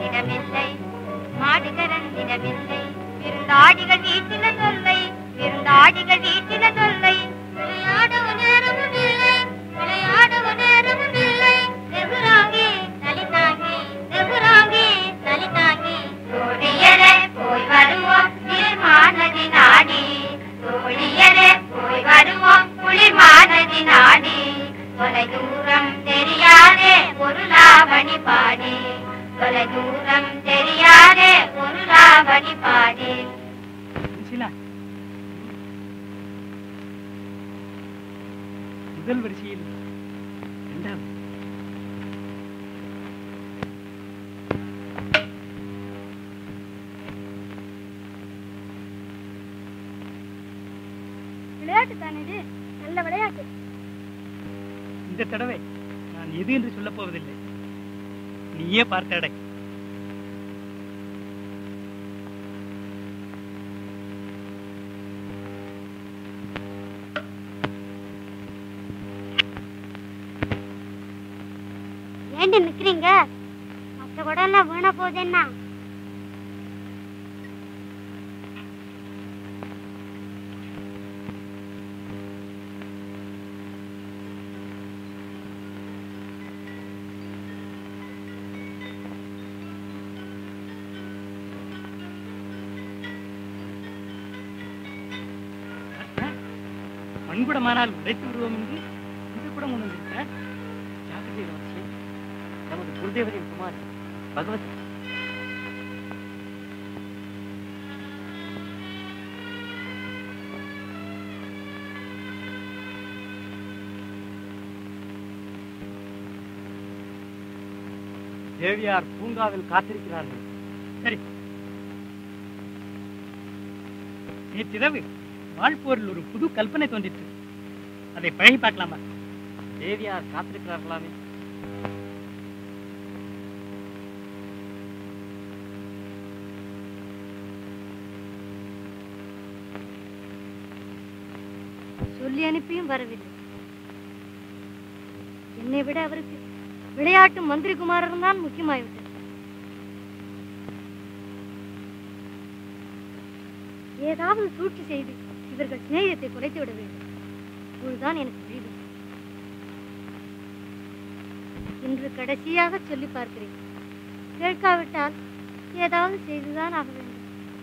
கறந்திடவில்லை மாடு கறந்திடவில்லை விருந்தாடிகள் வீட்டில தொல்லை விருந்தாடிகள் வீட்டில தொல்லை விளையாடவ நேரமும் இல்லை விளையாடவ நேரமும் இல்லை வெகுராங்கி தலிதாங்கி வெகுராங்கி தலிதாங்கி தோழியரே போய் வருவோம் குளிர்மானதி நாடி தோழியரே போய் வருவோம் குளிர்மானதி நாடி தொலை தூரம் தெரியாதே ஒரு லாவணி பாடி தொலை தூரம் தெரியாதே ஒரு லாவணி பாடி சுசீலா முதல் வரிசையில் இரண்டாவது விளையாட்டு தானே இது நல்ல விளையாட்டு இந்த தடவை நான் எது என்று சொல்லப் போவதில்லை நீயே பார்த்த அடை ஏண்டி நிக்கிறீங்க மத்த குடம் எல்லாம் வீணா போகுது என்ன மண்குடமானால் உடைத்து விடுவோம் என்று இந்த குடம் கொண்டு வந்திருக்க ஜாக்கிரதை அவசியம் நமது குருதேவரின் குமார் பகவத் தேவியார் பூங்காவில் காத்திருக்கிறார்கள் சரி நேற்றிரவு வாழ்போரில் ஒரு புது கல்பனை தோன்றிற்று அதை பழகி பார்க்கலாமா தேவியார் காத்திருக்கிறார்களாமே சொல்லி அனுப்பியும் வரவில்லை என்னை விட அவருக்கு விளையாட்டு மந்திரி குமாரன் தான் முக்கியமாய்விட்டது ஏதாவது சூழ்ச்சி செய்து இவர்கள் சிநேகத்தை குலைத்து விட வேண்டும் அப்பொழுதுதான் எனக்கு புரியுது இன்று கடைசியாக சொல்லி பார்க்கிறேன் கேட்காவிட்டால் ஏதாவது செய்துதான் ஆக வேண்டும்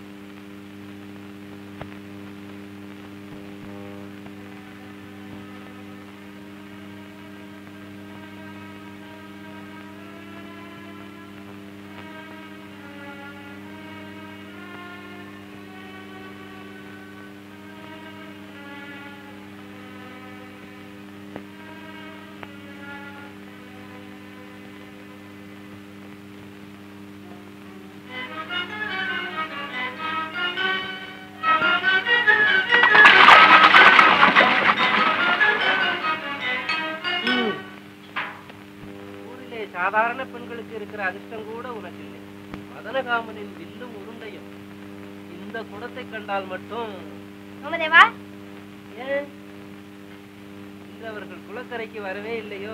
ஊரிலே சாதாரண பெண்களுக்கு இருக்கிற அதிர்ஷ்டம் கூட உனக்கு இல்லை மதனகாமனின் வில்லும் உருண்டையும் இந்த குடத்தை கண்டால் மட்டும் சோமதேவா ஏன் இன்று அவர்கள் குளக்கரைக்கு வரவே இல்லையோ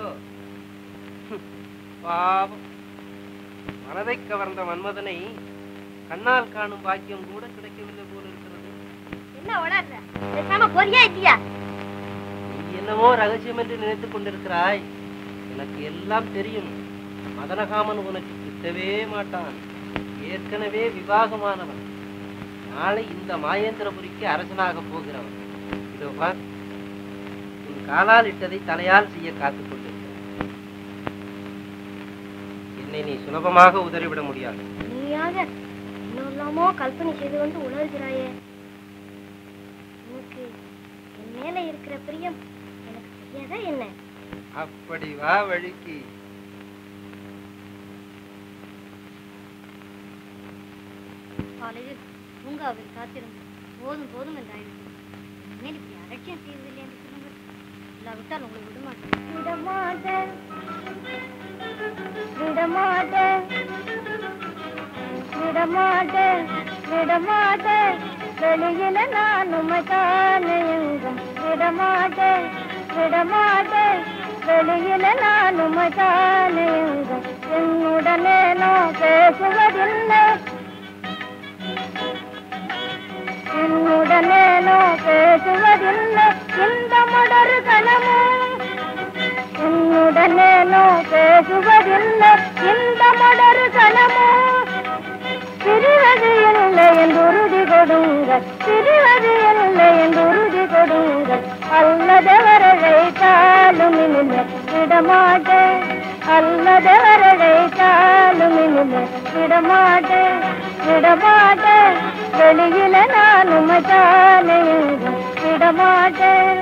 பாவம் மனதை கவர்ந்த மன்மதனை கண்ணால் காணும் பாக்கியம் கூட கிடைக்கவில்லை போல இருக்கிறது என்ன உணர்ற பேசாம பொரியா இல்லையா நீ என்னமோ ரகசியம் என்று நினைத்துக் கொண்டிருக்கிறாய் எனக்கு எல்லாம் தெரியும் மதனகாமன் உனக்கு கிட்டவே மாட்டான் ஏற்கனவே விவாகமானவன் நாளை இந்த மாயேந்திரபுரிக்கு அரசனாக போகிறவன் இதோ பார் உன் காலால் இட்டதை தலையால் செய்ய காத்துக் கொண்டிருக்கிறான் என்னை நீ சுலபமாக உதறிவிட முடியாது நீயாக இன்னொல்லாமோ கல்பனை செய்து கொண்டு உணர்கிறாயே உனக்கு என் மேல இருக்கிற பிரியம் எனக்கு தெரியாதா என்ன அப்படி வா வழிக்கு காலையில் பூங்காவில் காத்திருந்து போதும் போதும் என்றாயிடுச்சு இனிமேல் இப்படி அலட்சியம் செய்வதில்லை என்று சொல்லுங்கள் இல்லாவிட்டால் உங்களை விடமாட்டேன் விடமாட்டேன் விடமாட்டேன் விடமாட்டேன் வெளியில நான் உமைத்தானே எங்கும் விடமாட்டேன் விடமாட்டேன் வெளியில நான் உமைத்தானே எங்கும் என்னுடனேனோ பேசுவதில்லை என்னுடனேனோ பேசுவதில்லை இந்த மடரு கணமோ என்னுடனேனோ பேசுவதில்லை இந்த மடரு கணமோ பிரிவது இல்லை என்று உறுதி கொடுங்கள் பிரிவது இல்லை என்று உறுதி கொடுங்கள் அல்லதவரதை தாழும் இனிமே விடமாட்டேன் அல்லதவரதை தாழும் இனிமே விடமாட்டேன் விடமாட்டேன் வெளியில நான் உமைத்தானே விடமாட்டேன்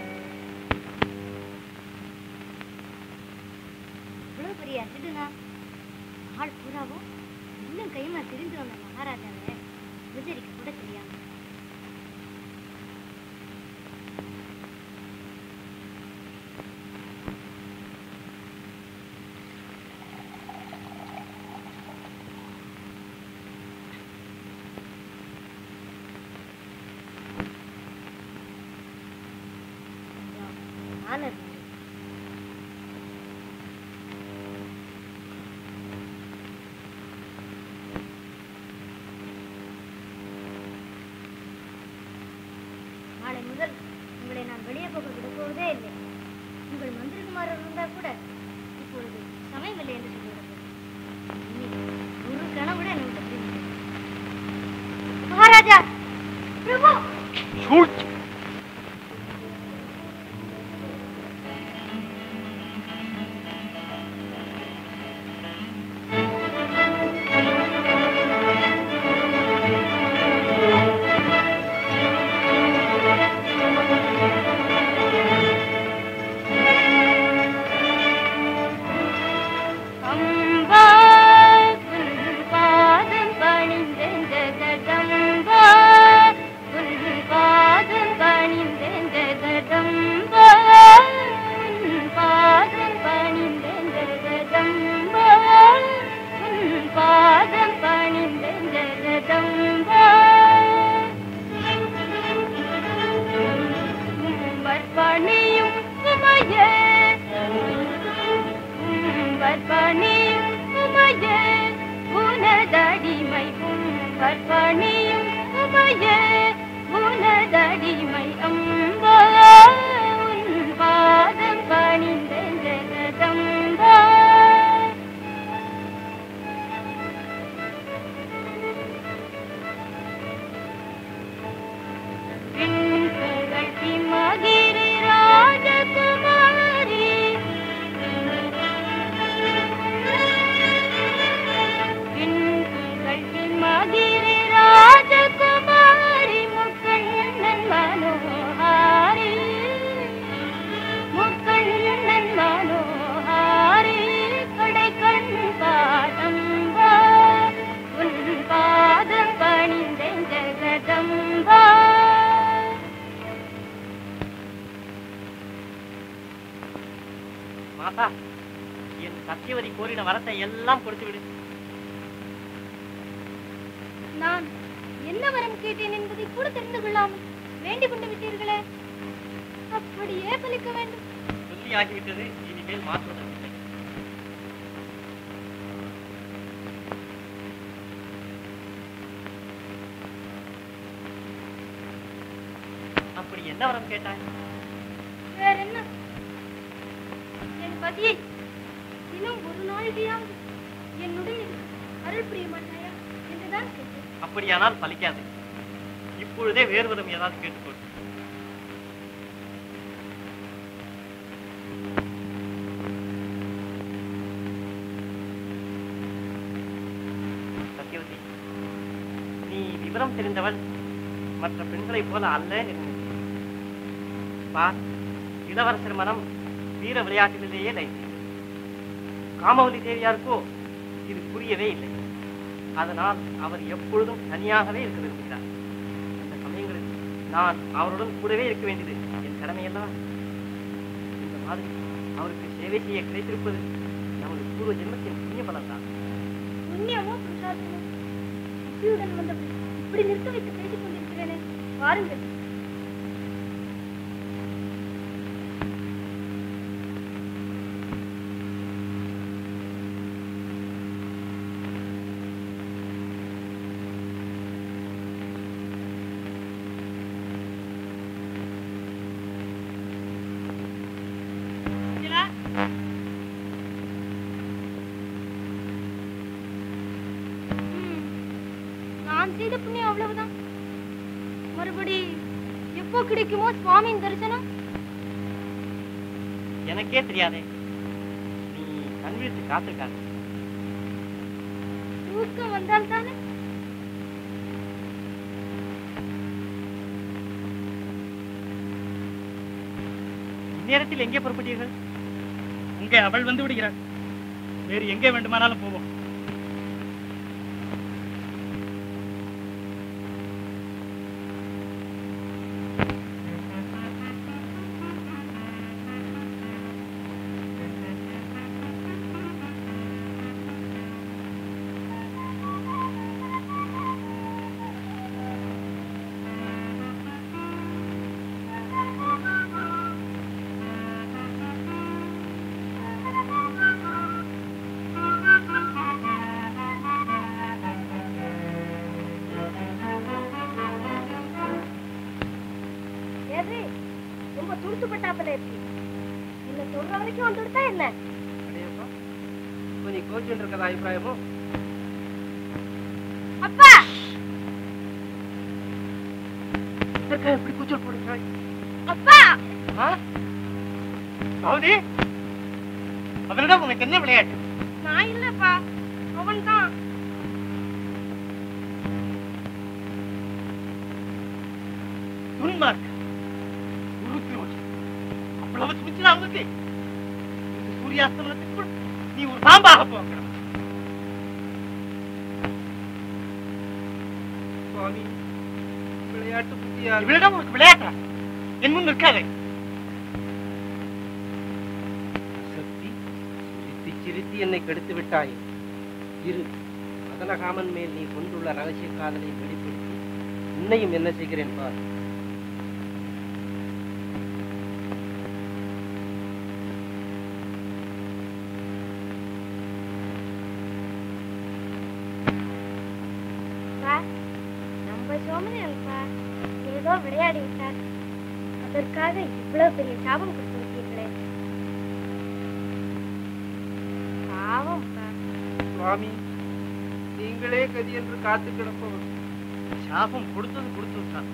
இவ்வளவு பெரிய அசிடுனா ஆள் பூராவும் இன்னும் கைமா திரிந்து வந்த மகாராஜாவை உபசரிக்க கூட தெரியாம ஆனர் நாளை முதல் உங்களை நான் வெளியே போக விடப்போவதே இல்லை உங்கள் மந்திரிகுமாரர் இருந்தால் கூட இப்பொழுது சமயமில்லை என்று சொல்லிவிடுங்கள் இனி ஒரு கனவுட என்னை விட்டு பிரிந்து மகாராஜா பிரபு சூழ்ச்சி அம்பா உன் பாதம் பணிந்தேன் ஜெகதம்பா உன் பாதம் பணிந்தேன் ஜெகதம்பா உன் பாதம் பணிந்தேன் ஜெகதம்பா உன் பாதம் பணிந்தேன் ஜெகதம்பா பணியும் உமையே கற்பணியும் உமையே உனதடிமை உம் கற்பணியும் உமையே உனதடிமை அம்பா உன் பாதம் பணிந்தேன் ஜெகதம்பா பின்புகள் சிம்மகிரி ராஜகுமாரி பின்புகள் சிம்மகிரி ராஜகுமாரி முக்கண்ணன் மனோஹாரி முக்கண்ணன் மனோஹாரி கடைக்கண் பாதம்பா உன் பாதம் பணிந்தேன் ஜெகதம்பா மாதா என் சத்தியவதி கோரின வரத்தை எல்லாம் கொடுத்து விடு நான் என்ன வரம் கேட்டேன் என்பதை கூட தெரிந்து கொள்ளாமல் வேண்டிக் கொண்டு விட்டீர்களே அப்படியே பலிக்க வேண்டும் சொல்லி ஆகிவிட்டது இனிமேல் மாற்றுவதற்கில்லை அப்படி என்ன வரம் கேட்டாய் வேற என்ன என் பதியை இன்னும் ஒரு நாளிலேயாவது என்னுடைய அருள் புரிய மாட்டாயா என்றுதான் கேட்டேன் அப்படியானால் பலிக்காது இப்பொழுதே வேறு விதம் ஏதாவது கேட்டுக்கொள் சத்யவதி நீ விவரம் தெரிந்தவள் மற்ற பெண்களைப் போல அல்ல என்று பார் இளவரசர் மனம் வீர விளையாட்டிலேயே லைத்து காமவல்லி தேவியாருக்கோ இது புரியவே இல்லை அதனால் அவர் எப்பொழுதும் தனியாகவே இருக்க விரும்புகிறார் அந்த சமயங்களில் நான் அவருடன் கூடவே இருக்க வேண்டியது என் கடமையல்லவா இந்த மாதிரி அவருக்கு சேவை செய்ய கிடைத்திருப்பது நமது பூர்வ ஜென்மத்தின் புண்ணிய பலன்தான் புண்ணியமோ புருஷார்த்தமோ புத்தியுடன் வந்தபடி இப்படி நிறுத்த வைத்து பேசிக் கொண்டிருக்கிறேனே வாருங்கள் நான் செய்த புண்ணியம் அவ்வளவுதான் மறுபடி எப்போ கிடைக்குமோ சுவாமியின் தரிசனம் எனக்கே தெரியாதே நீ கண் விழித்து காத்திருக்காது தூக்கம் வந்தால் தானே இந்நேரத்தில் எங்கே புறப்பட்டீர்கள் அங்கே அவள் வந்து விடுகிறாள் வேறு எங்கே வேண்டுமானாலும் போவோம் ஏது ரொம்ப துடுத்துப்பட்டாப்பல இருக்கு என்ன சொல்ற வரைக்கும் வந்துடுதா என்ன அடையப்பா இப்போ நீ கோச்சுட்டு இருக்கதா அபிப்பிராயமோ அப்பா இதற்காக எப்படி கூச்சல் போடுகிறாய் அப்பா ஆ? சௌதி அவனிடம் உனக்கு என்ன விளையாட்டு நான் இல்லப்பா அவன் தான் துன்மார்க்க குருத்ரோகி அவ்வளவு துணிச்சலா அவனுக்கு இந்த சூரியாஸ்தமனத்துக்குள் நீ ஒரு பாம்பாக போகிறாய் சுவாமி விளையாட்டு புத்தியா இவளிடம் உனக்கு விளையாட்டா என் முன் நிற்காதே சக்தி சிரித்தி சிரித்தி என்னை கெடுத்து விட்டாய் இரு மதனகாமன் மேல் நீ கொண்டுள்ள ரகசிய காதலை வெளிப்படுத்தி உன்னையும் என்ன செய்கிறேன் பார் அப்பா நம்ம சோமனியன் அப்பா ஏதோ விளையாடி விட்டார் அதற்காக இவ்வளவு பெரிய சாபம் கொடுத்திருக்கீங்களே பாவம்ப்பா சுவாமி நீங்களே கதி என்று காத்து கிடப்பவர் சாபம் கொடுத்தது கொடுத்து விட்டான்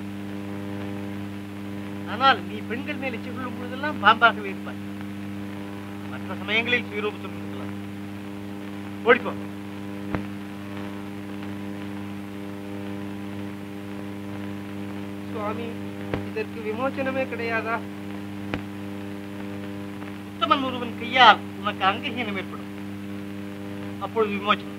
ஆனால் நீ பெண்கள் மேல் எச்சை கொள்ளும் பொழுதெல்லாம் பாம்பாகவே இருப்பாய் மற்ற சமயங்களில் சுயரூபத்தில் இருக்கலாம் ஓடிப்போ சுவாமி இதற்கு விமோச்சனமே கிடையாதா உத்தமன் ஒருவன் கையால் உனக்கு அங்கஹீனம் ஏற்படும் அப்பொழுது விமோச்சனம்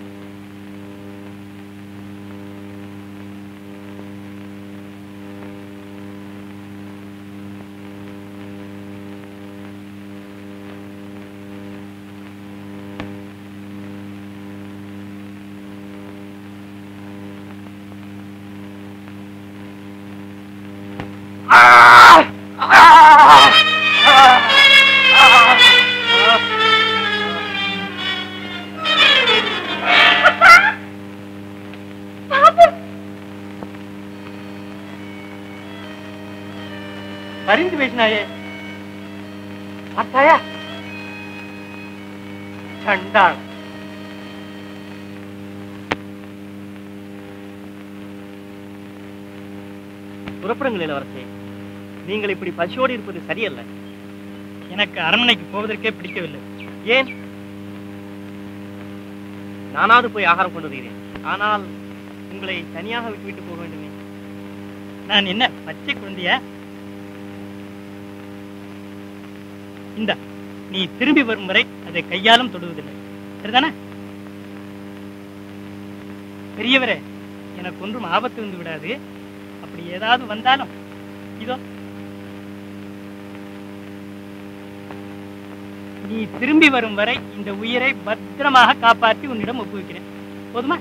பரிந்து பேசினாயே பார்த்தாயா சண்டாள் புறப்படுங்கள் இளவரசே நீங்கள் இப்படி பசியோடு இருப்பது சரியல்ல எனக்கு அரண்மனைக்கு போவதற்கே பிடிக்கவில்லை ஏன் நானாவது போய் ஆகாரம் கொண்டு வருகிறேன் ஆனால் உங்களை தனியாக விட்டுவிட்டு போக வேண்டுமே நான் என்ன பச்சை குழந்தையா இந்த நீ திரும்பி வரும் வரை அதை கையாலும் தொடுவதில்லை சரிதானே பெரியவரே எனக்கு ஒன்றும் ஆபத்து வந்து விடாது அப்படி ஏதாவது வந்தாலும் இதோ நீ திரும்பி வரும் வரை இந்த உயிரை பத்திரமாக காப்பாற்றி உன்னிடம் ஒப்புவிக்கிறேன் போதுமா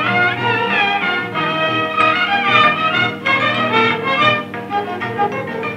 ஆ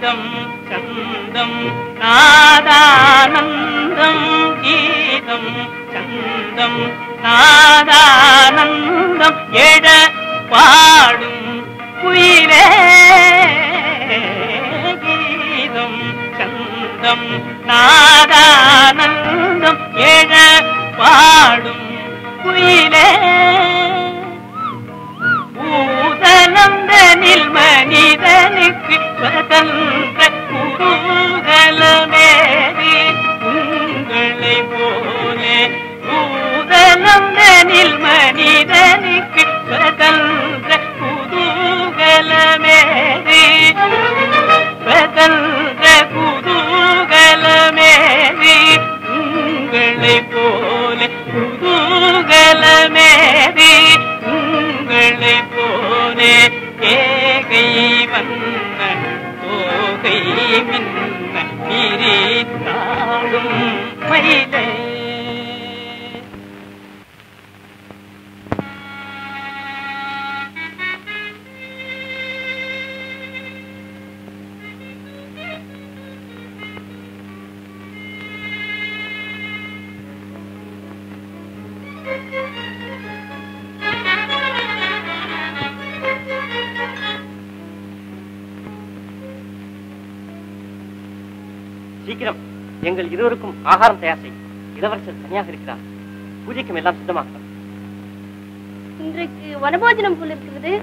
கீதம் சந்தம் நாதானந்தம் கீதம் சந்தம் நாதானந்தம் எழ பாடும் குயிலே கீதம் சந்தம் நாதானந்தம் எழ பாடும் குயிலே பூதனந்தனில் மனிதனுக்கு சுதந்திர குதூகலமேது உங்களை போலே பூதனந்தனில் மனிதனுக்கு சுதந்திர குதூகலமேது சுதந்திர குதூகலமேது உங்களை போலே குதூகலமேது உங்களை போலே ஏகை வண்ண தோகை மின்ன பிரித்தாடும் மயிலே சீக்கிரம் எங்கள் இருவருக்கும் ஆகாரம் தயார் செய் இளவரசர் தனியாக இருக்கிறார் பூஜைக்கும் எல்லாம் சித்தமாக்கலாம் இன்றைக்கு வனபோஜனம் போல இருக்கிறது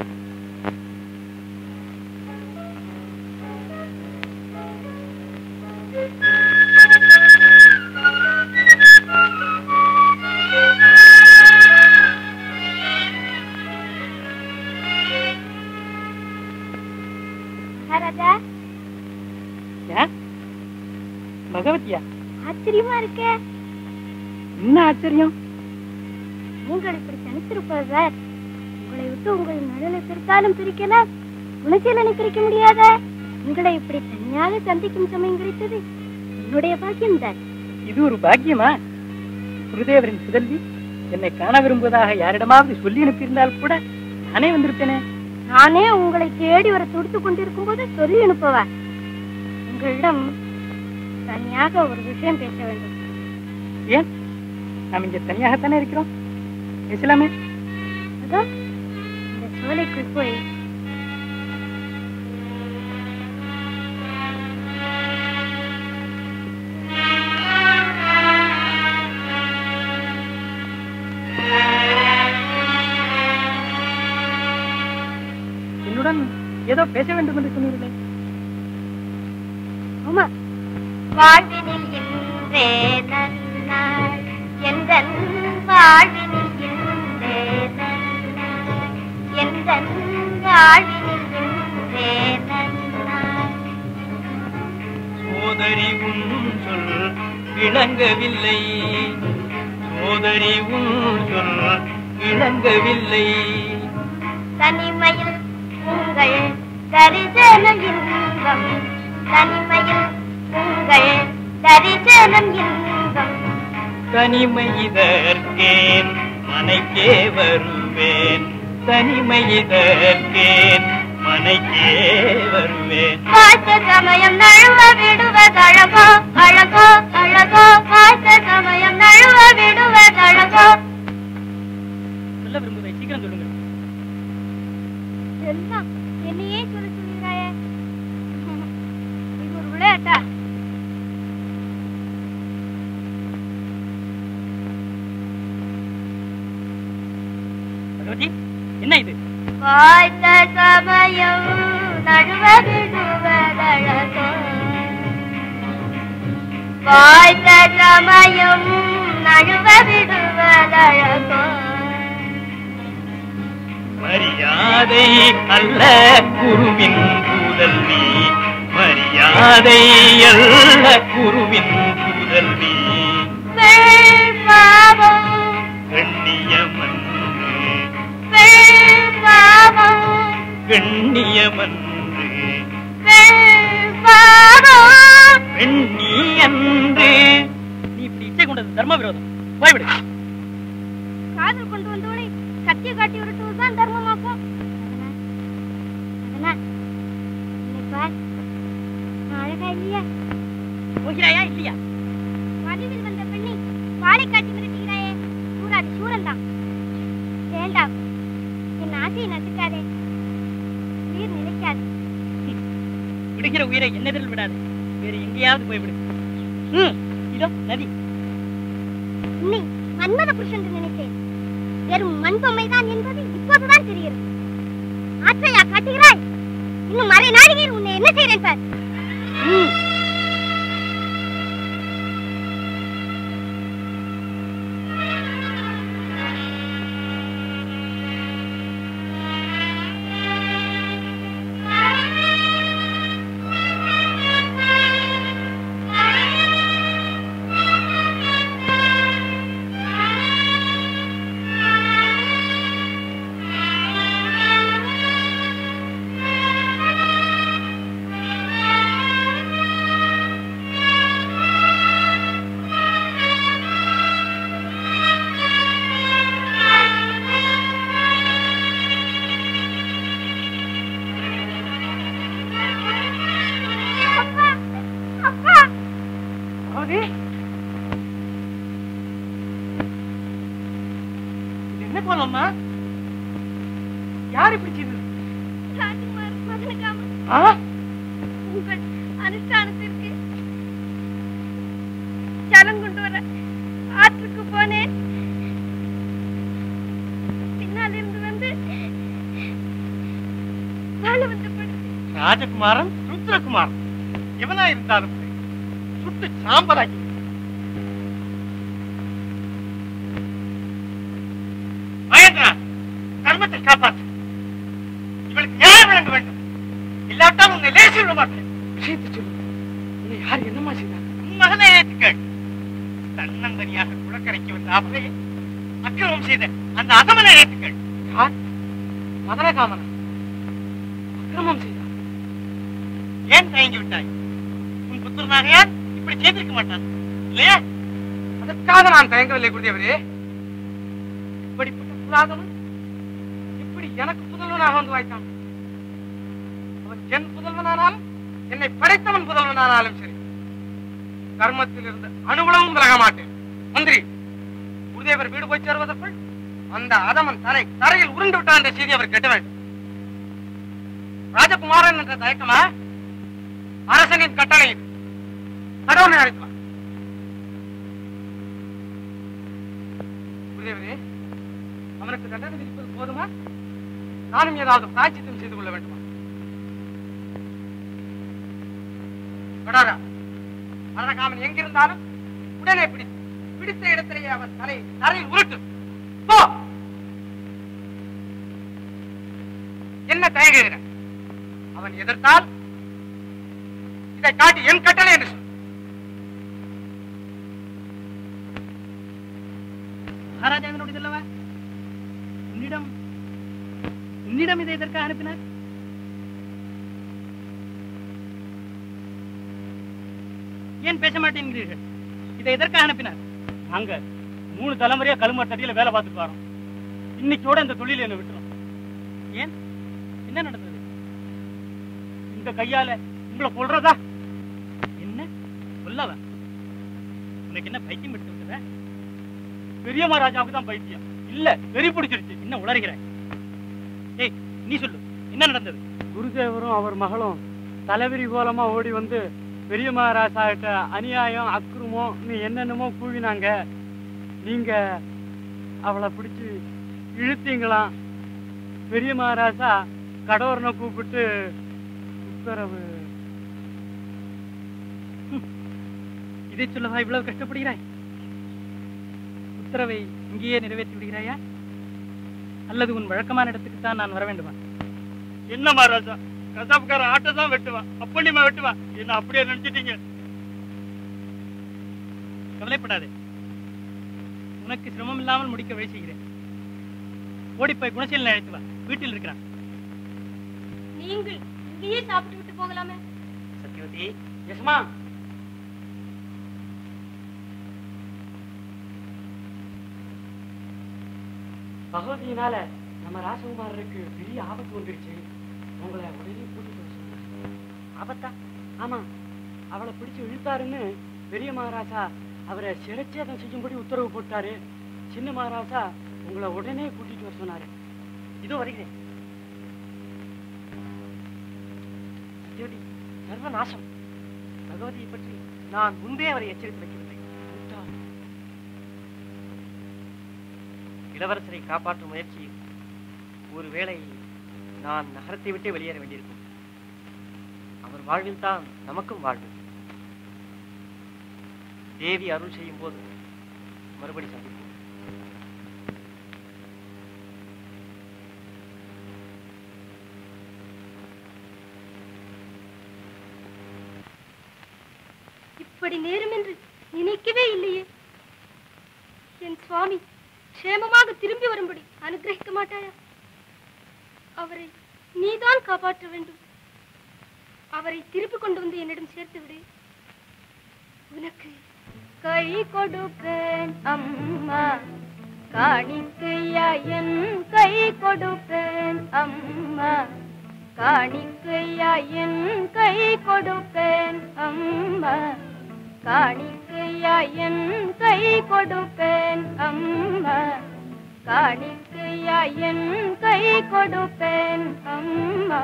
மகாராஜா ஏன் பகவதியா ஆச்சரியமா இருக்கே என்ன ஆச்சரியம் நீங்கள் இப்படி தனித்திருப்பவர் உங்களை விட்டு உங்கள் நிழலை பிரித்தாலும் பிரிக்கலாம் உணர்ச்சியிலனை பிரிக்க முடியாத உங்களை இப்படி தனியாக சந்திக்கும் சமயம் கிடைத்தது என்னுடைய பாக்கியம்தான் இது ஒரு பாக்கியமா குருதேவரின் புதல்வி என்னை காண விரும்புவதாக யாரிடமாவது சொல்லி அனுப்பியிருந்தால் கூட நானே வந்திருப்பேனே நானே உங்களை தேடி வர துடித்துக் கொண்டிருக்கும் போது சொல்லி அனுப்பவா உங்களிடம் தனியாக ஒரு விஷயம் பேச வேண்டும் ஏன் நாம் இங்க தனியாகத்தானே இருக்கிறோம் பேசலாமே அதோ இந்த சோலைக்குள் போய் என்னுடன் ஏதோ பேச வேண்டும் என்று சொன்னீர்களே ஆமா வாழ்வினில் இன்றே நன்னாள் எந்தன் வாழ்வினில் இன்றே நன்னாள் எந்தன் வாழ்வினில் இன்றே நன்னாள் சோதரி உன் சொல் இணங்கவில்லை சோதரி உன் சொல் இணங்கவில்லை தனிமையில் உங்கள் தரிசனம் இன்பம் தனிமையில் உங்கள் தரிசனம் இன்பம் தனிமை இதற்கேன் மனைக்கே வருவேன் தனிமை இதற்கேன் மனைக்கே வருவேன் பார்த்த சமயம் நழுவ விடுவதழகோ அழகோ அழகோ பார்த்த சமயம் நழுவ விடுவதழகோ சொல்ல விரும்புவதை சீக்கிரம் சொல்லுங்க எல்லாம் என்னையே சொல்ல சொல்கிறாயே இது ஒரு விளையாட்டா பகவதி என்ன இது பார்த்த சமயம் நழுவ விடுவதழகோ பார்த்த சமயம் நழுவ விடுவதழகோ மரியாதை அல்ல குருவின் புதல்வி மரியாதை அல்ல குருவின் புதல்வி பெண்பாவம் கண்ணியமன்று பெண்பாவம் கண்ணியமன்று பெண்பாவம் பெண்ணி அன்று நீ இப்படி இச்சை கொண்டது தர்ம விரோதம் போய்விடு காதல் கொண்டு வந்தவனை கத்திய காட்டி விரட்டுவதுதான் தர்மமாக்கும் அதனால் அதனால் என்னை பார் நான் அழகா இல்லையா போகிறாயா இல்லையா வடிவில் வந்த பெண்ணை வாழை காட்டி மிரட்டுகிறாயே சூராது சூரன் தான் வேண்டாம் என் ஆசையை நசுக்காதே உயிர் நிலைக்காது விடுகிற உயிரை என்னதில் விடாது வேறு எங்கேயாவது போய்விடு ம் இதோ நதி உன்னை மன்மத புருஷன் என்று நினைத்தேன் வெறும் மண் பொம்மைதான் என்பது இப்போதுதான் தெரிகிறது ஆற்றையா காட்டுகிறாய் இன்னும் மறை நாடிகையில் உன்னை என்ன செய்கிறேன் பார் ம். அப்பா அப்பா பகவதி இது என்ன கோலம்மா யார் இப்படி செய்தது ராஜகுமார் மகனுக்காமல் ஆ? உங்கள் அனுஷ்டானத்திற்கு ஜலம் கொண்டு வர ஆற்றுக்கு போனேன் பின்னால் இருந்து வந்து வாழ வந்து படுத்து ராஜகுமாரன் ருத்ரகுமாரன் எவனா இருந்தாலும் சரி, சுட்டு சாம்பலாக்கி மகேந்திரா தர்மத்தை காப்பாற்று இவளுக்கு நியாயம் வழங்க வேண்டும் இல்லாவிட்டால் உன்னை லேசி விட மாட்டேன் விஷயத்தை சொல்லு உன்னை யார் என்னமா செய்தார் உன் மகனை ஏற்றுக்கள் தன்னந்தனியாக குளக்கரைக்கு வந்த அவரே அக்கிரமம் செய்த அந்த அதமனை ஏற்றுக்கள் யார் மதனகாமனா அக்கிரமம் செய்தார் ஏன் தயங்கி விட்டாய் உன் புத்திரனாக யார் இப்படி செய்திருக்க மாட்டான் இல்லையா அதற்காக நான் தயங்கவில்லை குருதேவரே இப்படிப்பட்ட புராதவன் இப்படி எனக்கு புதல்வனாக வந்து வாய்த்தான் அவன் என் புதல்வனானாலும் என்னை படைத்தவன் புதல்வனானாலும் சரி கர்மத்தில் இருந்து அணுகுளவும் விலக மாட்டேன் மந்திரி குருதேவர் வீடு போய் சேருவதற்குள் அந்த அதமன் தலை தரையில் உருண்டு விட்டான் என்ற செய்தி அவர் கேட்ட வேண்டும் ராஜகுமாரன் என்ற தயக்கமா அரசனின் கட்டளை இது. கடவுளை அழைக்கலாம் குருதேவரே அவனுக்கு தண்டனை விதிப்பது போதுமா நானும் ஏதாவது பிராய்ச்சித்தம் செய்து கொள்ள வேண்டுமா கடோரா மரணகாமன் எங்கிருந்தாலும் உடனே பிடித்து பிடித்த இடத்திலேயே அவன் தலை தரையில் உருட்டு போ என்ன தயங்குகிற அவன் எதிர்த்தால் இதை காட்டி என் கட்டளை என்று சொல் மகாராஜாவினுடைய அல்லவா உன்னிடம் உன்னிடம் இதை எதற்காக அனுப்பினார் ஏன் பேச மாட்டேங்கிறீர்கள் இதை எதற்காக அனுப்பினார் நாங்க மூணு தலைமுறையா கழுமட்டடியில வேலை பார்த்துட்டு வரோம் இன்னைக்கோட இந்த தொழில என்ன விட்டுறோம் ஏன் என்ன நடந்தது இந்த கையால உங்களை கொல்றதா என்ன சொல்லவா உனக்கு என்ன பைத்தியம் எடுத்து விட்டதா பெரிய மகாராஜாவுக்கு தான் பைத்தியம் இல்ல வெறி பிடிச்சிருச்சு என்ன உளறுகிறாய் ஏய் நீ சொல்லு என்ன நடந்தது குருதேவரும் அவர் மகளும் தலைவிரி கோலமா ஓடி வந்து பெரிய மகாராஜா கிட்ட அநியாயம் அக்கிரமம் நீ என்னென்னமோ கூவினாங்க நீங்க அவளை பிடிச்சு இழுத்தீங்களாம் பெரிய மகாராஜா கடவுரனை கூப்பிட்டு உத்தரவு இதை சொல்லவா இவ்வளவு கஷ்டப்படுகிறாய் உத்தரவை இங்கேயே நிறைவேற்றி விடுகிறாயா அல்லது உன் வழக்கமான இடத்துக்கு தான் நான் வர வேண்டுமா என்ன மகாராஜா கசாப்புக்கார ஆட்டை தான் வெட்டுவான் அப்பண்டிமா வெட்டுவான் என்ன அப்படியே நினைச்சிட்டீங்க கவலைப்படாதே உனக்கு சிரமம் இல்லாமல் முடிக்க வழி செய்கிறேன் ஓடிப்போய் குணசீலனை அழைத்து வா வீட்டில் இருக்கிறான் நீங்கள் இங்கேயே சாப்பிட்டு விட்டு போகலாமே சத்யவதி யஸ்மா பகவதியினால நம்ம ராசகுமாரருக்கு பெரிய ஆபத்து வந்துருச்சு உங்களை உடனே கூட்டிட்டு வர சொன்னாங்க. ஆபத்தா ஆமா அவளை பிடிச்சு இழுத்தாருன்னு பெரிய மகாராஜா அவரை சிரச்சேதம் செய்யும்படி உத்தரவு போட்டாரு சின்ன மகாராஜா உங்களை உடனே கூட்டிட்டு வர சொன்னாரு இதோ வருகிறேன் சத்யவதி சர்வநாசம் பகவதியை பற்றி நான் முன்பே அவரை எச்சரித்து வைக்கவில்லை முட்டாள். இளவரசரை காப்பாற்றும் முயற்சியில் ஒருவேளை நான் நகரத்தை விட்டு வெளியேற வேண்டியிருக்கும் அவர் வாழ்வில் தான் நமக்கும் வாழ்வு தேவி அருள் செய்யும் போது மறுபடி சந்திப்போம் இப்படி நேரும் என்று நினைக்கவே இல்லையே என் சுவாமி க்ஷேமமாக திரும்பி வரும்படி அனுகிரகிக்க மாட்டாயா அவரை நீதான் காப்பாற்ற வேண்டும் அவரை திருப்பி கொண்டு வந்து என்னிடம் சேர்த்து விடு உனக்கு கை கொடுப்பேன் அம்மா காணிக்கையா என் கை கொடுப்பேன் அம்மா காணிக்கையா என் கை கொடுப்பேன் அம்மா காணிக்கையா என் கை கொடுப்பேன் அம்மா காணிக்கையா என் கை கொடுப்பேன் அம்மா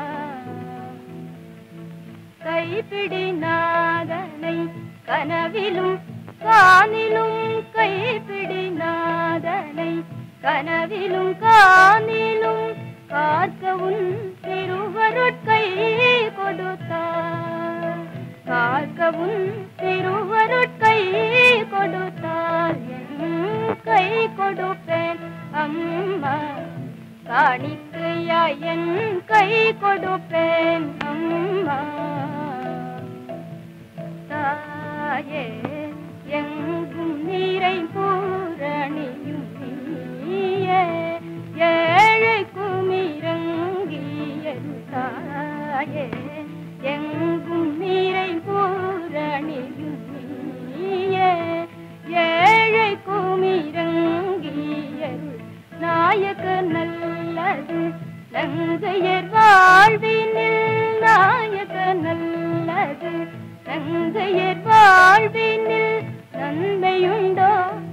கைப்பிடி நாதனை கனவிலும் காணிலும் கைப்பிடி நாதனை கனவிலும் காணிலும் பார்க்கவும் திருவருட்கை கொடுத்தார் பார்க்கவும் திருவருட்கை கொடுத்தார் என் கை கொடுப்பேன் அம்மா காணிக்கையா என் கை கொடுப்பேன் அம்மா தாயே எங்கும் நீரை பூரணியும் நீயே ஏழைக்கும் இறங்கியது தாயே எங்கும் நீரை பூரணியும் நீயே ஏழைக்கும் இறங்கியது நாயக நல்லது நங்கையர் வாழ்வினில் நாயக நல்லது நங்கையர் வாழ்வினில் நன்மையுண்டோ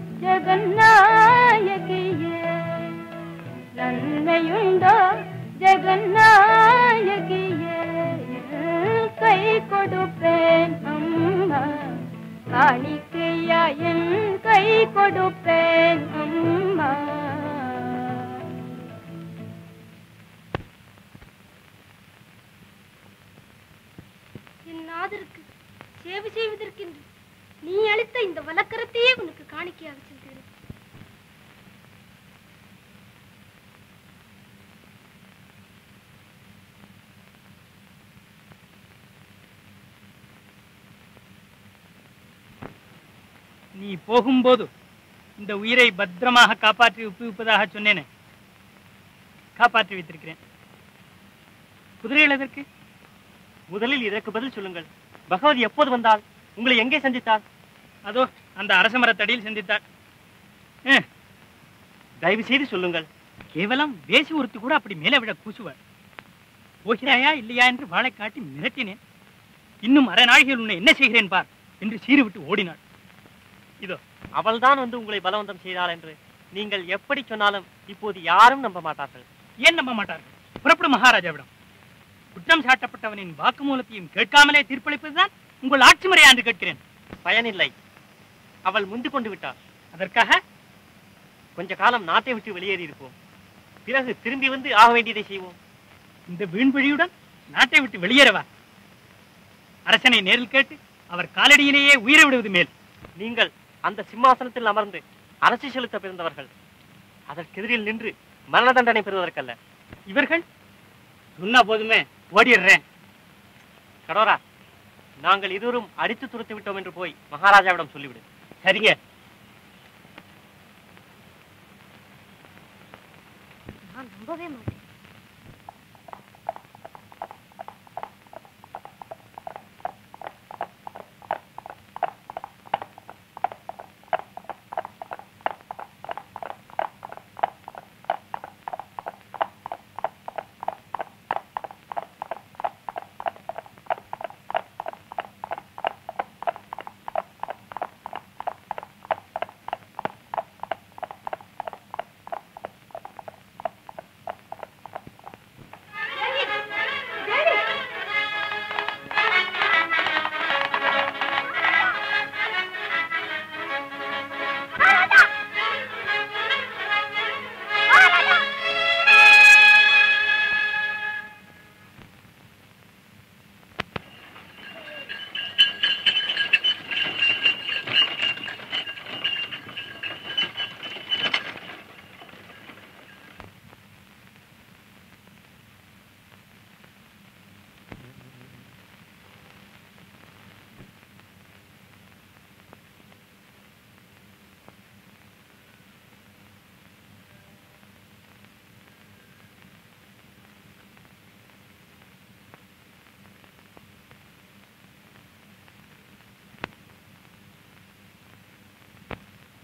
ஜெகநாயகியே நன்மையுண்டோ ஜெகநாயகியே கை கொடுப்பேன் அம்மா காணிக்கையா என் கை கொடுப்பேன் அம்மா என் நாதருக்கு சேவை செய்வதற்கென்று நீ அளித்த இந்த வழக்கரத்தையே உனக்கு காணிக்கையாக செல்கிறேன் நீ போகும்போது இந்த உயிரை பத்திரமாக காப்பாற்றி ஒப்புவிப்பதாக சொன்னேனே காப்பாற்றி வைத்திருக்கிறேன் குதிரைகள் எதற்கு முதலில் இதற்கு பதில் சொல்லுங்கள் பகவதி எப்போது வந்தாள் உங்களை எங்கே சந்தித்தாள் அதோ அந்த அரச மரத்தடியில் சந்தித்தாள் அஹ், தயவு செய்து சொல்லுங்கள் கேவலம் வேசி ஒருத்தி கூட அப்படி மேலே விட கூசுவார் போகிறாயா இல்லையா என்று வாளை காட்டி மிரட்டினேன் இன்னும் அரை நாழிகையில் உன்னை என்ன செய்கிறேன் பார் என்று சீறி விட்டு ஓடினாள் இதோ அவள்தான் வந்து உங்களை பலவந்தம் செய்தாள் என்று நீங்கள் எப்படி சொன்னாலும் இப்போது யாரும் நம்ப மாட்டார்கள் ஏன் நம்ப மாட்டார்கள் புறப்படும் மகாராஜாவிடம் குற்றம் சாட்டப்பட்டவனின் வாக்குமூலத்தையும் கேட்காமலே தீர்ப்பளிப்பதுதான் உங்கள் ஆட்சி முறையா என்று கேட்கிறேன் பயனில்லை அவள் முந்து கொண்டு விட்டாள் அதற்காக கொஞ்ச காலம் நாட்டை விட்டு வெளியேறி இருப்போம் பிறகு திரும்பி வந்து ஆக வேண்டியதை செய்வோம் இந்த வீண்வழியுடன் நாட்டை விட்டு வெளியேறவா அரசனை நேரில் கேட்டு அவர் காலடியிலேயே உயிரை விடுவது மேல் நீங்கள் அந்த சிம்மாசனத்தில் அமர்ந்து அரசு செலுத்த பிறந்தவர்கள் அதற்கெதிரில் நின்று மரண தண்டனை பெறுவதற்கல்ல இவர்கள் சொன்னா போதுமே ஓடிடுறேன் கடோரா நாங்கள் இருவரும் அடித்து துரத்து விட்டோம் என்று போய் மகாராஜாவிடம் சொல்லிவிடு சரிங்க நான் நம்பவே மாட்டேன்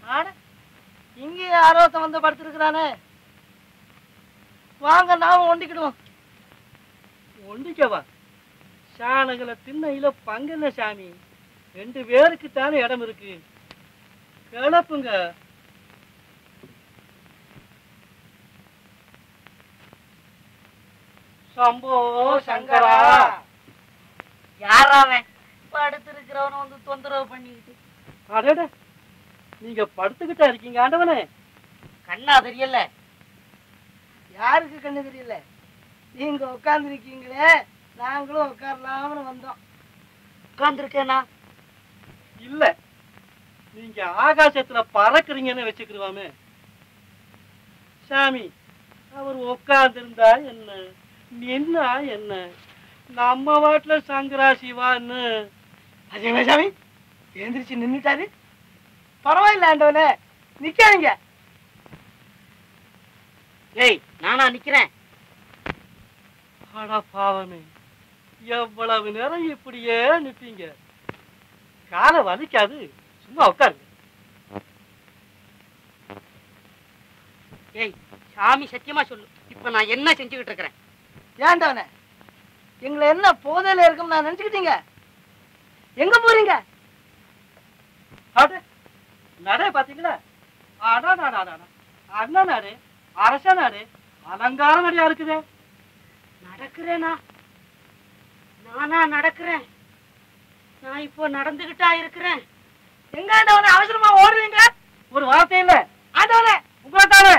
ஆட இங்கே யாரோ ஒருத்தன் வந்து படுத்திருக்கிறானே வாங்க நாம ஒண்டிக்கிடுவோம் ஒண்டிக்கவா சாணகளை திண்ணையில பங்கல்ல சாமி ரெண்டு பேருக்கு தானே இடம் இருக்கு கிளப்புங்க சம்போ சங்கரா யாராவன் படுத்திருக்கிறவன வந்து தொந்தரவு பண்ணிக்கிட்டு அடட நீங்க படுத்துக்கிட்டா இருக்கீங்க ஆண்டவனே கண்ணா தெரியல யாருக்கு கண்ணு தெரியல நீங்க உட்கார்ந்து இருக்கீங்களே நாங்களும் உட்காரலாம்னு வந்தோம் உட்கார்ந்துருக்கேனா இல்ல நீங்க ஆகாசத்துல பறக்குறீங்கன்னு வச்சுக்கிடுவாமே சாமி அவர் உட்கார்ந்திருந்தா என்ன நின்னா என்ன நம்ம வாட்டுல சங்கரா சிவான்னு அதே சாமி எழுந்திரிச்சு நின்னுட்டாரு பரவாயில்ல ஆண்டவனே நிக்காதீங்க ஏய் நானா நிக்கிறேன் அட பாவமே எவ்வளவு நேரம் இப்படியே நிப்பீங்க காலை வலிக்காது சும்மா உட்காருங்க ஏய் சாமி சத்தியமா சொல்லு இப்ப நான் என்ன செஞ்சுக்கிட்டு இருக்கிறேன் ஏன்டவனே எங்களை என்ன போதையில இருக்கும் நான் நினைச்சுக்கிட்டீங்க எங்க போறீங்க அட நடை பாத்தீங்களா அடா நாடா நாடா அண்ணா நாடு அரச நாடு அலங்கார நடையா இருக்குதே நடக்கிறேனா நானா நடக்கிறேன் நான் இப்போ நடந்துகிட்டா இருக்கிறேன் எங்க ஆண்டவனே அவசரமா ஓடுறீங்க ஒரு வார்த்தை இல்ல ஆண்டவனே உங்களை தானே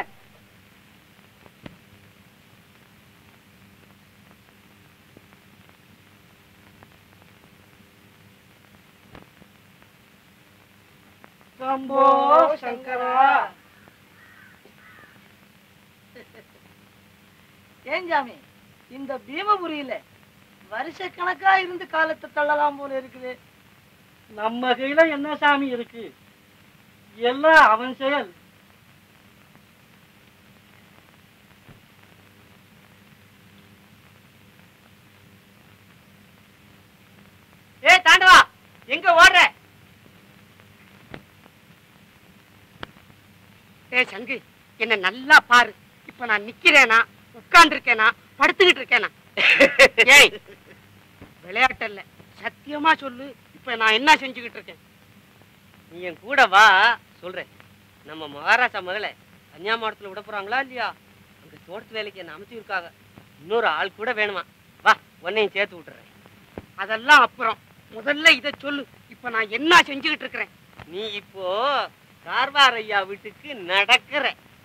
சம்போ சங்கரா ஏன் ஜாமி இந்த பீமபுரியில வருஷ கணக்கா இருந்து காலத்தை தள்ளலாம் போல இருக்குது நம்ம கையில என்ன சாமி இருக்கு எல்லாம் அவன் செயல் ஏ தாண்டவா எங்க ஓடுற ஏ சங்கு என்ன நல்லா பாரு இப்ப நான் நிக்கிறேனா உட்கார்ந்து இருக்கேனா படுத்துக்கிட்டு இருக்கேனா ஏய் விளையாட்டு இல்ல சத்தியமா சொல்லு இப்ப நான் என்ன செஞ்சுக்கிட்டு இருக்கேன் நீ என் கூட வா சொல்றேன் நம்ம மகாராஜா மகளை கன்னியாகுமரத்துல விட போறாங்களா இல்லையா அங்க தோட்டத்து வேலைக்கு என்ன அமைச்சு இருக்காங்க இன்னொரு ஆள் கூட வேணுமா வா உன்னையும் சேர்த்து விட்டுறேன் அதெல்லாம் அப்புறம் முதல்ல இத சொல்லு இப்ப நான் என்ன செஞ்சுக்கிட்டு இருக்கிறேன் நீ இப்போ கார்வார் ஐயா வீட்டுக்கு நடக்கிற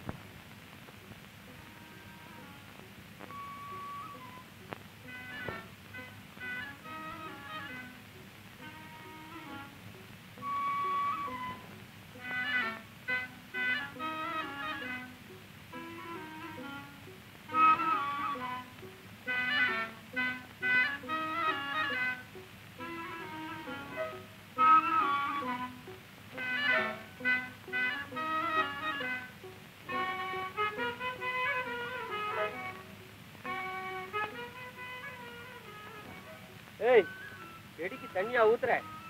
ஏய் செடிக்கு தண்ணியா ஊத்துற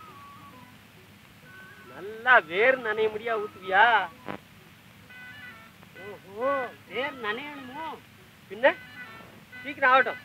நல்லா வேர் நனைய முடியா ஊத்துவியா ஓஹோ வேர் நனையணுமோ பின்ன சீக்கிரம் ஆகட்டும்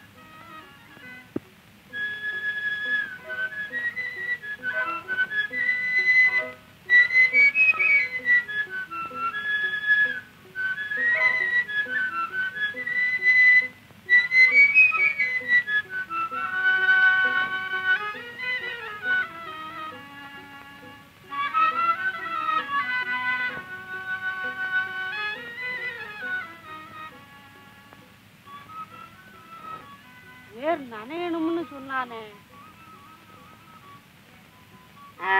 வேர் நனையணும்னு சொன்னானே ஆ.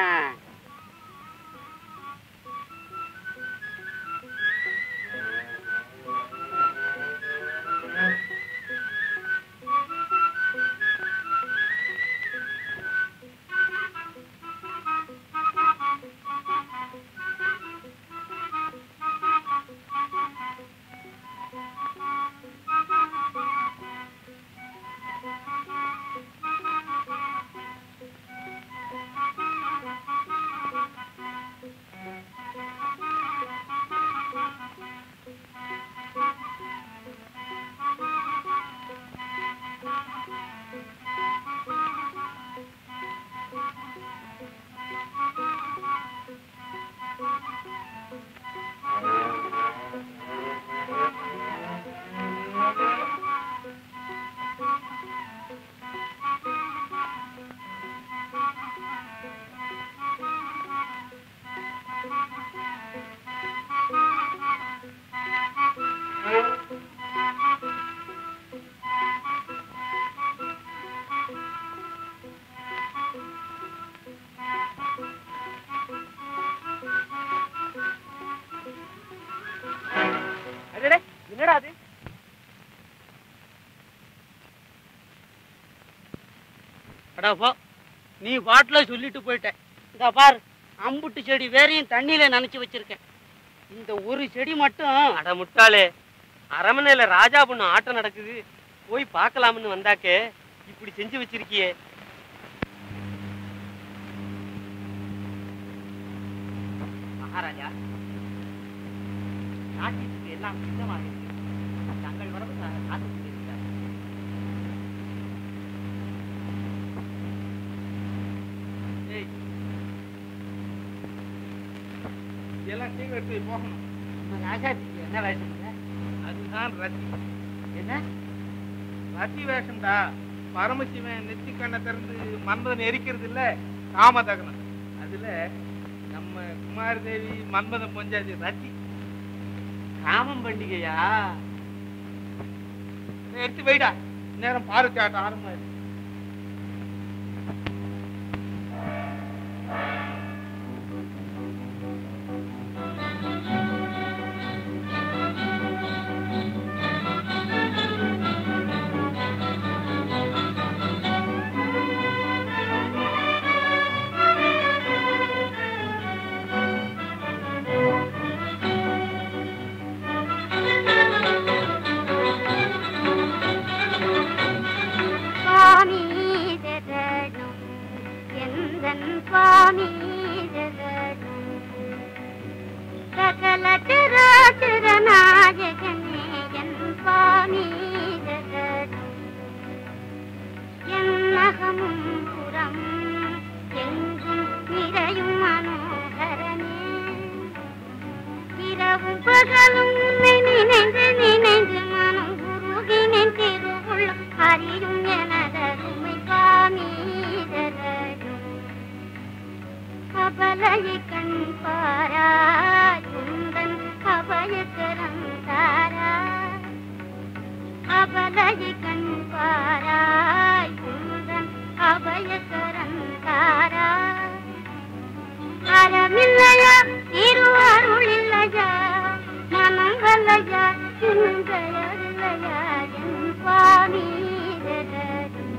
அடா போ நீ பாட்டில் சொல்லிட்டு போயிட்ட இந்த பார் அம்புட்டு செடி வேறையும் தண்ணியில நனைச்சு வச்சிருக்கேன் இந்த ஒரு செடி மட்டும் அட முட்டாளே அரமனையில ராஜா பொண்ணு ஆட்டம் நடக்குது போய் பார்க்கலாம்னு வந்தாக்கே இப்படி செஞ்சு வச்சிருக்கியே மகாராஜா ராஜ்யத்துக்கு எல்லாம் சித்தமாக இருக்கு தங்கள் வரவுக்காக காத்து கொண்டிருக்கிறார் ஏய், எல்லாம் சீக்கிரம் எடுத்து போகணும் நம்ம ராஜாத்திக்கு என்ன வேஷம் அதுதான் ரத்தி என்ன ரத்தி வேஷம்டா பரமசிவன் நெத்தி கண்ணை திறந்து மன்மதன் எரிக்கிறது இல்ல காமதகனம் அதுல நம்ம குமார தேவி மன்மதன் பொஞ்சாதி ரத்தி காமம் பண்டிகையா இதை எடுத்து வைடா நேரம் பாரு ஆட்டம் ஆரம்பம் சுவாமி ஜெகணும் எந்தன் சுவாமி ஜெகணும் சகல திராட்டிர நாயகனே என் சுவாமி ஜெகணும் என்னகமும் புறம் எங்கும் நிறையும் மனோகரனே இரவும் பகலும் உன்னை நினைந்து நினைந்து மனம் குருகினின் திருவுள்ளம் அறியும் எனதருமை சுவாமி அபலையை கண் பாராய் உந்தன் அபயக்கரம் தாராய் அபலையை கண் பாராய் உந்தன் அபயக்கரம் தாராய் அறமில்லையா திருவாருள் இல்லையா மனம் வல்லையா இன்றையதில்லையா என் சுவாமி ஜெகதம்.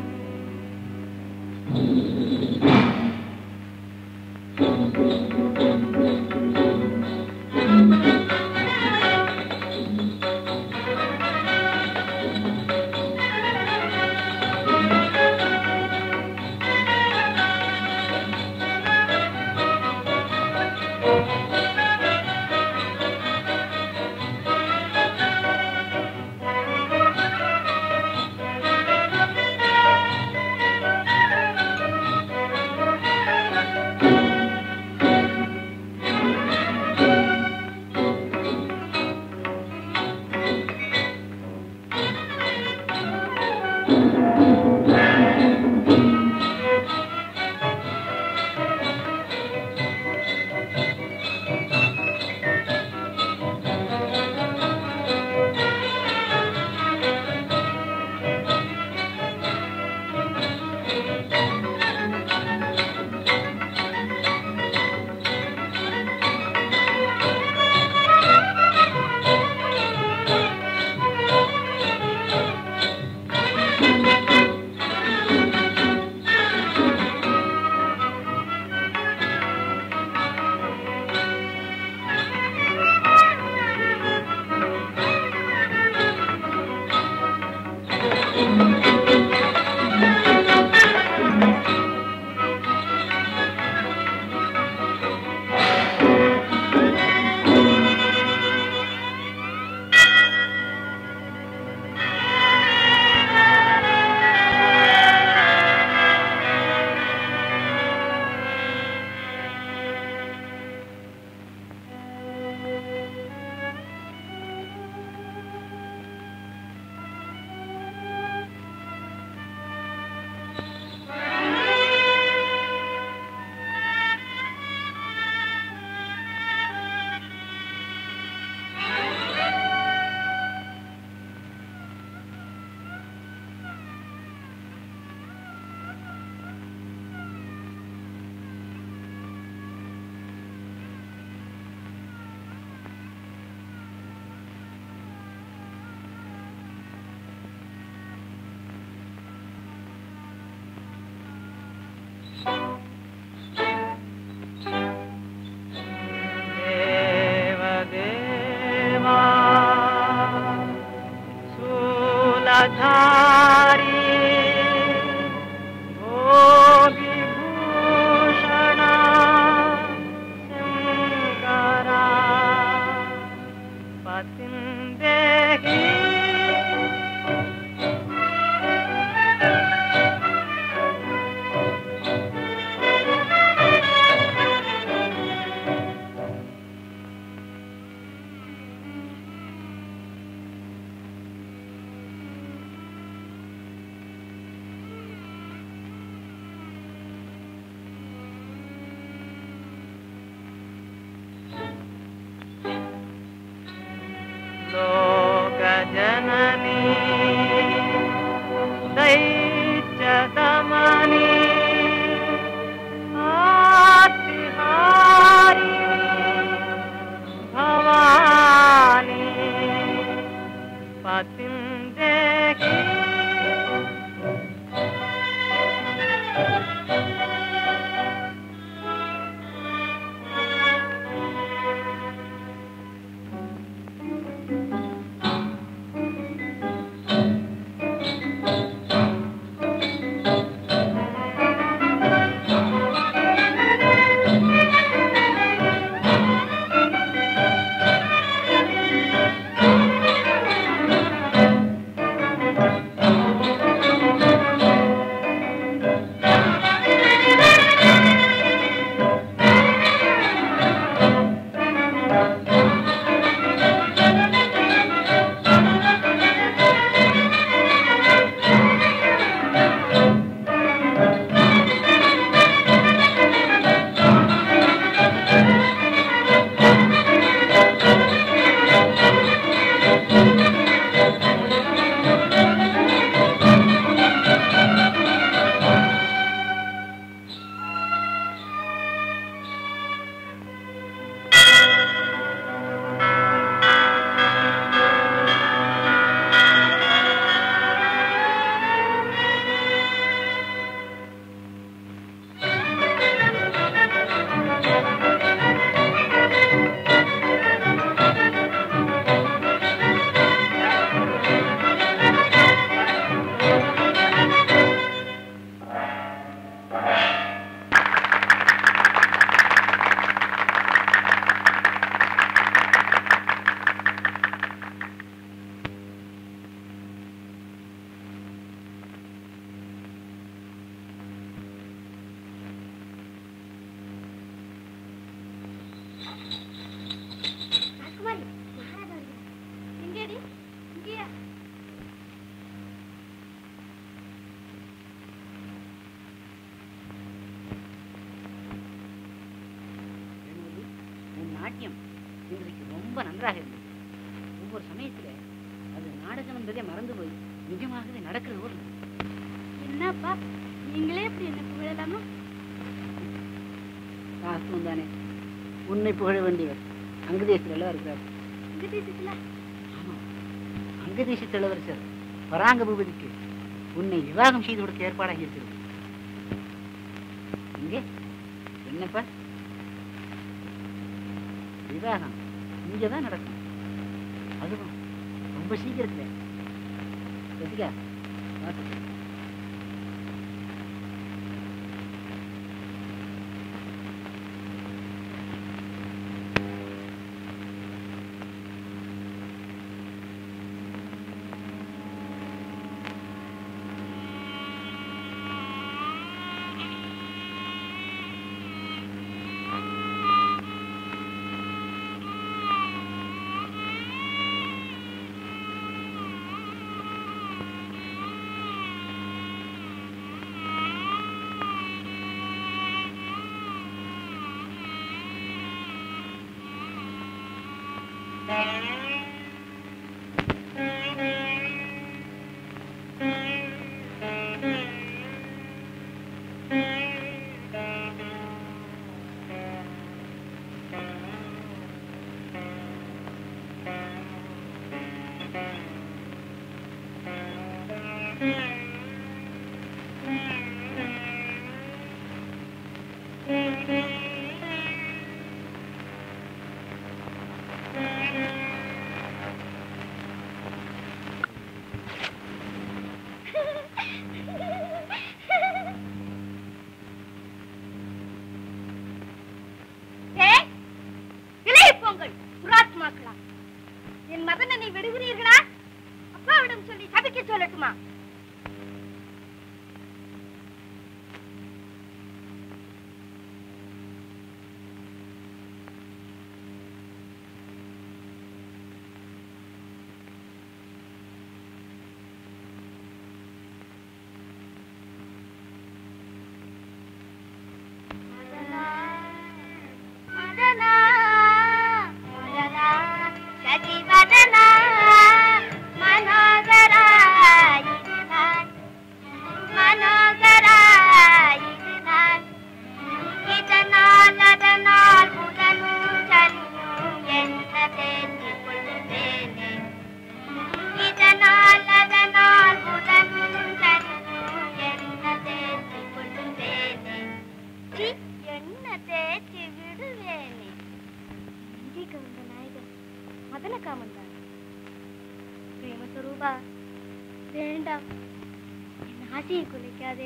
நாட்டியம் இன்றைக்கு ரொம்ப நன்றாக இருந்தது ஒவ்வொரு சமயத்துல அது நாடகம் என்பதே மறந்து போய் நிஜமாகவே நடக்கிறது போல இருந்தது. என்னப்பா நீங்களே இப்படி என்ன புகழலாமா வாஸ்தவம் தானே உன்னை புகழ வேண்டியவர் அங்கதேசத்தில் எல்லாம் இருக்கிறார் இந்த தேசத்துல ஆமா அங்கதேச இளவரசர் பராங்க பூபதிக்கு உன்னை விவாகம் செய்து கொடுக்க ஏற்பாடாகி இருக்கிறது இங்கே என்னப்பா விவாகம் இங்கதான் நடக்கும் அதுவும் ரொம்ப சீக்கிரத்துல ரசிகா பார்த்து ஏய், இளைய பொங்கல் புராத்மாக்களா என் மகனை விடுகிறீர்களா அப்பாவிடம் சொல்லி சபிக்க சொல்லட்டுமா மதனா மதனா மதனா சதிவதனா மனோகரா இதுதான் மனோகரா இதுதான் இதனால் அதனால் புதனும் சனியும் என்ன தேற்றிக் கொள்ளுவேனே இதனால் அதனால் புதனும் சனியும் என்ன தேற்றிக் கொள்ளுவேனே சி, என்ன தேய்ச்சி விடுவேனே இன்றைக்கு வந்த நாயகன் மதன காமந்தான் பிரேமஸ்வரூபா வேண்டாம் என் ஆசையை குலைக்காதே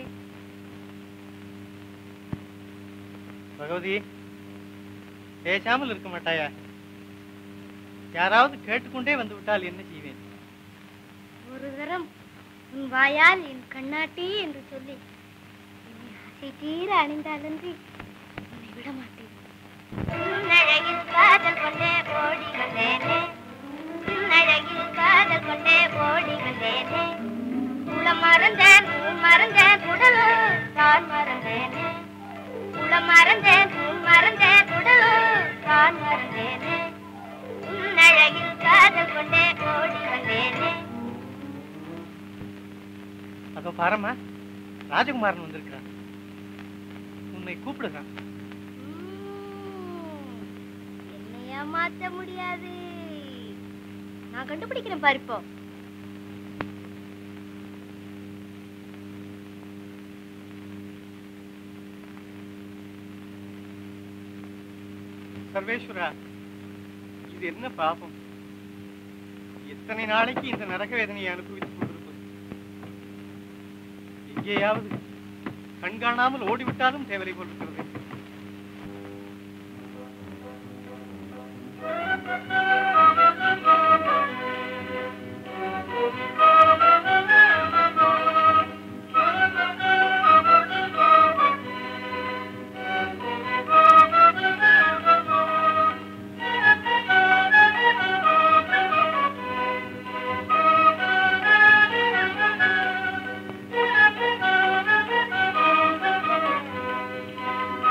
பகவதி பேசாமல் இருக்க மாட்டாயா யாராவது கேட்டுக்கொண்டே வந்து விட்டால் என்ன செய்வேன் ஒரு தரம் உன் வாயால் என் கண்ணாட்டி என்று சொல்லி என்னை ஆசை தீர அணிந்தாலன்றி உன்னை விட மாட்டேன் உன்னழகில் காதல் கொண்டே ஓடி வந்தேனே உன்னழகில் காதல் கொண்டே ஓடி வந்தேனே உளம் மறந்தேன் உன் மறந்தேன் உடலும் தான் மறந்தேனே உளம் மறந்தேன் உன் மறந்தேன் உடலும் தான் மறந்தேனே உன்னழகில் காதல் கொண்டே ஓடி வந்தேனே அதோ பாரம்மா ராஜகுமாரன் வந்திருக்கிறான் உன்னை கூப்பிடுறான் உம், என்னை ஏமாத்த முடியாது நான் கண்டுபிடிக்கிறேன் பாரு இப்போ சர்வேஸ்வரா இது என்ன பாபம் எத்தனை நாளைக்கு இந்த நரக வேதனையை அனுபவித்துக் கொண்டிருப்பது எங்கேயாவது கண்காணாமல் ஓடிவிட்டாலும் தேவலை போல் இருக்கிறது ஆ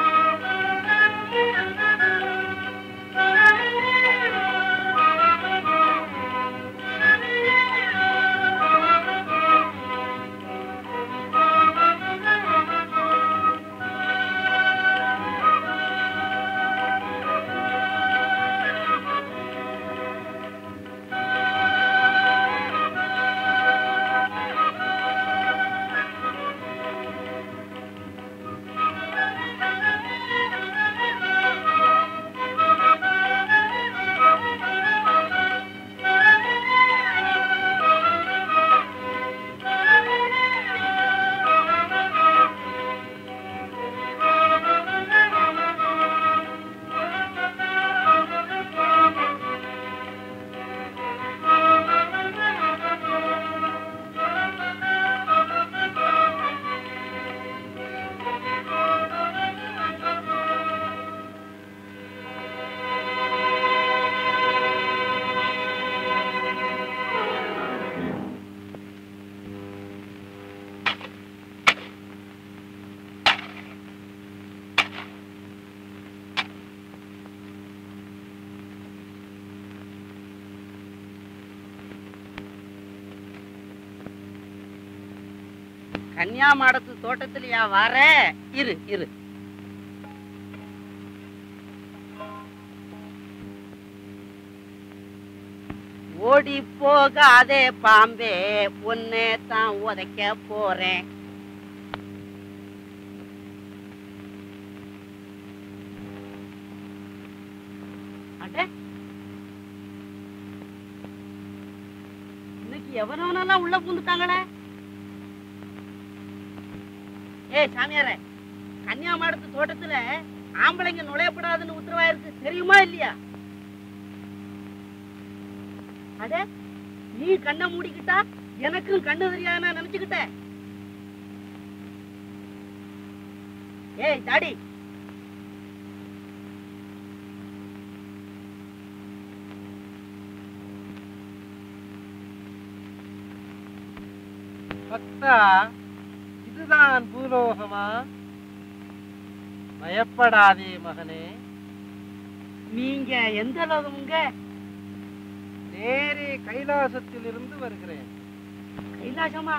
கன்னியாமாடத்து தோட்டத்திலயா வர இரு இரு ஓடி போகாதே பாம்பே உன்னை தான் உதைக்க போறேன் அட இன்னைக்கு எவனவனெல்லாம் உள்ள பூந்துட்டாங்களே ஏய் சாமியாரே கன்னியாமாடத்து தோட்டத்துல ஆம்பளைங்க நுழையப்படாதுன்னு உத்தரவாயிருக்கு தெரியுமா இல்லையா அட நீ கண்ணை மூடிக்கிட்டா எனக்கும் கண்ணு தெரியாத நான் நினைச்சுக்கிட்டேன் ஏய் தாடி பக்தா இதுதான் பூலோகமா பயப்படாதே மகனே நீங்க எந்த லோகமுங்க நேரே கைலாசத்திலிருந்து வருகிறேன் கைலாசமா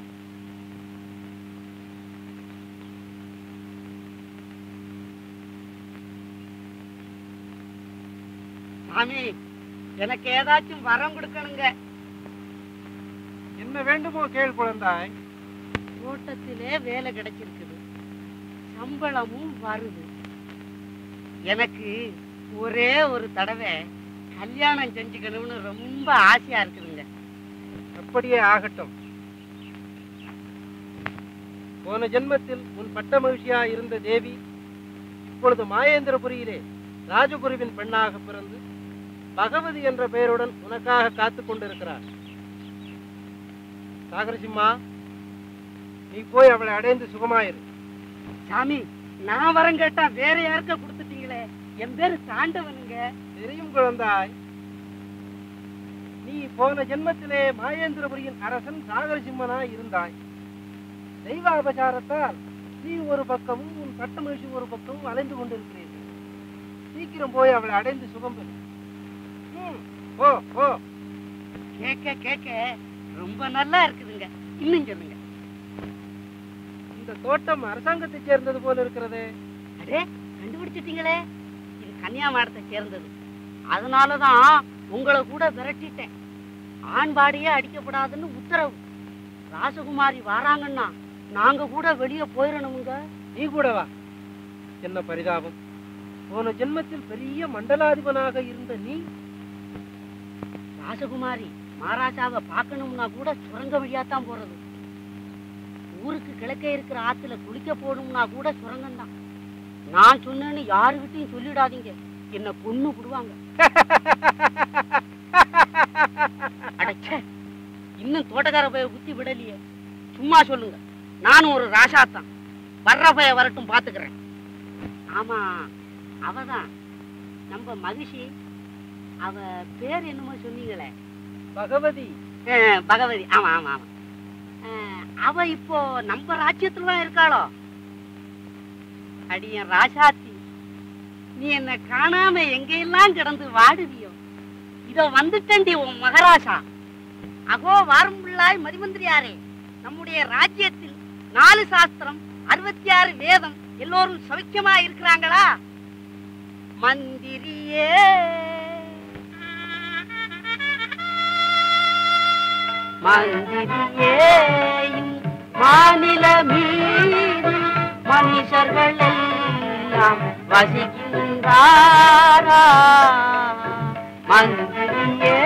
சாமி எனக்கு ஏதாச்சும் வரம் கொடுக்கணுங்க என்ன வேண்டுமோ கேள் குழந்தாய் தோட்டத்திலே வேலை கிடைச்சிருக்குது சம்பளமும் வருது எனக்கு ஒரே ஒரு தடவை கல்யாணம் செஞ்சுக்கணும்னு ரொம்ப ஆசையா இருக்குதுங்க அப்படியே ஆகட்டும் போன ஜென்மத்தில் உன் பட்ட மகிழ்ச்சியா இருந்த தேவி இப்பொழுது மாயேந்திரபுரியிலே ராஜகுருவின் பெண்ணாக பிறந்து பகவதி என்ற பெயருடன் உனக்காக காத்துக் கொண்டிருக்கிறார் சாகரசிம்மா நீ போய் அவளை அடைந்து சுகமாயிரு சாமி நான் வரம் கேட்டா வேற யாருக்க கொடுத்துட்டீங்களே என் பேரு தாண்டவனுங்க தெரியும் குழந்தாய் நீ போன ஜென்மத்திலே மாயேந்திரபுரியின் அரசன் சாகரசிம்மனாய் இருந்தாய் தெய்வாபசாரத்தால் நீ ஒரு பக்கமும் உன் பட்ட மகிழ்ச்சி ஒரு பக்கமும் அலைந்து கொண்டிருக்கிறீர்கள் சீக்கிரம் போய் அவளை அடைந்து சுகம் பெறு ம், போ போ கேட்க கேட்க ரொம்ப நல்லா இருக்குதுங்க இன்னும் சொல்லுங்க இந்த தோட்டம் அரசாங்கத்தைச் சேர்ந்தது போல இருக்கிறதே அடே கண்டுபிடிச்சிட்டீங்களே இது கன்னியாமாடத்தை சேர்ந்தது அதனாலதான் உங்களை கூட விரட்டிட்டேன் ஆண்பாடியே அடிக்கப்படாதுன்னு உத்தரவு ராசகுமாரி வாராங்கன்னா நாங்க கூட வெளியே போயிடணுமுங்க நீ கூட வா என்ன பரிதாபம் போன ஜென்மத்தில் பெரிய மண்டலாதிபனாக இருந்த நீ ராசகுமாரி மகாராஜாவை பார்க்கணும்னா கூட சுரங்க வழியாத்தான் போறது ஊருக்கு கிழக்கே இருக்கிற ஆத்துல குளிக்க போகணும்னா கூட சுரங்கம் தான் நான் சொன்னேன்னு யாருகிட்டையும் சொல்லிடாதீங்க என்ன கொன்னு விடுவாங்க அடச்சே இன்னும் தோட்டக்கார பைய புத்தி விடலையே சும்மா சொல்லுங்க நானும் ஒரு ராசாத்தான் வர்ற பைய வரட்டும் பாத்துக்கிறேன் ஆமா அவதான் நம்ம மகிஷி அவ பேர் என்னமோ சொன்னீங்களே பகவதி அஹ், பகவதி ஆமா ஆமா ஆமா அஹ், அவ இப்போ நம்ம ராஜ்யத்துல தான் இருக்காளோ அடியன் ராசாத்தி நீ என்ன காணாம எங்கெல்லாம் கிடந்து வாடுவியோ இதோ வந்துட்டண்டி உன் மகாராஜா அகோ வாரும் பிள்ளாய் மதிமந்திரியாரே நம்முடைய ராஜ்யத்தில் நாலு சாஸ்திரம் அறுபத்தி ஆறு வேதம் எல்லோரும் சௌக்கியமா இருக்கிறாங்களா மந்திரியே மந்திரியே மாநில மீது மனுஷர்கள் எல்லாம் வசிக்கின்றாரா மந்திரியே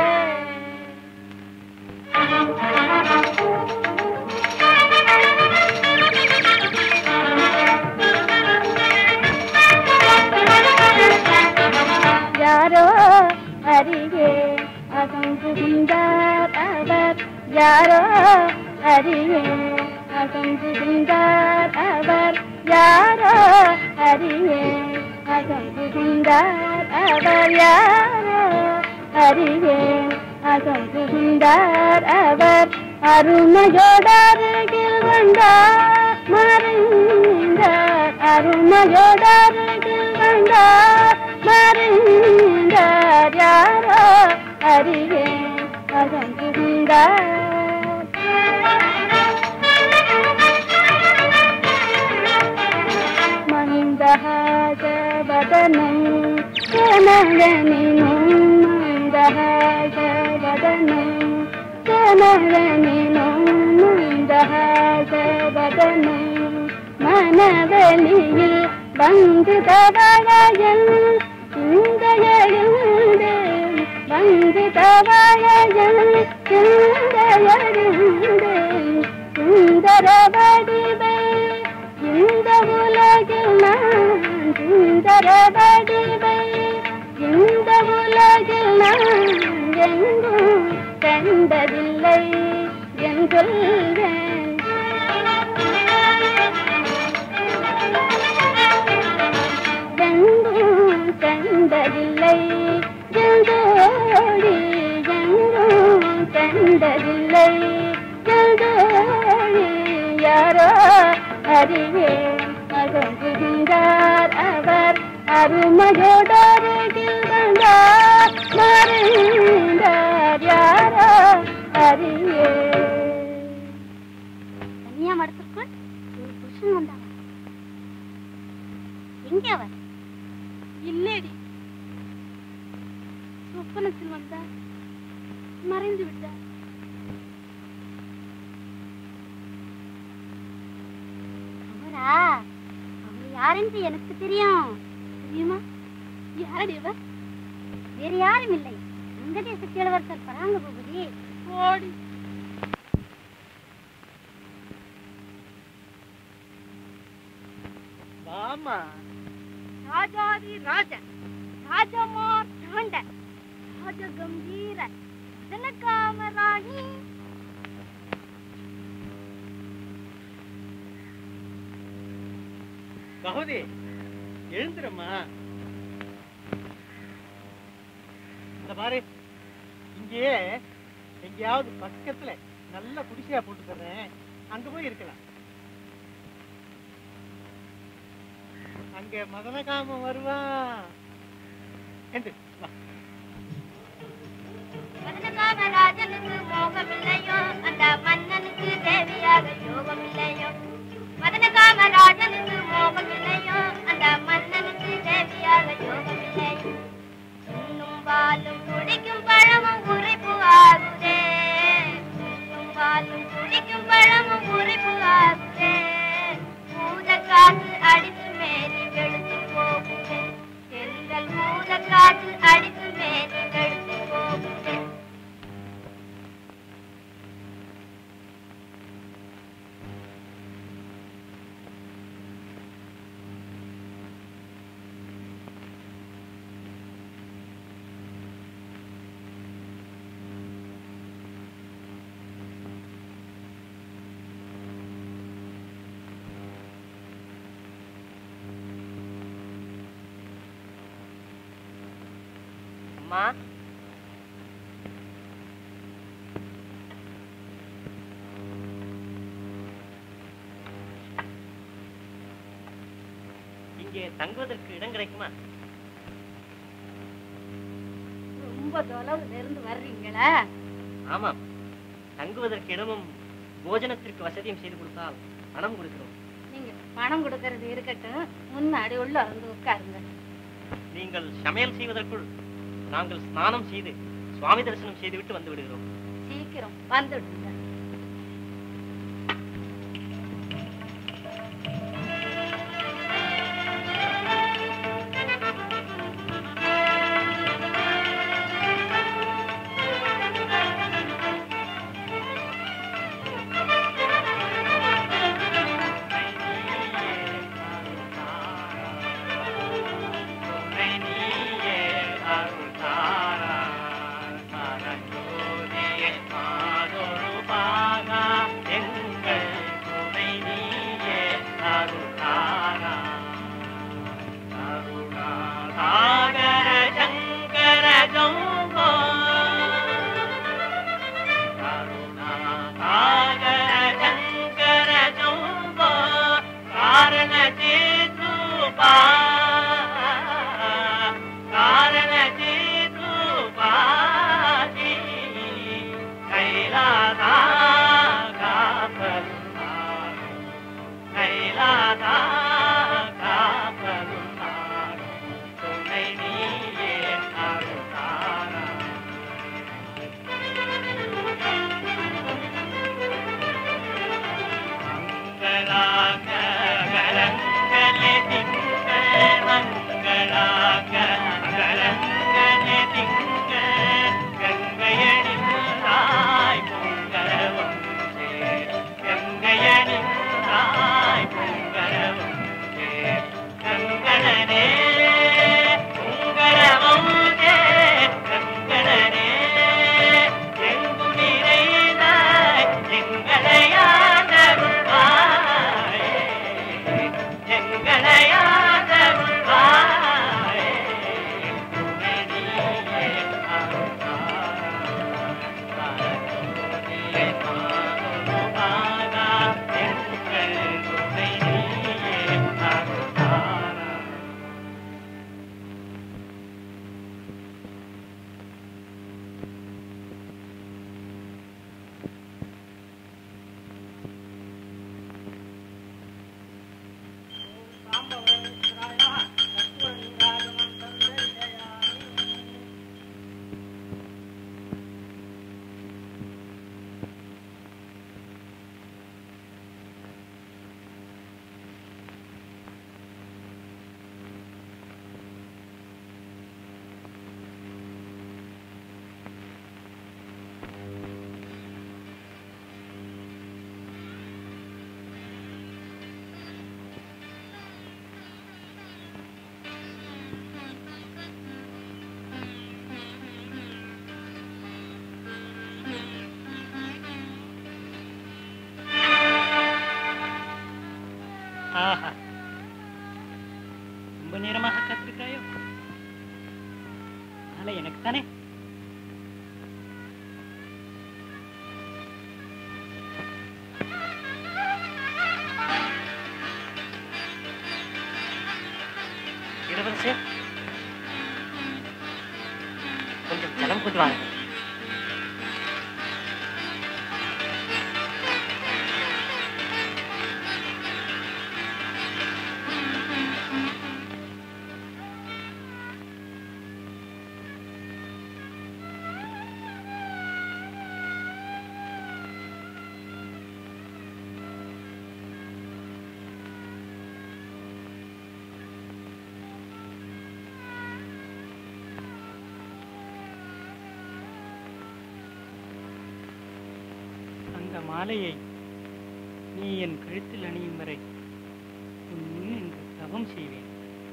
யாரோ அருகே அகங்குகின்றார் அவர் யாரோ அருகே அகங்குகின்றார் அவர் யாரோ அருகே அகங்குகின்றார் அவர் யாரோ அருகே அகங்குகின்றார் அவர் அருமையோடருகில் வந்தார் மறைந்தார் அருமையோடருகில் வந்தார் மறைந்தார் யாரோ அருகே அகங்குகின்றார் वदनं जनगणिनं मन्दहासवदनं जनगणिनं மந்தஹாசவதனம் மனவெளியில் வந்து தவழையல் இந்த எழுந்தேன் வந்து தவழையல் இந்த எழுந்தேன் சுந்தர வடிவே இந்த உலகில் நான் சுந்தர வடிவே இந்த உலகில் நான் எங்கும் கண்டதில்லை என் சொல்வேன் எங்கும் கண்டதில்லை எங்கோடி எங்கும் கண்டதில்லை எங்கோடி யாரோ அறிவேன் மகங்குகின்றார் அவர் அருமையோடருகில் வந்தார் மறைந்தார் யாரோ அறிவேன் தனியா மடத்திற்குள் ஒரு புருஷன் வந்தான் எங்கே அவர் இல்லடி சொப்பனத்தில் வந்தார் மறைந்து விட்டார் அவரா அவர் யாரென்று எனக்கு தெரியும் தெரியுமா யாரடி அவர் வேறு யாரும் இல்லை வெங்கடேச கிழவர்கர் பராங்க பூபதி ஓடி வாமா ராஜாதி ராஜ ராஜமார் தாண்ட ராஜ கம்பீர காமராணி பகவதி எழுந்துறம்மா இந்த பாரு இங்கேயே எங்கேயாவது பக்கத்துல நல்ல குடிசையா போட்டு தர்றேன் அங்க போய் இருக்கலாம் அங்க மதனகாம வருவான் என்று வா மதனகாமராஜனுக்கு மோகமில்லையோ அந்த மன்னனுக்கு தேவியாக யோகமில்லையோ மதனகாமராஜனுக்கு மோகமில்லையோ அந்த மன்னனுக்கு தேவியாக யோகமில்லையோ உண்ணும் பாலும் குடிக்கும் பழமும் உரைப்பு ஆகுதே உண்ணும் பாலும் குடிக்கும் பழமும் உரைப்பு ஆகுதே பூதக்காற்று அடித்து மேனி வெளுத்து போகுதே தென்றல் பூதக்காற்று அடித்து மேனி வெளுத்து போகுதே அம்மா இங்கே தங்குவதற்கு இடம் கிடைக்குமா ரொம்ப தொலைவுல இருந்து வர்றீங்களா ஆமாம் தங்குவதற்கு இடமும் போஜனத்திற்கு வசதியும் செய்து கொடுத்தால் பணம் கொடுக்கிறோம் நீங்க பணம் கொடுக்கறது இருக்கட்டும் முன்னாடி உள்ள வந்து உட்காருங்க நீங்கள் சமையல் செய்வதற்குள் நாங்கள் ஸ்நானம் செய்து சுவாமி தரிசனம் செய்துவிட்டு வந்து விடுகிறோம் சீக்கிரம் வந்துடுங்க அருள் தாரா வச்சிருக்காயோ மாலை எனக்கு தானே இளவரசர் கொஞ்சம் ஜலம் கொண்டு வாங்க அந்த மாலையை நீ என் கழுத்தில் அணியும் வரை உன் முன் நின்று தவம் செய்வேன்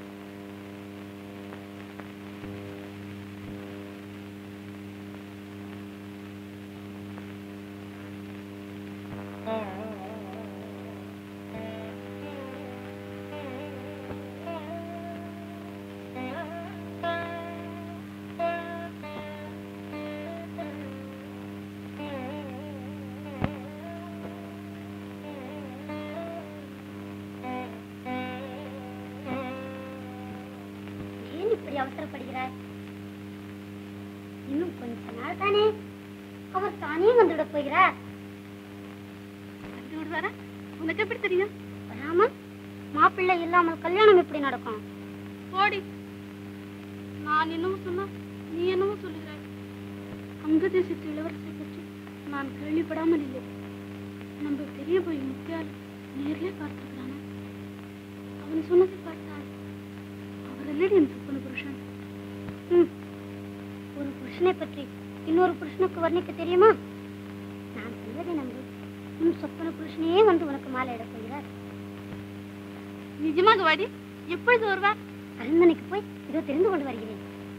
ஏன் இப்படி அவசரப்படுகிறாய் இன்னும் கொஞ்ச நாள் தானே அவர் தானே வந்துவிட போகிறார் வந்து விடுவாரா உனக்கு எப்படி தெரியும் வராம மாப்பிள்ளை இல்லாமல் கல்யாணம் எப்படி நடக்கும் போடி நான் என்னவோ சொன்னா நீ என்னவோ சொல்லுகிறாய் அங்க தேசத்து இளவரசரை பற்றி நான் கேள்விப்படாமல் இல்லை நம்ம பெரிய போய் முத்தியால் நேர்ல பார்த்திருக்கிறானா அவன் சொன்னதை பார்த்தால் அவர் அல்லடி என் சொப்பன புருஷன் ம். ஒரு புருஷனை பற்றி இன்னொரு புருஷனுக்கு வர்ணிக்க தெரியுமா நான் சொல்வதை நம்பு உன் சொப்பன புருஷனே வந்து உனக்கு மாலை இடப் போகிறார் நிஜமாக வாடி எப்பொழுது வருவார் அரண்மனைக்கு போய் இதோ தெரிந்து கொண்டு வருகிறேன்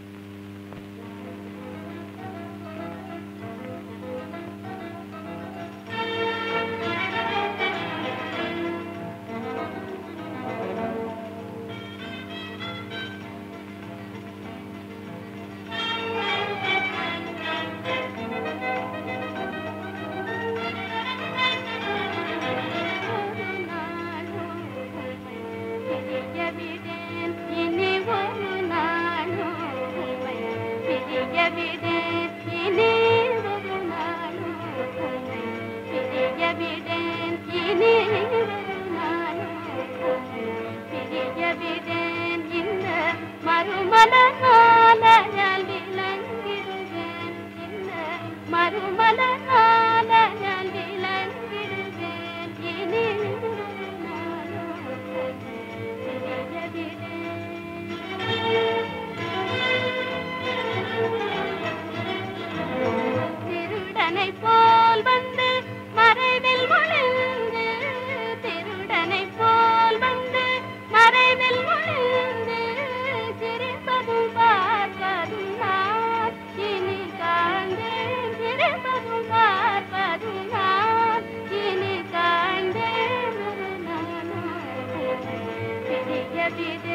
மறுமலனாலயால் விளங்கிடுவேன் இந்த மறுமலனாலயால் விளங்கிடுவேன் இனி ஒரு நாளும் திருடனை போல் வந்து மறைவில் ஒளிந்து திருடனை போல் வந்து மறைவில் ஒளிந்து சிரிப்பதும் பார்ப்பதும் நான் இனி காண்பேன் சிரிப்பதும் பார்ப்பதும் நான் இனி காண்பேன் ஒரு நாளும் பிரிய விடு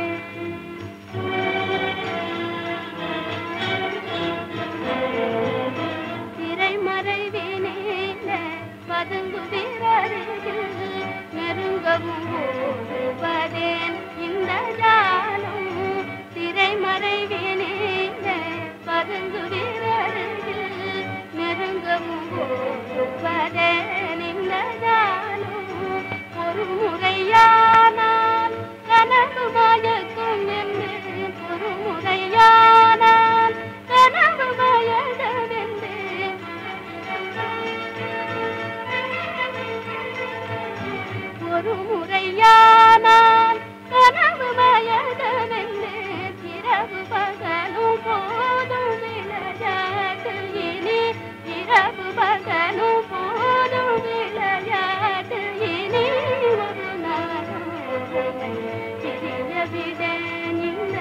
திரைமறைவினேல பதுங்குதிரருகில் நெருங்கவும் ஓடுவதேன் இந்த ஜாலம் திரைமறைவினேல பதுங்குதிரருகில் நெருங்கவும் ஓடுவதேன் இந்த ஜாலம் ஒரு முறையானால் கனவு மயக்கும் என்று ஒரு முறையானால் கனவு மயக்கவென்று ஒரு முறையானால் கனவு மயக்கவென்று இரவு பகலும் போதும் விளையாட்டு இனி இரவு பகலும் போதும் விளையாட்டு இனி ஒரு நாளும் பிரிய விடேன் இந்த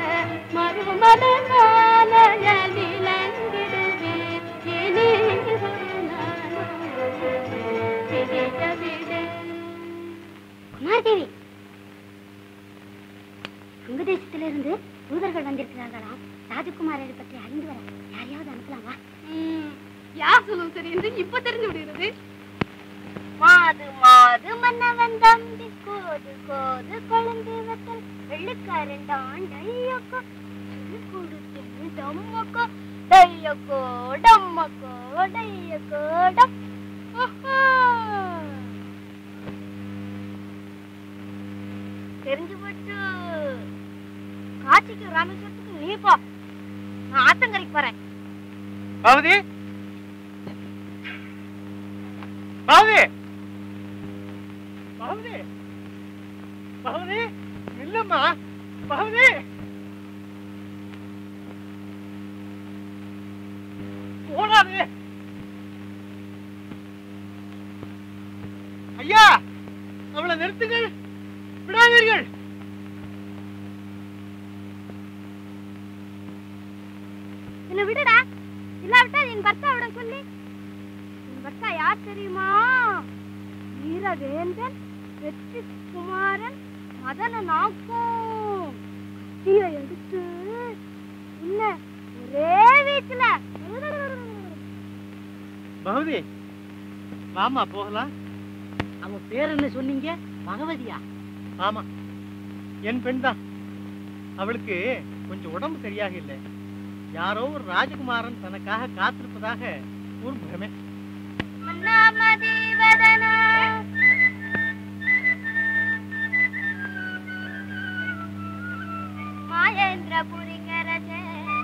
மறுமலனாலயால் விளங்கிடுவேன் இனி ஒரு நாளும் பிரிய விடேன் குமாரதேவி அங்க தேசத்திலிருந்து தூதர்கள் மன்னர்கள் வந்திருக்கிறார்களாம் ராஜகுமாரரை பற்றி அறிந்து வர யாரையாவது அனுப்பலாமா ம், யார் சொல்லும் சரி என்று இப்ப தெரிஞ்சு விடுகிறது மாது மாது மன்னவன் தம்பி கோது கோது கொழுந்து வத்தல் வெள்ளிக்காரன் டையக்கோ கொடுத்து டம்மக்கோ டையக்கோ டம்மக்கோ டையக்கோ டம் ஆஹா. தெரிஞ்சு போச்சு காட்சிக்கு ராமேஸ்வரத்துக்கு நீ போ நான் ஆத்தங்கரைக்கு போறேன் பகவதி பகவதி பகவதி பகவதி இல்லம்மா பகவதி போடாதே ஐயா அவளை நிறுத்துங்கள் விடாதீர்கள் என்ன விடுடா இல்லாவிட்டா என் பர்த்தாவிடம் சொல்லி என் பர்த்தா யார் தெரியுமா வீரவேந்தன் வெற்றி குமாரன் மதன நாக்கும் கத்தியை எடுத்து உன்ன ஒரே வீச்சுல பகவதி வாமா போகலாம் அவ பேர் என்ன சொன்னீங்க பகவதியா ஆமா என் பெண் தான் அவளுக்கு கொஞ்சம் உடம்பு சரியாக இல்லை யாரோ ஒரு ராஜகுமாரன் தனக்காக காத்திருப்பதாக ஒரு பிரமை மன்னாமதிவதனா மாயேந்திர புரிங்கரஜே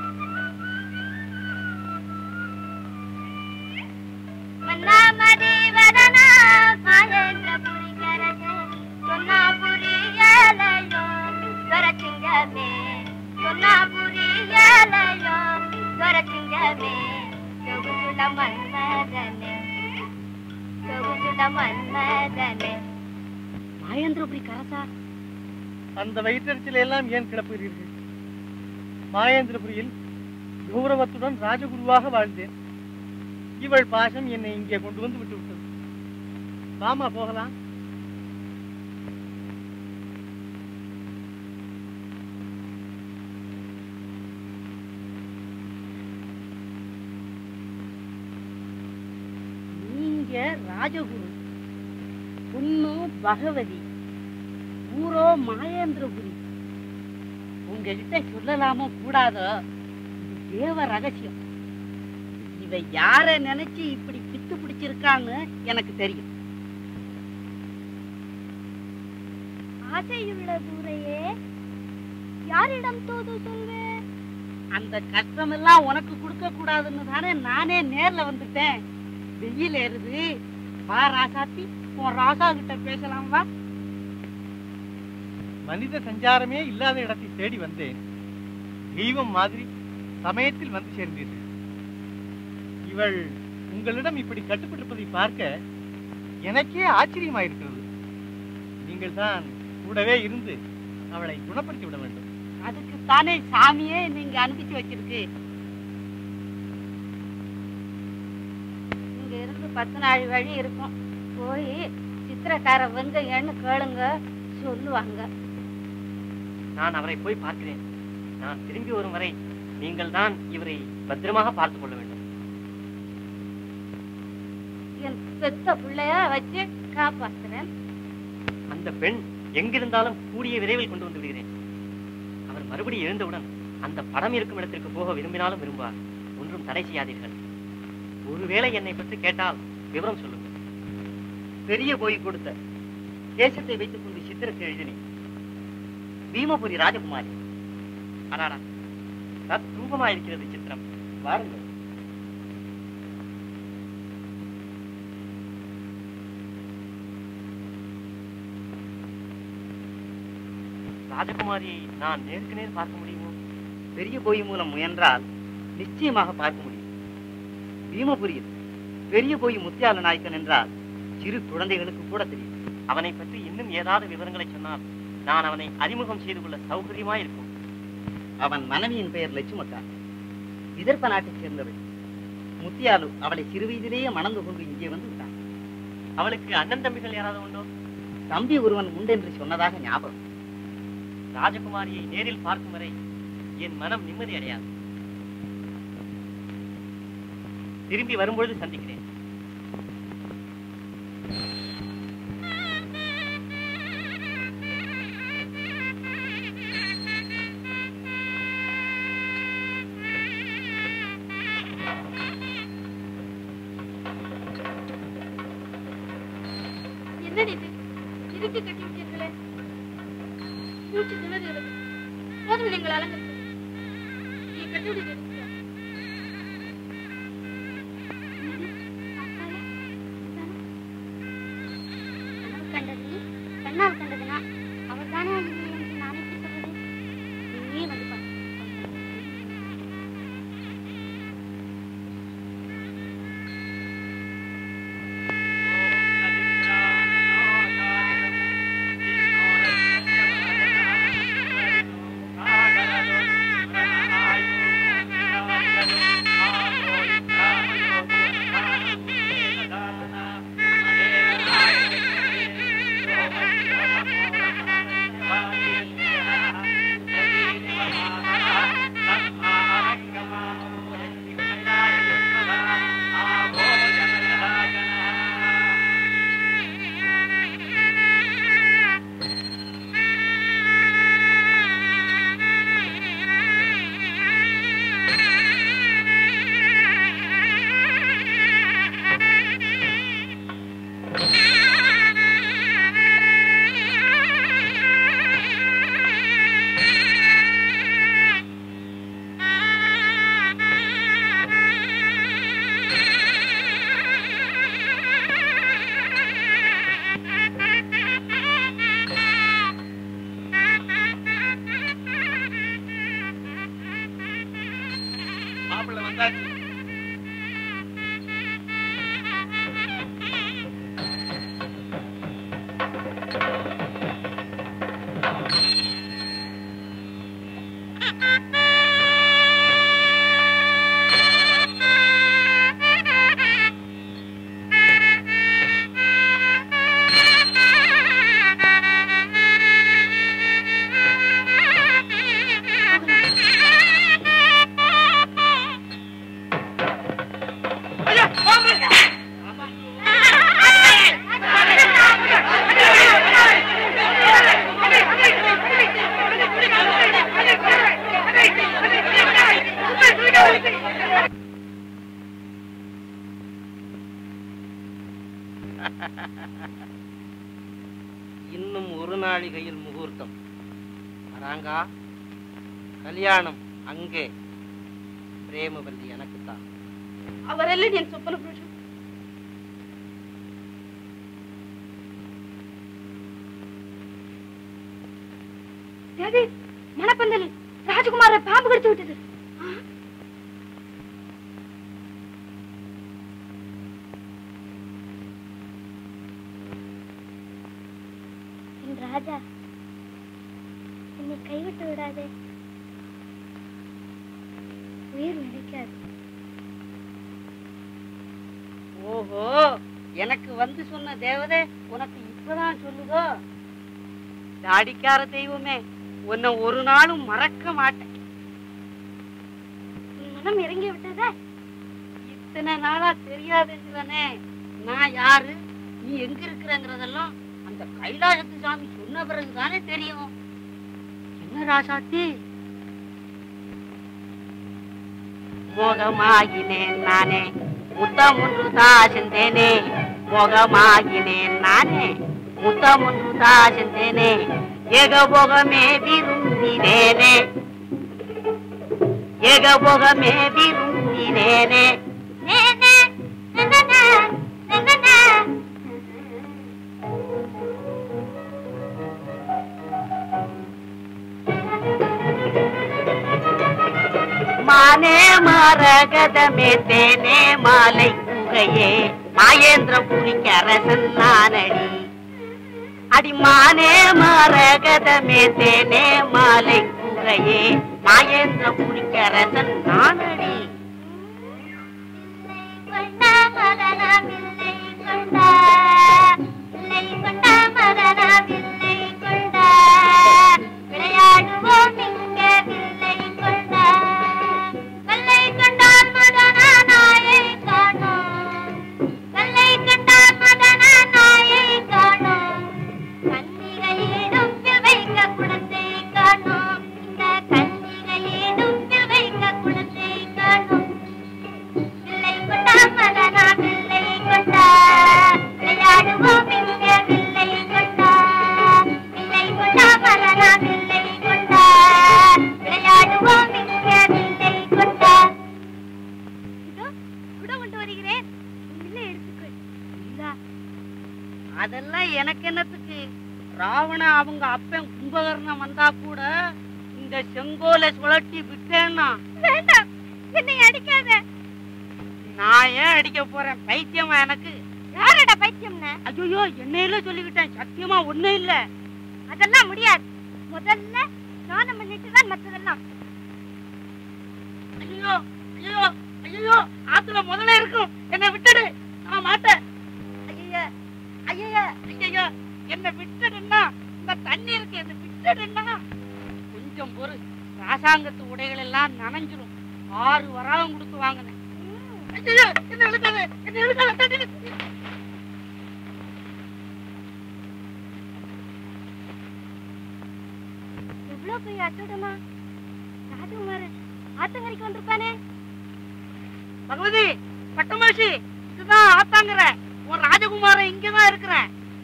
மன்னாமதிவதனா மாயேந்திர புரிங்கரஜே சொன்னா புரியலையோ துரச்சிங்கமே சொன்னா புரியலையோ துரச்சிங்கமே சொகுசுல மன்மதனே சொகுசுல மன்மதனே மகேந்திரபுரி கரசா அந்த வயிற்றறிச்சலை எல்லாம் ஏன் கிளப்புகிறீர்கள் மாயேந்திரபுரியில் கௌரவத்துடன் ராஜகுருவாக வாழ்ந்தேன் இவள் பாசம் என்னை இங்கே கொண்டு வந்து விட்டு விட்டது வாமா போகலாம் நீங்க ராஜகுரு பொண்ணு பகவதி ஊரோ மாயேந்திரபுரி உங்ககிட்ட சொல்லலாமோ கூடாதோ இது தேவ ரகசியம் இவ யார நினைச்சு இப்படி பித்து பிடிச்சிருக்கான்னு எனக்கு தெரியும் ஆசையுள்ள தூரையே யாரிடம் தூது சொல்வே அந்த கஷ்டமெல்லாம் உனக்கு கொடுக்க கூடாதுன்னு தானே நானே நேர்ல வந்துட்டேன் வெயில் ஏறுது வா ராசாத்தி உன் ராசா கிட்ட பேசலாம் வா மனித சஞ்சாரமே இல்லாத இடத்தை தேடி வந்தேன் தெய்வம் மாதிரி சமயத்தில் வந்து சேர்ந்தீர்கள் இவள் உங்களிடம் இப்படி கட்டுப்பட்டிருப்பதை பார்க்க எனக்கே ஆச்சரியமாயிருக்கிறது நீங்கள் தான் கூடவே இருந்து அவளை குணப்படுத்தி விட வேண்டும் அதுக்கு தானே சாமியே நீங்க அனுப்பிச்சு வச்சிருக்கு இங்க இருந்து பத்து நாள் வழி இருக்கும் போய் சித்திரக்கார வெங்கையன்னு கேளுங்க சொல்லுவாங்க நான் அவரை போய் பார்க்கிறேன் நான் திரும்பி வரும் வரை நீங்கள் தான் இவரை பத்திரமாக பார்த்துக் கொள்ள வேண்டும் என் பெத்த பிள்ளைய வச்சு காப்பாத்துறேன் அந்த பெண் எங்கிருந்தாலும் கூடிய விரைவில் கொண்டு வந்து விடுகிறேன் அவர் மறுபடியும் எழுந்தவுடன் அந்த படம் இருக்கும் இடத்திற்கு போக விரும்பினாலும் விரும்புவார் ஒன்றும் தடை செய்யாதீர்கள் ஒருவேளை என்னை பற்றி கேட்டால் விவரம் சொல்லுங்கள் பெரிய போய் கொடுத்த தேசத்தை வைத்துக் கொண்டு சித்திரத்தை எழுதினேன் பீமபுரி ராஜகுமாரி அடாடா தத்ரூபமாயிருக்கிறது சித்திரம் வாருங்கள் ராஜகுமாரியை நான் நேருக்கு நேர் பார்க்க முடியுமோ பெரிய போய் மூலம் முயன்றால் நிச்சயமாக பார்க்க முடியும் பீமபுரியில் பெரிய போய் முத்தியால நாயக்கன் என்றால் சிறு குழந்தைகளுக்கு கூட தெரியும் அவனை பற்றி இன்னும் ஏதாவது விவரங்களை சொன்னால் நான் அவனை அறிமுகம் செய்து கொள்ள சௌகரியமா இருக்கும் அவன் மனைவியின் பெயர் லட்சுமக்கா விதர்ப்ப நாட்டைச் சேர்ந்தவள் முத்தியாலு அவளை சிறுவயதிலேயே மணந்து கொண்டு இங்கே வந்து விட்டான் அவளுக்கு அண்ணன் தம்பிகள் யாராவது உண்டோ தம்பி ஒருவன் உண்டென்று சொன்னதாக ஞாபகம் ராஜகுமாரியை நேரில் பார்க்கும் வரை என் மனம் நிம்மதி அடையாது திரும்பி வரும்பொழுது சந்திக்கிறேன் என்னடி இது இறுக்கி கட்டி விட்டீர்களே மூச்சு திணறுகிறது போதும் நீங்கள் அலங்கரித்து நீ கட்டி விடுகிறது கனவு கண்டது நீ கண்ணால் கண்டதுனா அவர் தானே என்று நானே சொல்வது நீயே வந்து பார் மாப்பிள்ளை வந்தாச்சு இன்னும் ஒரு நாழிகையில் முகூர்த்தம் வராங்கா கல்யாணம் அங்கே பிரேமவல்லி எனக்குத்தான் ಅವರೆಲ್ಲ ನೀನ್ ಸ್ವಪ್ನ ಪುರುಷ தேவி மணப்பந்தலில் ராஜகுமார பாம்பு கடித்து விட்டது என் ராஜா என்னை கைவிட்டு விடாதே உயிர் நிலைக்காது ஓஹோ எனக்கு வந்து சொன்ன தேவதை உனக்கு இப்பதான் சொல்லுதோ தாடிக்கார தெய்வமே உன்னை ஒரு நாளும் மறக்க மாட்டேன் உன் மனம் இறங்கி விட்டதே இத்தனை நாளா தெரியாதுன்றதானே நான் யாரு நீ எங்க இருக்கிறங்கிறதெல்லாம் அந்த கைலாசத்து சாமி சொன்ன பிறகுதானே தெரியும் என்ன ராசாத்தி மோகமாகினேன் நானே முத்தம் ஒன்று தாசந்தேனே மோகமாகினேன் நானே முத்தம் ஒன்று தாசந்தேனே ஏகபோகமே விரும்பினேனே ஏகபோகமே விரும்பினேனே நேனே, நனனே, நனனே. மானே மரகதமே தேனே மாலை குகையே மாயேந்திர புரிக்கு அரசன் நானடி அடி மானே மரகதமே தேனே மாலை குகையே மாயேந்திர புரிக்கு அரசன் நானடி கொண்டா மகனாம் இல்லை கொண்டா இல்லை கொண்டா மகனாம் இல்லை கொண்டா விளையாடுவோம் இங்கே இல்லை கொண்டா அதெல்லாம் எனக்கு என்னத்துக்கு ராவண அவங்க அப்பன் கும்பகர்ணம் வந்தா கூட இந்த செங்கோலை சுழட்டி விட்டேன்னா வேண்டாம் என்னை அடிக்காத நான் ஏன் அடிக்க போறேன் பைத்தியமா எனக்கு யாரடா பைத்தியம்னு ஐயோ என்னையில சொல்லிக்கிட்டேன் சத்தியமா ஒண்ணும் இல்ல அதெல்லாம் முடியாது முதல்ல ஸ்நானம் பண்ணிட்டு தான் மற்றதெல்லாம் ஐயோ ஐயோ ஐயோ ஆத்துல முதல்ல இருக்கும் என்னை விட்டுடு நான் மாட்டேன் ஐயா ஐயா ஐயா என்னை விட்டுடுன்னா இந்த தண்ணி இருக்கு என்னை விட்டுடுன்னா கொஞ்சம் பொறு ராசாங்கத்து உடைகள் எல்லாம் நனைஞ்சிரும் ஆறு வராகம் கொடுத்து வாங்கினேன் ஐயோ என்ன இழுக்காத என்ன இழுக்காத தண்ணி இருக்கு. எவ்வளவு பெரிய அச்சுடமா ராஜகுமார் ஆத்தங்கரைக்கு வந்திருப்பானே பகவதி பட்டமரிசி இதுதான் ஆத்தாங்கிற உன் ராஜகுமாரன் இங்கதான் இருக்கிறேன்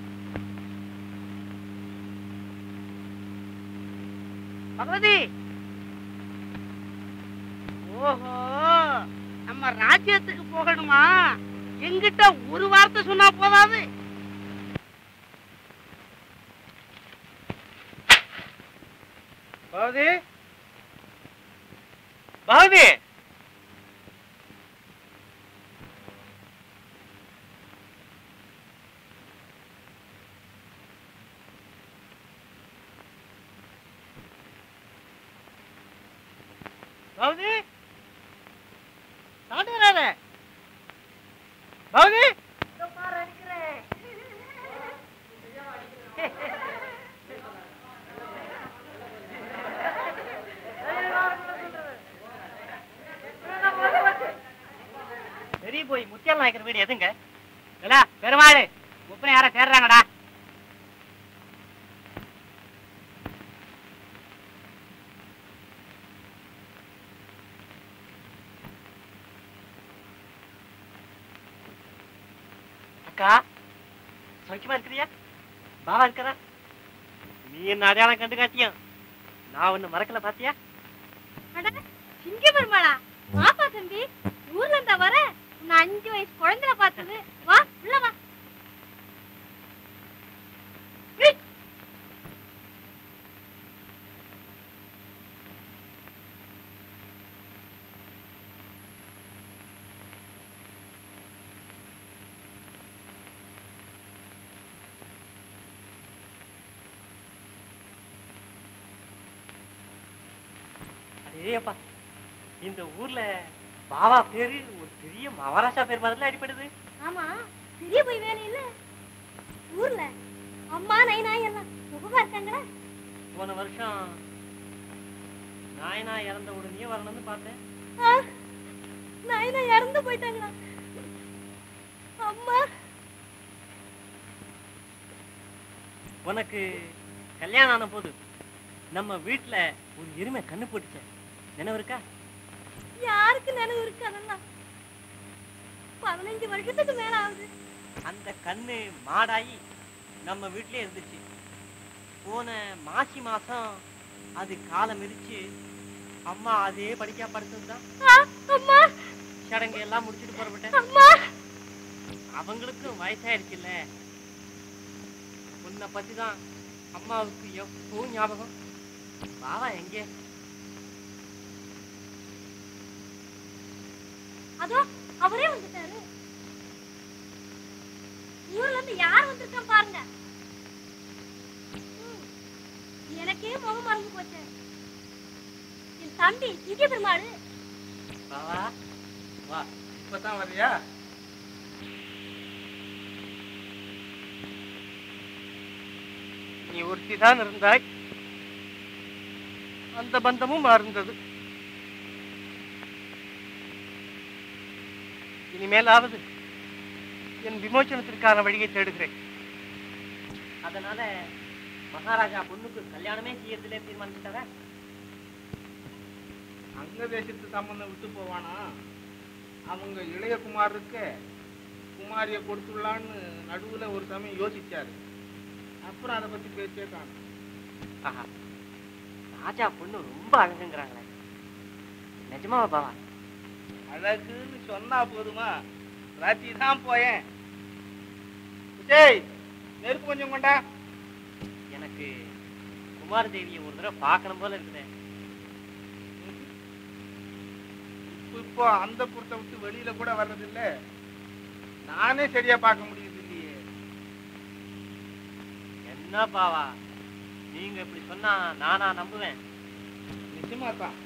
பகவதி ஓஹோ நம்ம ராஜ்யத்துக்கு போகணுமா எங்கிட்ட ஒரு வார்த்தை சொன்னா போதாது பாவதி பாவதி பாவதி தாண்டி வராத பாவதி பெரிய போய் முத்தியால் நாயக்கர் வீடு எதுங்க இல்ல பெருமாள் முப்பனை யார தேடுறாங்கடா அக்கா சௌக்கியமா இருக்கிறியா பாவா இருக்கிறா நீ என்ன அடையாளம் கண்டு காட்டியா நான் ஒண்ணு மறக்கல பாத்தியா அட சிங்க பெருமாளா வாப்பா தம்பி ஊர்ல இருந்தா வர உன்னை அஞ்சு வயசு குழந்தைல பார்த்தது வா உள்ள வா ஏய். அடேப்பா இந்த ஊர்ல பாவா பேரு ஒரு பெரிய மகாராஜா பேர் மாதிரில அடிப்படுது ஆமா பெரிய போய் வேலை இல்ல ஊர்ல அம்மா நை நாய் எல்லாம் சுகமா இருக்காங்களா போன வருஷம் நாயனா இறந்த உடனே வரணும்னு பார்த்தேன் ஆ, நாய் நாய் இறந்து போயிட்டாங்களா அம்மா உனக்கு கல்யாணம் ஆன போது நம்ம வீட்டுல ஒரு எருமை கண்ணு போட்டுச்ச நினைவு இருக்கா யாருக்கு நினைவு இருக்கு அதெல்லாம் பதினஞ்சு வருஷத்துக்கு மேல ஆகுது அந்த கண்ணு மாடாயி நம்ம வீட்லயே இருந்துச்சு போன மாசி மாசம் அது காலம் மிதிச்சு அம்மா அதே படிக்கா படுத்ததுதான் ஆ, அம்மா சடங்கு எல்லாம் முடிச்சிட்டு புறப்பட்டேன் அம்மா அவங்களுக்கும் வயசாயிருச்சுல்ல உன்னை பத்தி தான் அம்மாவுக்கு எப்பவும் ஞாபகம் பாவா எங்கே அதோ அவரே வந்துட்டாரு ஊர்ல இருந்து யார் வந்திருக்கான் பாருங்க ம், எனக்கே முகம் மறந்து போச்சு என் தம்பி சிங்க பெருமாள் பாவா வா இப்பதான் வரியா நீ ஒருத்திதான் இருந்தாய் அந்த பந்தமும் மாறுந்தது இனிமேலாவது என் விமோச்சனத்திற்கான வழியை தேடுகிறேன் அதனால மகாராஜா பொண்ணுக்கு கல்யாணமே செய்யறதுல தீர்மானிச்சுட்டாரா அங்க தேசத்து சம்பந்தம் விட்டு போவானா அவங்க இளைய குமாருக்கு குமாரிய கொடுத்துடலான்னு நடுவுல ஒரு சமயம் யோசிச்சாரு அப்புறம் அதை பத்தி பேச்சே காணும் ஆஹா ராஜா பொண்ணு ரொம்ப அழகுங்கிறாங்களே நிஜமாவா பாவா அழகுன்னு சொன்னா போதுமா ராத்தி தான் போயேன் விஜய் நெருப்பு கொஞ்சம் கொண்டா எனக்கு குமார தேவியை ஒரு தடவை பார்க்கணும் போல இருக்குதே இப்போ இப்போ அந்த புறத்தை விட்டு வெளியில கூட வர்றதில்ல நானே சரியா பார்க்க முடியுது இல்லையே என்ன பாவா நீங்க இப்படி சொன்னா நானா நம்புவேன் நிச்சயமா தான்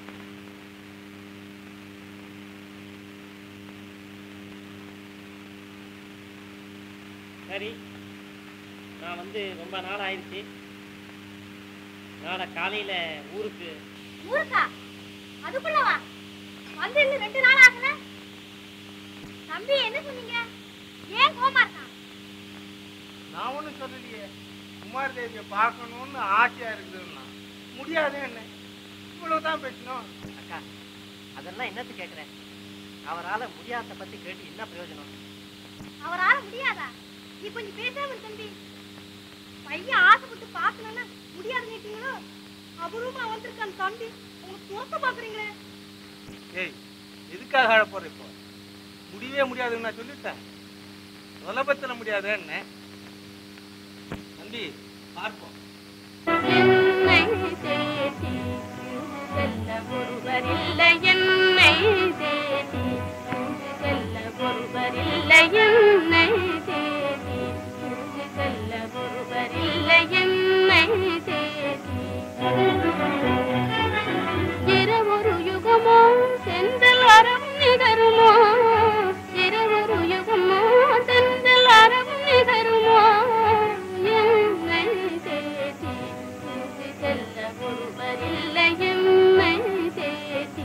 சரி நான் வந்து ரொம்ப நாள் ஆயிடுச்சு நாளை காலையில ஊருக்கு ஊருக்கா அதுக்குள்ளவா வந்து இன்னும் ரெண்டு நாள் ஆகல தம்பி என்ன சொன்னீங்க ஏன் கோமா இருக்கான் நான் ஒண்ணும் சொல்லலையே குமார் தேவியை பார்க்கணும்னு ஆசையா இருக்குதுன்னா முடியாதே என்ன இவ்வளவுதான் பேசணும் அக்கா அதெல்லாம் என்னத்து கேக்குறேன் அவரால முடியாத பத்தி கேட்டு என்ன பிரயோஜனம் அவரால முடியாதா நீ கொஞ்சம் பேசாம இரு தம்பி பையன் ஆசைப்பட்டு பார்க்கணும்னா முடியாது கேட்டீங்களோ அபூர்வமா வந்திருக்கான் தம்பி உங்களுக்கு தோக்க பாக்குறீங்களே ஏய் எதுக்காக அழ போற இப்போ முடியவே முடியாதுன்னு நான் சொல்லிட்டேன் சுலபத்துல முடியாத என்ன தம்பி பார்ப்போம் என்னை தேடி செல்ல ஒருவரில்லை என்னை தேடி செல்ல ஒருவரில்லை என்னை தேடி செல்ல ஒருவரில்லை என்னை தேடி இரவொரு யுகமோ செந்தல் அறம் நிகருமோ இரவொரு யுகமோ செந்தல் அறம் நிகருமோ என்னை தேடி இங்கு செல்ல ஒருவரில்லை என்னை தேடி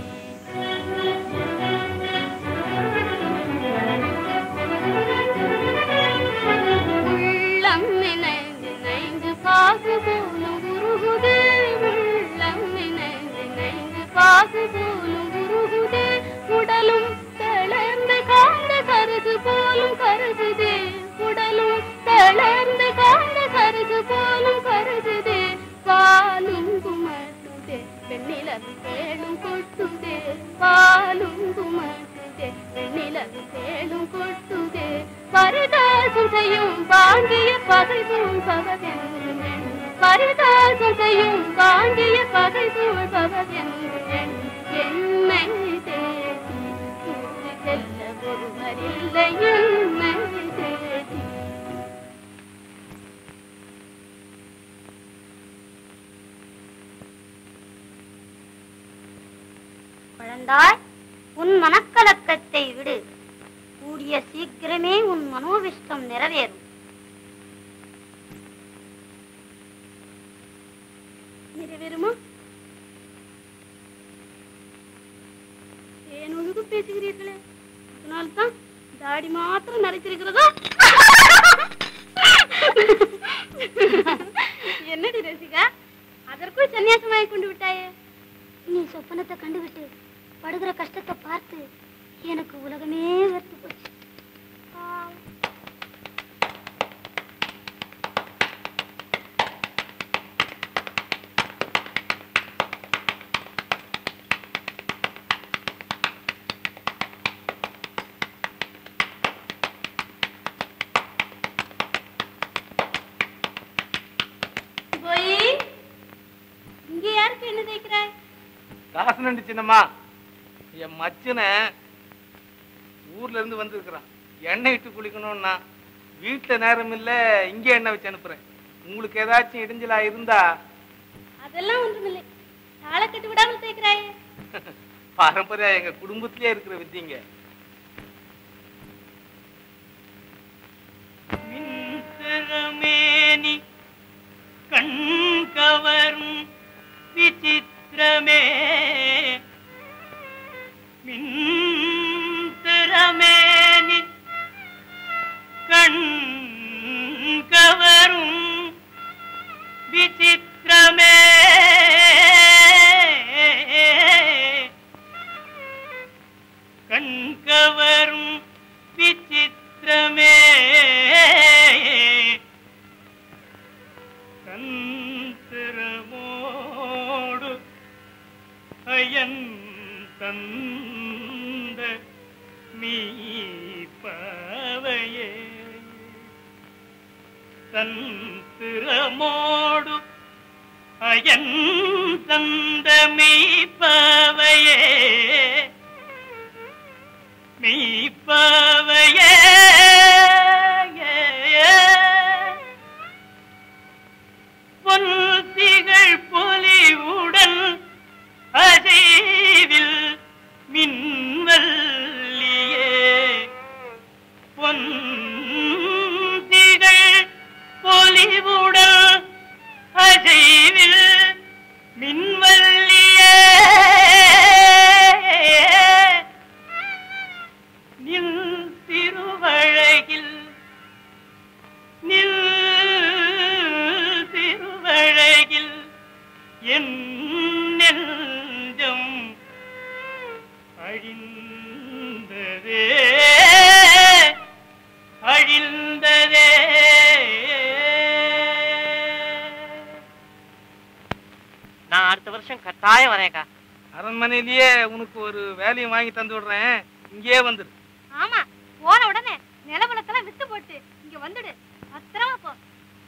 உள்ளம் நினைந்து நினைந்து பாகு போலும் குருகுதே உள்ளம் நினைந்து நினைந்து பாகு போலும் குருகுதே உடலும் தளர்ந்து காந்த கருது போலும் கருதுதே உடலும் தளர்ந்து காந்த கருது போலும் கருதுதே பாலும் குமட்டுதே பெண்ணிலவு தேடும் கொட்டுதே பாலும் குமட்டுதே பெண்ணிலவு தேடும் கொட்டுதே பரிதாசம் செய்யும் வாங்கிய பகை சூழ் பகவென்றேன் பரிதாசம் செய்யும் வாங்கிய பகை சூழ் பகவென்றேன் என்னை தேடி தூது செல்ல ஒருவரில்லை என்னை தேடி குழந்தாய் உன் மனக்கலக்கத்தை விடு கூடிய சீக்கிரமே உன் மனோவிஷ்டம் நிறைவேறும் நிறைவேறுமா ஏன் ஒழுங்கு பேசுகிறீர்களே அதனால்தான் தாடி மாத்திரம் நரைச்சிருக்கிறதா என்னடி ரசிகா அதற்குள் சன்னியாசமாய் கொண்டு விட்டாயே நீ சொப்பனத்தை கண்டுவிட்டு படுகிற கஷ்டத்தை பார்த்து எனக்கு உலகமே வெறுத்து போச்சு போய் இங்க யாருக்கு என்ன தேய்க்கிறாய் காசு நண்டு சின்னம்மா என் மச்சனை ஊர்ல இருந்து வந்திருக்கிறான் எண்ணெய் இட்டு குளிக்கணும்னா வீட்டுல நேரம் இல்ல இங்கே எண்ணெய் வச்சு அனுப்புறேன் உங்களுக்கு ஏதாச்சும் இடைஞ்சலா இருந்தா அதெல்லாம் ஒன்றுமில்லை தாளை கட்டி விடாமல் தேய்க்கிறாயே பாரம்பரியா எங்க குடும்பத்திலே இருக்கிற வித்திங்க மின்திறமேனி கண் கவரும் விசித்திரமே மின்திறமேனி கண் கவரும் விசித்திரமே கண் கவரும் விசித்திரமே தந்திரமோடு அயன் தந்த மீ பவையே தன் திறமோடு அயன் தந்த மெய்ப்பவையே மெய்ப்பவையே பொன்திகள் பொலிவுடன் அசைவில் மின்வல்லியே பொன்திகள் பொலிவுடன் அசைவில் மின்வல்லியே நில் திருவழகில் நில் திருவழகில் என் நெஞ்சம் அழிந்ததே அழிந்ததே நான் அடுத்த வருஷம் கட்டாயம் வரேன்க்கா அரண்மனையிலேயே உனக்கு ஒரு வேலையும் வாங்கி தந்து விடுறேன் இங்கேயே வந்துரு ஆமா போன உடனே நிலவலத்தெல்லாம் வித்து போட்டு இங்க வந்துடு பத்திரமா போ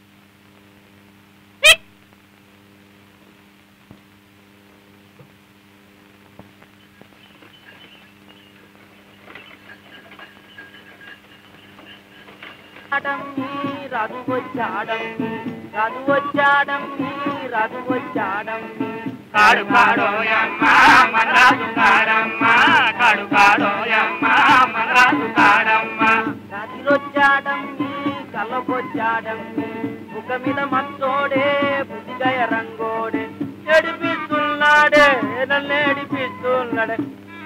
రాజు వచ్చాడం రాజు వచ్చాడం రాజు వచ్చాడం కాడు కాడోయమ్మ మరాజు కాడమ్మ కాడు కాడోయమ్మ మరాజు కాడమ్మ రాజులొచ్చాడం కళ్ళకొచ్చాడం ముఖ మీద మచ్చోడే బుద్ధిగయ రంగోడే ఏడిపిస్తున్నాడే నన్ను ఏడిపిస్తున్నాడే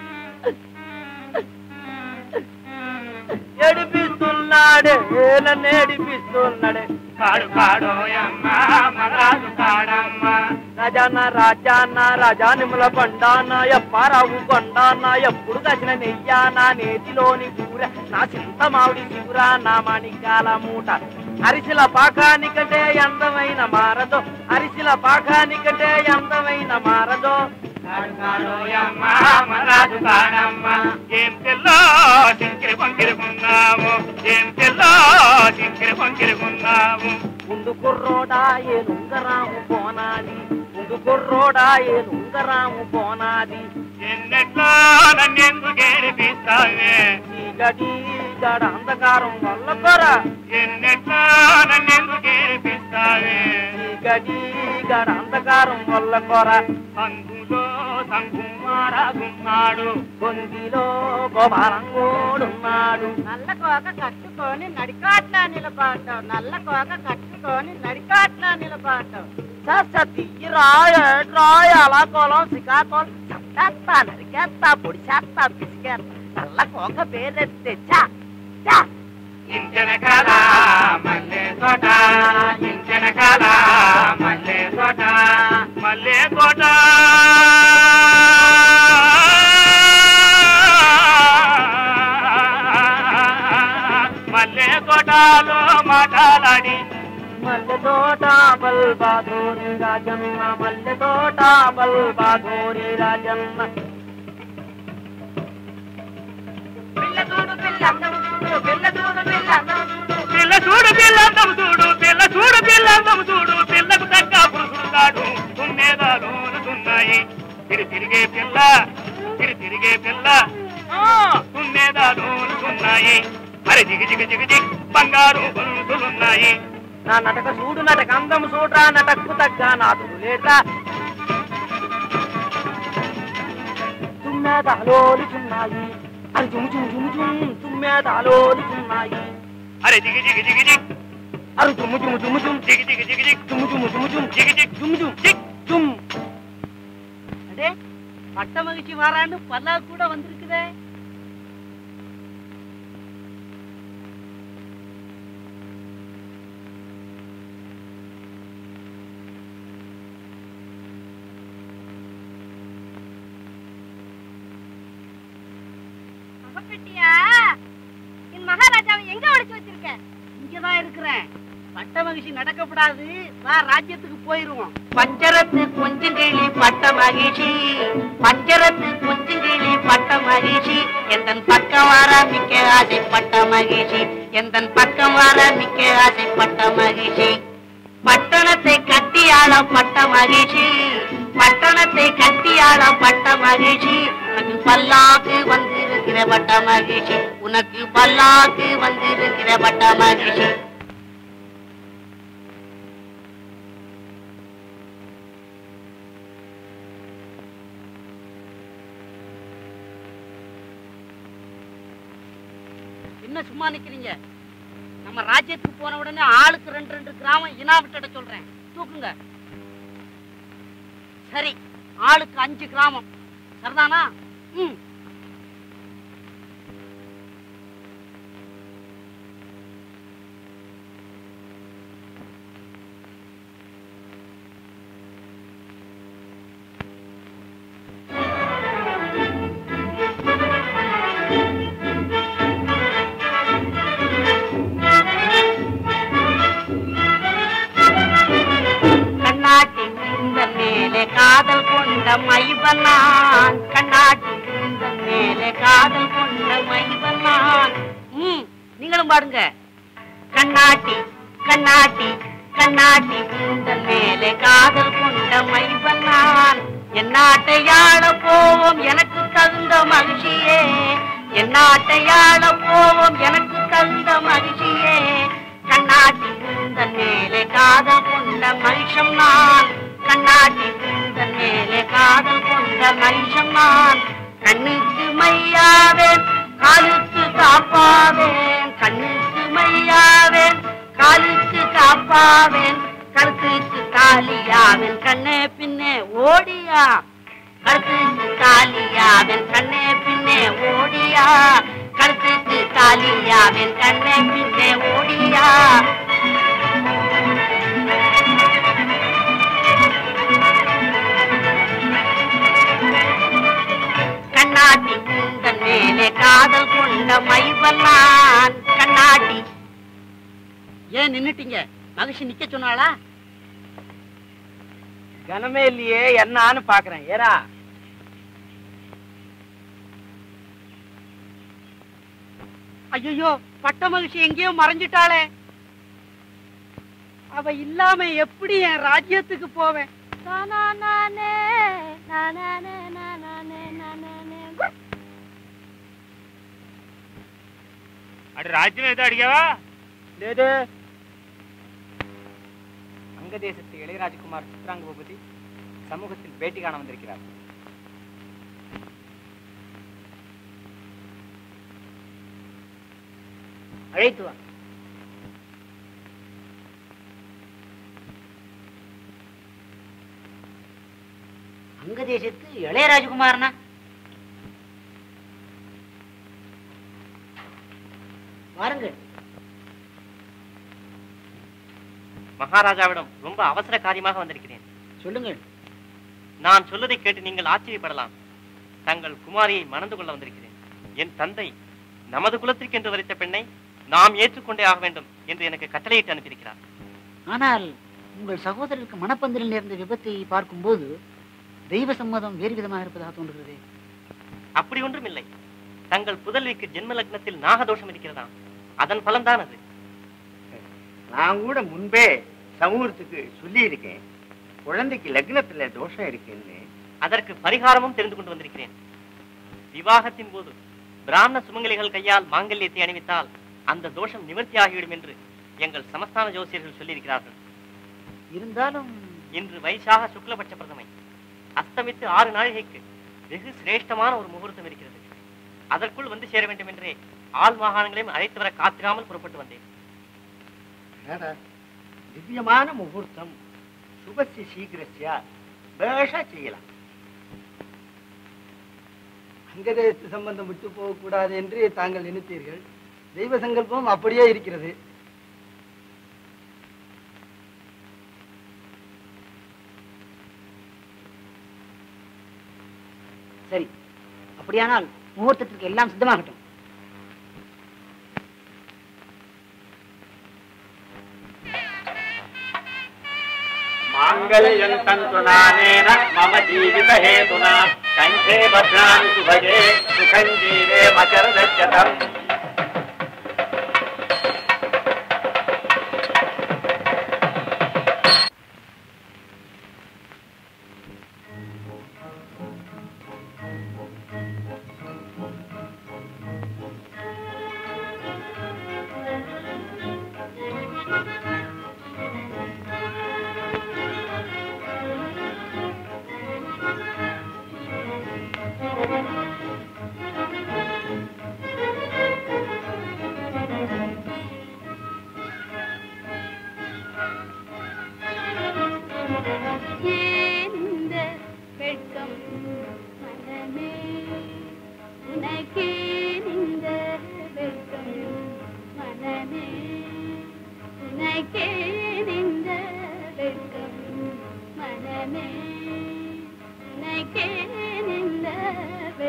ఏడిపిస్తున్నాడే నన్ను ఏడిపిస్తున్నాడే కాడు కాడోయమ్మ మరాజు కాడమ్మ రాజాన రాజాన రాజానిముల పండాన ఎప్పారావు కొండాన ఎప్పుడు కసిన నెయ్యాన నేతిలోని కూర నా చింత మామిడి చిగురా నా మణికాల మూట అరిసిల పాకానికంటే అందమైన మారదో అరిసిల పాకానికంటే అందమైన మారదో కాడు కాడోయమ్మ మరాజు కాడమ్మ ఏం తెల్లో సింకిరి పంకిరుకున్నావు ఏం తెల్లో సింకిరి పంకిరుకున్నావు ముందు కుర్రోడా ఏనుంగరాము పోనాది ముందు కుర్రోడా ఏనుంగరాము పోనాది ఎన్నెట్లో నన్నెందుకు ఏడిపిస్తావే చీకటి గడ అంధకారం వల్ల కొర ఎన్నెట్లో నన్నెందుకు ఏడిపిస్తావే చీకటి గడ అంధకారం వల్ల కొర అందులో సంకుమారాకున్నాడు గొంగిలో గోపాలంగోడున్నాడు నల్ల కోక కట్టుకొని నడికాట్ల నిలబడ్డావు నల్ల కోక కట్టుకొని నడికాట్ల నిలబడ్డావు రాయ రాయ అలా కోలం శ్రీకాకుళం చంపేస్తా నరికేస్తా పొడిచేస్తా పిసికేస్తా నల్ల కోక పేరెత్తే చా చా ఇంచెనకాల మల్లె తోట ఇంచెనకాల మల్లె తోట మల్లె తోట మల్లె తోటలో మాట్లాడి మల్లె తోట బల్బాదోరి రాజమ్మ మల్లె తోట బల్బాదోరి రాజమ్మ పిల్ల చూడు పిల్లందం చూడు పిల్ల చూడు పిల్లందం చూడు పిల్లకు తగ్గ పురుషుడు కాడు తున్నేదాలున్నాయి తిరి తిరిగే పిల్ల తిరి తిరిగే పిల్ల తున్నేదాలున్నాయి మరి జిగి జిగి జిగి జిగ్ బంగారు గొలుసులున్నాయి నా నటక చూడు నటక అందం చూడరా నటక్కు తగ్గ నాదుడు లేట్రా తుమ్మెదాలోలుచున్నాయి అది జుము జుము జుము జుమ్ తుమ్మెదాలోలుచున్నాయి అరే జిగి జిగి జిగి జిగ్ అరు జుము జుము జుము జుమ్ జిగి జిగి జిగి జిగ్ జుము జుము జుము జుమ్ జిగి జిగ్ జుమ్ జుమ్ జిగ్ ஜும் அடே பட்ட மகிழ்ச்சி வாரான்னு பல்லா கூட வந்திருக்குதே அவப்பெட்டியா என் மகாராஜாவை எங்க ஒளிச்சு வச்சிருக்க இங்கதான் இருக்கிறேன் பட்ட மகிழ்ச்சி நடக்கப்படாது வா ராஜ்யத்துக்கு போயிருவோம் பஞ்சரத்து கொஞ்சங்கிளி பட்ட மகிழ்ச்சி பஞ்சரத்து கொஞ்சங்கிளி பட்ட மகிழ்ச்சி எந்தன் பக்கம் ஆரம்பிக்க ஆசைப்பட்ட மகிழ்ச்சி எந்தன் பக்கம் வர மிக்க ஆசைப்பட்ட மகிழ்ச்சி பட்டணத்தை கட்டி ஆளப்பட்ட மகிழ்ச்சி பட்டணத்தை கட்டி ஆளப்பட்ட மகிழ்ச்சி உனக்கு பல்லாக்கு வந்திருக்கிற பட்ட மகிழ்ச்சி உனக்கு பல்லாக்கு வந்திருக்கிற பட்ட மகிழ்ச்சி என்ன சும்மா நிக்கிறீங்க நம்ம ராஜ்யத்துக்கு போன உடனே ஆளுக்கு ரெண்டு ரெண்டு கிராமம் இனா விட்டுட சொல்றேன் தூக்குங்க சரி ஆளுக்கு அஞ்சு கிராமம் சரிதானா ம் கண்ணாட்டி இந்த மேலே காதல் கொண்ட மைவனான் கண்ணாட்டி இந்த மேலே காதல் கொண்ட மைவனான் ம் நீங்களும் பாடுங்க கண்ணாட்டி கண்ணாட்டி கண்ணாட்டி இந்த மேலே காதல் கொண்ட மைவனான் என் நாட்டையாள போவோம் எனக்கு தகுந்த மகிழ்ச்சியே என் நாட்டையாள போவோம் எனக்கு தகுந்த மகிழ்ச்சியே கண்ணாட்டி குந்தன் மேலே காதல் கொண்ட மனுஷம் நான் கண்ணாட்டி குந்தன் மேலே காதல் கொண்ட மனுஷம் நான் கண்ணுக்கு மையாவேன் காலுக்கு காப்பாவேன் கண்ணுக்கு மையாவேன் காலுக்கு காப்பாவேன் கழுத்துக்கு தாலியாவேன் கண்ணே பின்னே ஓடியா கழுத்துக்கு தாலியாவேன் கண்ணே பின்னே ஓடியா கழுத்துக்கு தாலியாவேன் கண்ணே பின்னே ஓடியா கண்ணாட்டி உந்தன் மேலே காதல் கொண்ட மைவல்லான் கண்ணாட்டி ஏன் நின்னுட்டீங்க மகிழ்ச்சி நிக்க சொன்னாளா கனமே இல்லையே என்னான்னு பாக்குறேன் ஏரா ஐயோ பட்ட மகிழ்ச்சி எங்கேயோ மறைஞ்சிட்டாளே அவ இல்லாம எப்படி என் ராஜ்யத்துக்கு போவேன் தானானானே, நானானே, நானானே, நானானே. அடி ராஜ்யம் ஏதோ அடிக்கவா அங்க தேசத்து இளையராஜகுமார் சித்ராங்க பூபதி சமூகத்தில் பேட்டி காண வந்திருக்கிறார் அழைத்து வா அங்க தேசத்து இளையராஜகுமாரனா வாருங்கள் மகாராஜாவிடம் ரொம்ப அவசர காரியமாக வந்திருக்கிறேன் சொல்லுங்கள் நான் சொல்வதை கேட்டு நீங்கள் ஆச்சரியப்படலாம் தங்கள் குமாரியை மணந்து கொள்ள வந்திருக்கிறேன் என் தந்தை நமது குலத்திற்கு என்று வரித்த பெண்ணை நாம் ஏற்றுக்கொண்டே ஆக வேண்டும் என்று எனக்கு கட்டளையிட்டு அனுப்பியிருக்கிறார் ஆனால் உங்கள் சகோதரருக்கு மணப்பந்தலில் நேர்ந்த விபத்தை பார்க்கும்போது தெய்வ சம்மதம் வேறு விதமாக இருப்பதாக தோன்றுகிறது அப்படி ஒன்றும் இல்லை தங்கள் புதல்விக்கு ஜென்ம லக்னத்தில் நாகதோஷம் இருக்கிறதாம் அதன் பலன்தான் அது நான் கூட முன்பே சமூகத்துக்கு சொல்லி இருக்கேன் குழந்தைக்கு லக்னத்துல தோஷம் இருக்குன்னு அதற்கு பரிகாரமும் தெரிந்து கொண்டு வந்திருக்கிறேன் விவாகத்தின் போது பிராமண சுமங்கலிகள் கையால் மாங்கல்யத்தை அணிவித்தால் அந்த தோஷம் நிவர்த்தி ஆகிவிடும் என்று எங்கள் சமஸ்தான ஜோசியர்கள் சொல்லியிருக்கிறார்கள் இருந்தாலும் இன்று வைசாக சுக்லபட்ச பிரதமை அஸ்தமித்து ஆறு நாழிகைக்கு வெகு சிரேஷ்டமான ஒரு முகூர்த்தம் இருக்கிறது அதற்குள் வந்து சேர வேண்டும் என்றே ஆள் மாகாணங்களையும் அழைத்து வர காத்திராமல் புறப்பட்டு வந்தேன் அடடா, திவ்யமான முகூர்த்தம் சுபஸ்ய சீக்கிரஸ்யா பேஷா செய்யலாம் அங்கதேசத்து சம்பந்தம் விட்டு போகக்கூடாது என்று தாங்கள் நினைத்தீர்கள் தெய்வ சங்கல்பம் அப்படியே இருக்கிறது சரி அப்படியானால் முகூர்த்தத்திற்கு எல்லாம் சித்தமாகட்டும் மாங்கல்யம் தந்துநானேன மம ஜீவித ஹேதுனா கண்டே பத்ராணி சுபகே சுகஞ்சீவே மகரதஜதம்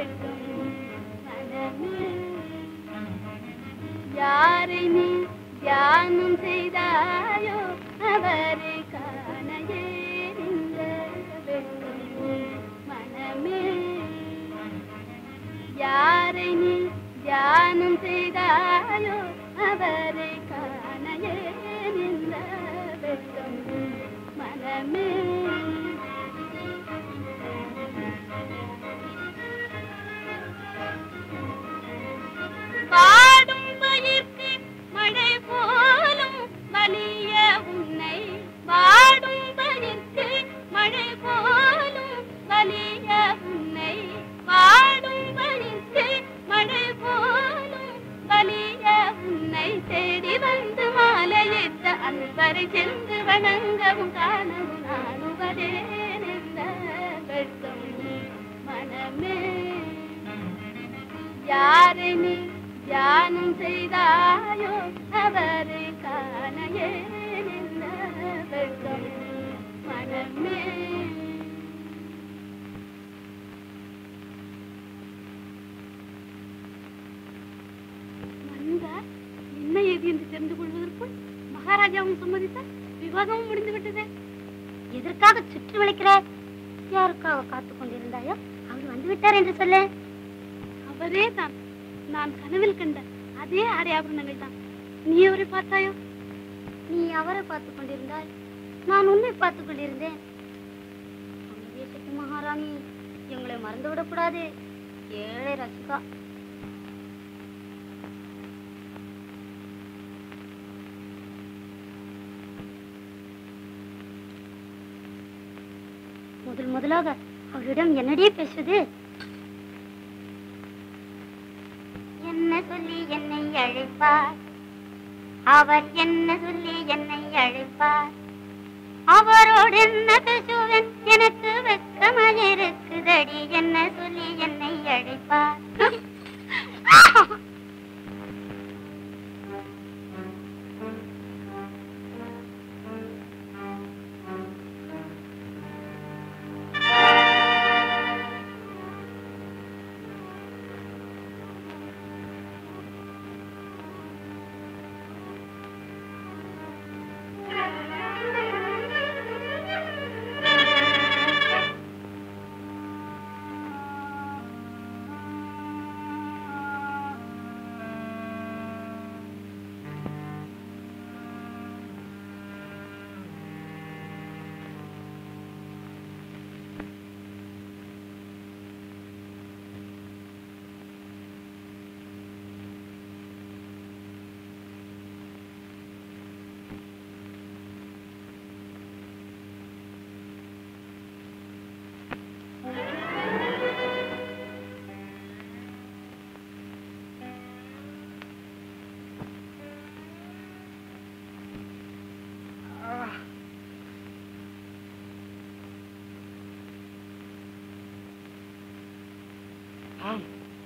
வெட்கம் மனமே யாரை நீ தியானம் செய்தாயோ அவரை காண ஏறிந்த வெட்கம் மனமே யாரை நீ தியானம் செய்தாயோ அவரை காண ஏறிந்த வெட்கம் மனமே பாடும் பயிர்க்கு மழை போலும் வலிய உன்னை பாடும் பயிர்க்கு மழை போலும் வலிய உன்னை பாடும் பயிர்க்கு மழை போலும் வலிய உன்னை தேடி வந்து மாலையிட்ட அன்பரை சென்று வணங்கவும் காணவும் நானுவதே நின்ற வெட்கம் மனமே யாரை நீ தியானம் செய்தாயோ அவரை காண ஏனிந்த வெட்கம் மனமே நந்தா என்ன ஏது என்று தெரிந்து கொள்வதற்குள் மகாராஜாவும் சம்மதித்தார் விவாதமும் முடிந்து விட்டதே எதற்காக சுற்றி வளைக்கிறார் யாருக்காக காத்துக் கொண்டிருந்தாயோ அவர் வந்து விட்டார் என்று சொல்ல அவரே தான் நான் கனவில் கண்ட அதே ஆடை ஆபரணங்கள் தான் நீ அவரை பார்த்தாயோ நீ அவரை பார்த்துக் கொண்டிருந்தாய் நான் உன்னை பார்த்துக் கொண்டிருந்தேன் அந்த தேசத்து மகாராணி எங்களை மறந்துவிடக் கூடாது ஏழை ரசிகா முதல் முதலாக அவரிடம் என்னடியே பேசுவது என்ன சொல்லி என்னை அழைப்பார் அவர் என்ன சொல்லி என்னை அழைப்பார் அவரோடு என்ன பேசுவேன் எனக்கு வெக்கமாக இருக்குதடி என்ன சொல்லி என்னை அழைப்பார் ஆம்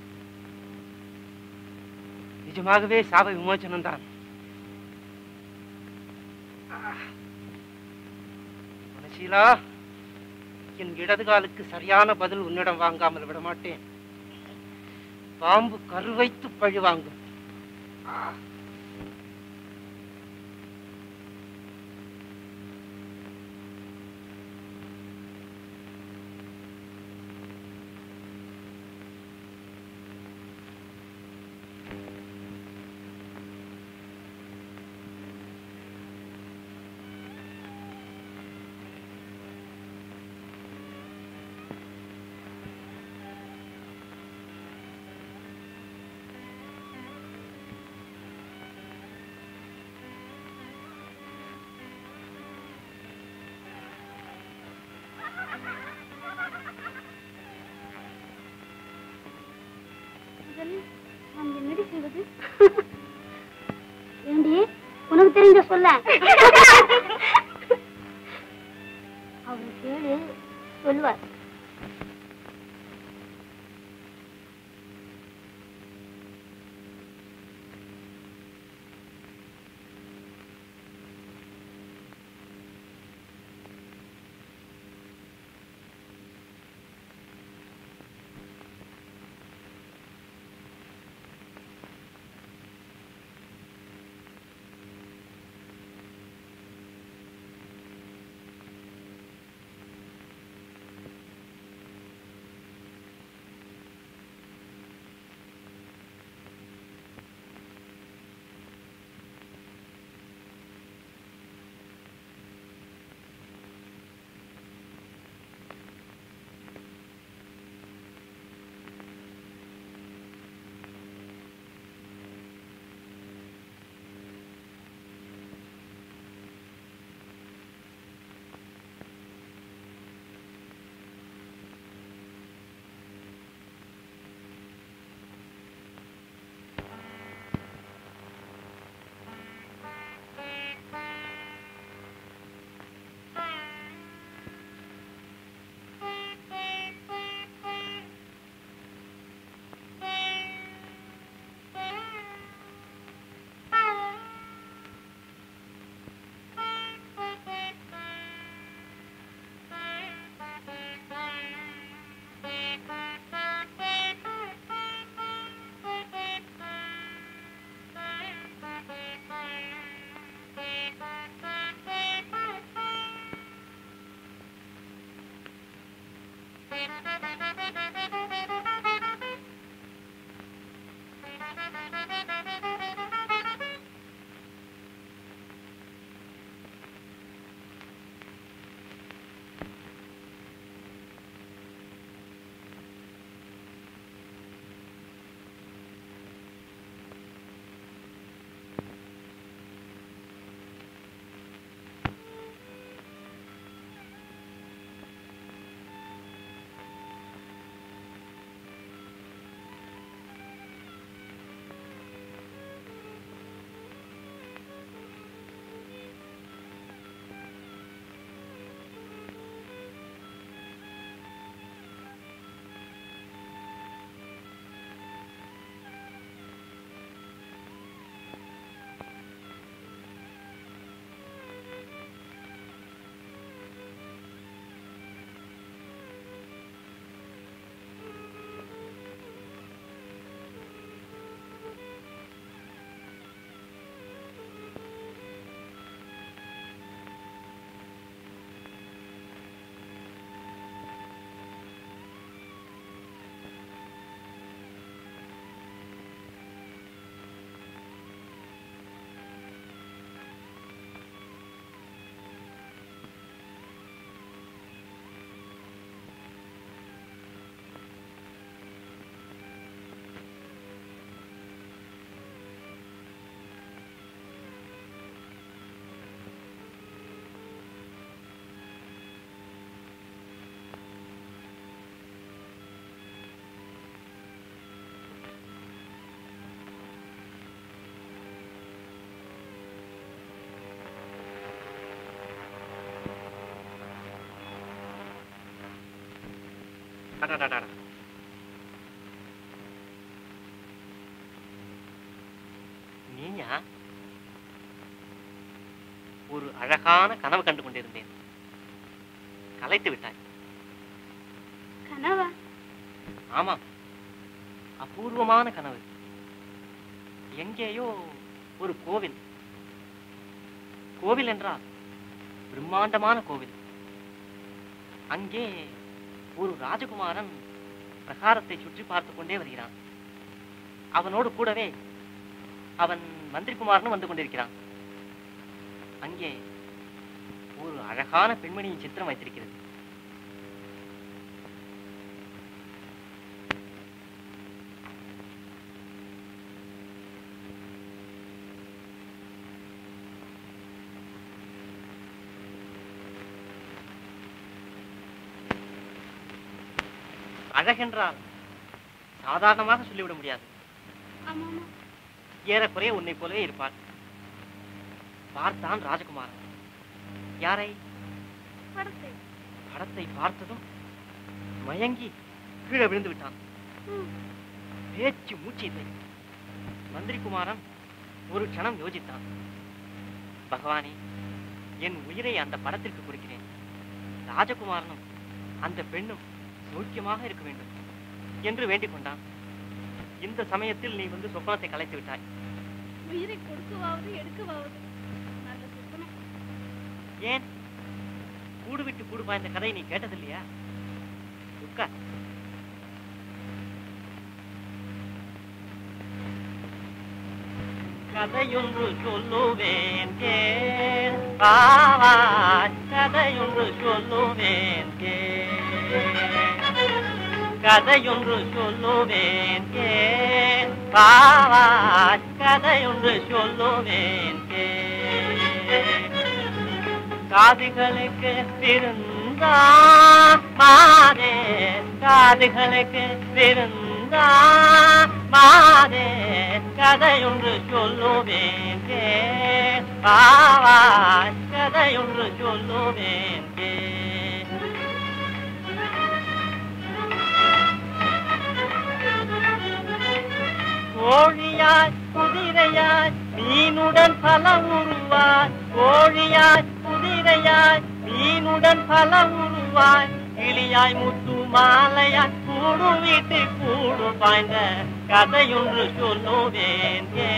நிஜமாகவே சாப விமோச்சனம் தான் மனசீலா என் இடது காலுக்கு சரியான பதில் உன்னிடம் வாங்காமல் விட மாட்டேன் பாம்பு கரு வைத்து பழி வாங்கும் முதலில் நாம் என்னடி செய்வது ஏண்டி உனக்கு தெரிஞ்ச சொல்ல அவரு கேளு சொல்லுவார் அடடடடா. நீயா ஒரு அழகான கனவு கண்டு கொண்டிருந்தேன் கலைத்து விட்டாய் கனவா ஆமாம் அபூர்வமான கனவு எங்கேயோ ஒரு கோவில் கோவில் என்றால் பிரம்மாண்டமான கோவில் அங்கே ஒரு ராஜகுமாரன் பிரகாரத்தை சுற்றி பார்த்து கொண்டே வருகிறான் அவனோடு கூடவே அவன் மந்திரிகுமாரனும் வந்து கொண்டிருக்கிறான் அங்கே ஒரு அழகான பெண்மணியின் சித்திரம் வைத்திருக்கிறது அழகென்றால் சாதாரணமாக சொல்லிவிட முடியாது ஆமா ஆமா ஏறக்குறைய உன்னை போலவே இருப்பாள் பார்த்தான் ராஜகுமாரன் யாரை படத்தை படத்தை பார்த்ததும் மயங்கி கீழே விழுந்து விட்டான் ம். பேச்சு மூச்சு இல்லை மந்திரி குமாரன் ஒரு க்ஷணம் யோசித்தான் பகவானே என் உயிரை அந்த படத்திற்கு கொடுக்கிறேன் ராஜகுமாரனும் அந்த பெண்ணும் சௌக்கியமாக இருக்க வேண்டும் என்று வேண்டிக் கொண்டான் இந்த சமயத்தில் நீ வந்து சொப்பனத்தை கலைத்து விட்டாய் உயிரை கொடுக்கவாவது எடுக்கவாவது நல்ல சொப்பனம் ஏன் கூடு விட்டு கூடு பாய்ந்த கதை நீ கேட்டதில்லையா உட்கார் கதையொன்று சொல்லுவேன் கேள் பாவாய் கதையொன்று சொல்லுவேன் கேள் கதையொன்று சொல்லுவேன் கேள் பாவாய் கதையொன்று சொல்லுவேன் கேள் காதுகளுக்கு விருந்தான் மாதே காதுகளுக்கு விருந்தான் மாதே கதையொன்று சொல்லுவேன் கேள் பாவாய் கதையொன்று சொல்லுவேன் கேள் கோழியாய் குதிரையாய் மீனுடன் பல உருவாய் கோழியாய் குதிரையாய் மீனுடன் பல உருவாய் கிளியாய் முத்து மாலையாய் கூடு வீட்டு கூடு பாய்ந்த கதையொன்று சொல்லுவேன் கே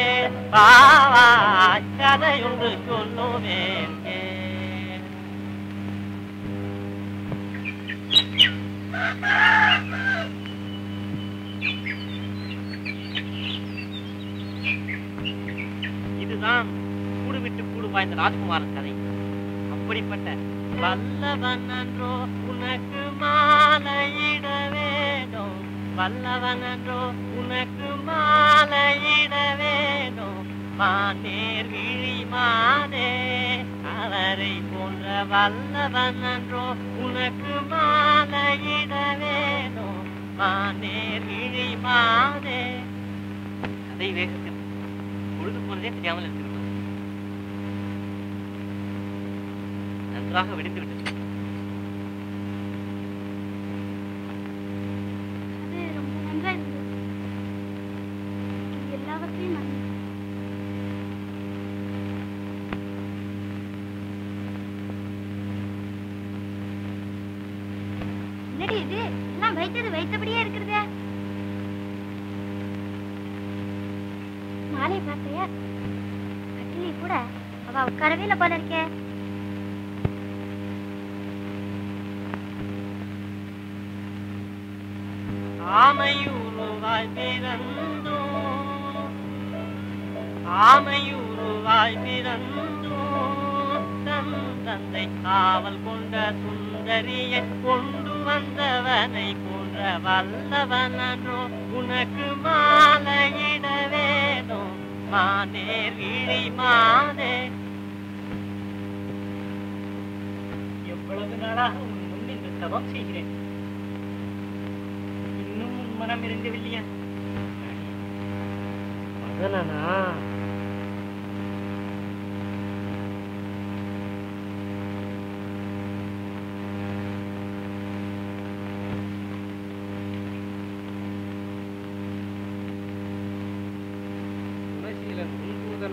பாவாய் கதையொன்று சொல்லுவேன் கே இதுதான் கூடு விட்டு கூடு பாய்ந்த ராஜகுமாரன் கதை அப்படிப்பட்ட வல்லவன் அன்றோ உனக்கு மாலையிட வேண்டும் வல்லவன் அன்றோ உனக்கு மாலையிட வேண்டும் மானேர் விழி மாதே அவரை போன்ற வல்லவன் அன்றோ உனக்கு மாலையிட வேண்டும் மானேர் விழி மாதே கதை வேகத்தில் பொழுது போனதே தெரியாமல் இருக்கிறது நன்றாக வெடித்து விட்டது அது ரொம்ப நன்றா இருந்தது இது எல்லாவற்றையும் மறந்து என்னடி இது எல்லாம் வைத்தது வைத்தபடியே இருக்கிறதே மாலை பார்த்தையா கட்டிலே கூட அவ உட்காரவே இல்லை போல இருக்கே ஆமையுருவாய் பிறந்தோ ஆமையுருவாய் பிறந்தோ தன் தந்தை காவல் கொண்ட சுந்தரியை கொண்டு வந்தவனை போன்ற வல்லவனோ உனக்கு மாலையிட வேணும் மானேர் விழி மானே எவ்வளவு நாளாக உன் முன் இந்த தவம் செய்கிறேன் இன்னும் உன் மனம் இறங்கவில்லையா மதனனா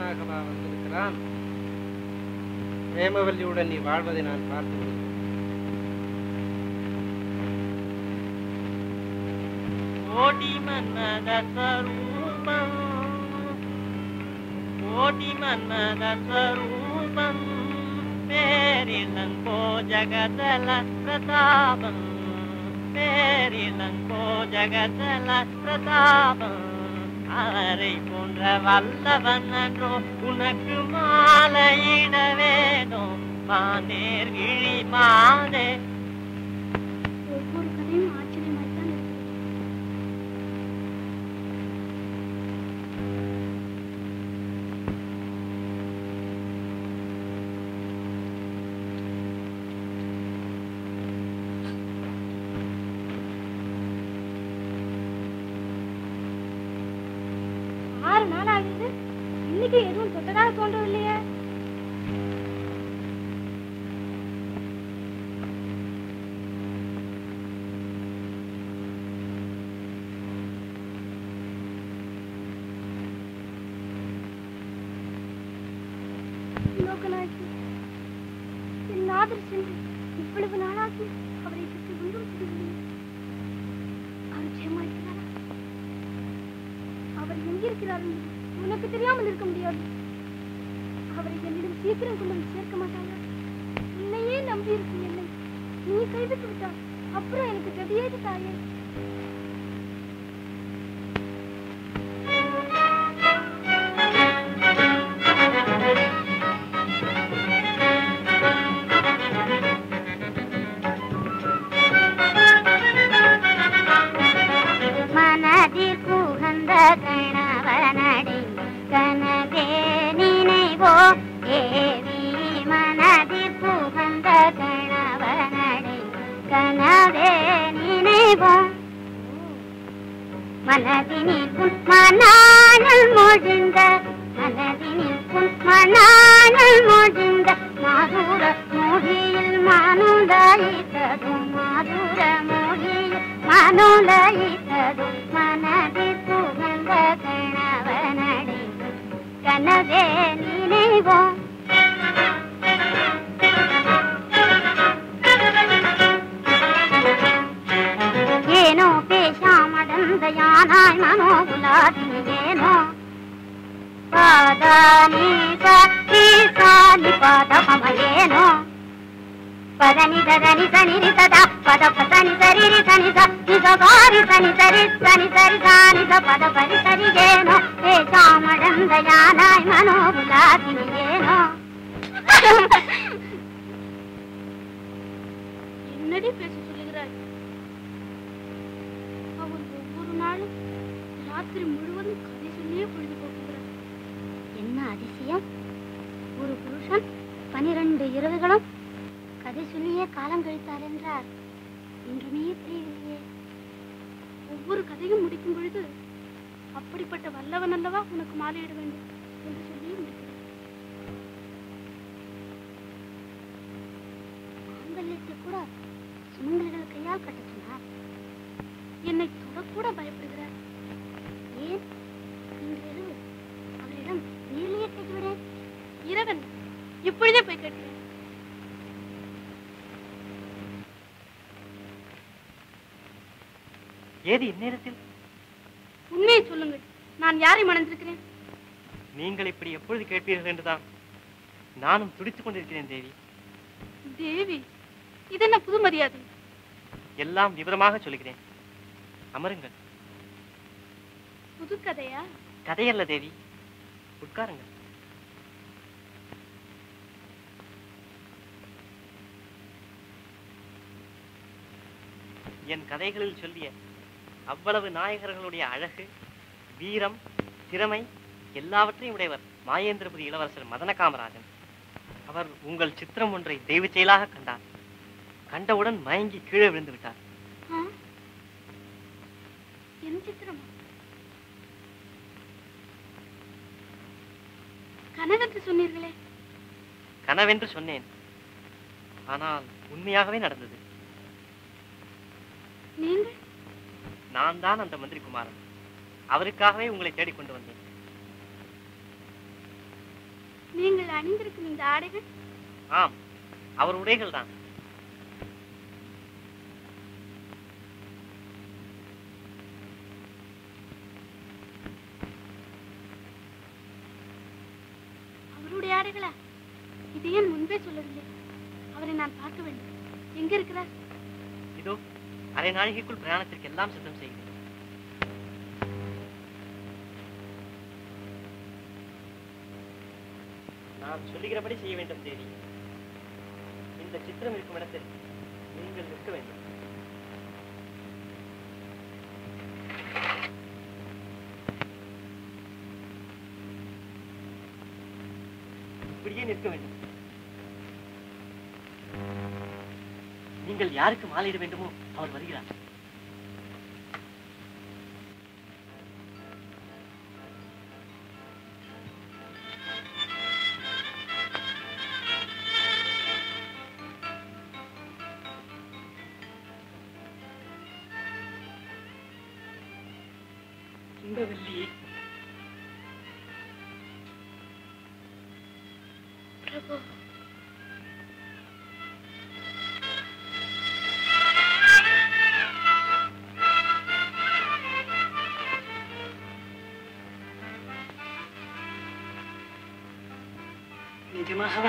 மகனாகவா வந்திருக்கிறான் ஹேமவல்லியுடன் நீ வாழ்வதை நான் பார்த்து விடுகிறேன் கோடி மன்மத ஸ்வரூபம் கோடி மன்மத ஸ்வரூபம் பேரிலங்கோ ஜகதல பிரதாபம் பேரிலங்கோ ஜகதல பிரதாபம் அவரை போன்ற வல்லவன் அன்றோ உனக்கு மாலையிட வேணும் மானேர் கிழி மாதே ஒவ்வொரு கதையும் ஆச்சரியமாய்த்தான் இருக்கிறது ஆறு நாள் ஆகுது இன்னைக்கு எதுவும் தொட்டதாக தோன்றவில்லையே லோகநாயகி என் நாதர் சென்று இவ்வளவு நாளாகி அவரை பற்றி ஒன்றும் சொல்லவில்லை அவர் ஜெயமாயிருக்கிறாரா அவர் எங்கிருக்கிறார் என்று உனக்கு தெரியாமல் இருக்க முடியாது அவரை என்னிடம் சீக்கிரம் கொண்டு வந்து சேர்க்க மாட்டாயா உன்னையே நம்பி இருக்கும் என்னை நீ கைவிட்டு விட்டால் அப்புறம் எனக்கு கதியேது தாயே மனதில் புகந்த கணவனடை கனவே நினைவோ ஏவி மனதில் புகந்த கணவனடை கனவே நினைவோ மனதினில் உன் மனானல் மொழிந்த மனதினில் உன் மனானல் மொழிந்த மாதுர மொழியில் மனுலயித்ததும் மாதுர மொழியில் மனுலயித்ததும் மனதில் புகழ்ந்த கணவனடை கனவே நினைவோம் ಏನೋ ಪೇಶಾಮಡಂದ ಯಾನಾಯ್ ಮನೋಗುಲಾದಿನಿ ಏನೋ ಪಾದ ನೀಸ ಈಸ ನಿಪಾದ ಮಮ ಏನೋ ಪದ ನಿದ ಧನಿ ಸನಿ ರಿ ಸದ ಪದ ಪ ಸನಿ ಸರಿ ರಿ ಸನಿ ಸ ನಿಜ ಗಾರಿ ಸನಿ ಸರಿ ಸನಿ ಸರಿ ಸಾನಿ ಸ ಪದ ಪರಿ ಸರಿ ಏನೋ ಪೇಶಾಮಡಂದ ಯಾನಾಯ್ ಮನೋಗುಲಾದಿನಿ ಏನೋ என்னடி பேச சொல்லுகிறாய் அவர் ஒவ்வொரு நாளும் ராத்திரி முழுவதும் கதை சொல்லியே பொழுது போக்குகிறார் என்ன அதிசயம் ஒரு புருஷன் பனிரெண்டு இரவுகளும் கதை சொல்லியே காலம் கழித்தார் என்றார் ஒன்றுமே புரியவில்லையே ஒவ்வொரு கதையும் முடிக்கும் பொழுது அப்படிப்பட்ட வல்லவன் அல்லவா உனக்கு மாலையிட வேண்டும் என்று சொல்லியே முடிக்கிறார் மாங்கல்யத்தை கூட சுமங்கலிகள் கையால் கட்ட சொன்னார் என்னை தொடக்கூட பயப்படுகிறார் ஏன் இன்று இரவு அவரிடம் நீர்லையே கேட்டுவிடேன் இரவன் இப்பொழுதே போய் கேட்கிறேன் ஏது இந்நேரத்தில் உண்மையை சொல்லுங்கள் நான் யாரை மணந்திருக்கிறேன் நீங்கள் இப்படி எப்பொழுது கேட்பீர்கள் என்றுதான் நானும் துடித்துக் கொண்டிருக்கிறேன் தேவி தேவி இது என்ன புது மரியாதை எல்லாம் விவரமாக சொல்லுகிறேன் அமருங்கள் புது கதையா கதையல்ல தேவி உட்காருங்கள் என் கதைகளில் சொல்லிய அவ்வளவு நாயகர்களுடைய அழகு வீரம் திறமை எல்லாவற்றையும் உடையவர் மாயேந்திரபுரி இளவரசர் மதன காமராஜன் அவர் உங்கள் சித்திரம் ஒன்றை தெய்வ செயலாக கண்டார் கண்டவுடன் மயங்கி கீழே விழுந்து விட்டார் ஆ? என் சித்திரமா கனவென்று சொன்னீர்களே கனவென்று சொன்னேன் ஆனால் உண்மையாகவே நடந்தது நீங்கள் நான் தான் அந்த மந்திரி குமாரன் அவருக்காகவே உங்களை தேடிக் கொண்டு வந்தேன் நீங்கள் அணிந்திருக்கும் இந்த ஆடைகள் ஆம் அவர் உடைகள் தான் அவருடைய ஆடைகளா இது ஏன் முன்பே சொல்லவில்லை அவரை நான் பார்க்க வேண்டும் எங்க இருக்கிறார் இதோ அரை நாழிகைக்குள் பிரயாணத்திற்கு எல்லாம் சித்தம் செய்கிறேன் நான் சொல்லுகிறபடி செய்ய வேண்டும் தேவி இந்த சித்திரம் இருக்கும் இடத்தில் நீங்கள் நிற்க வேண்டும் இப்படியே நிற்க வேண்டும் நீங்கள் யாருக்கு மாலையிட வேண்டுமோ அவர் வருகிறார் சுந்தரவல்லி பிரபு நிஜமாகவா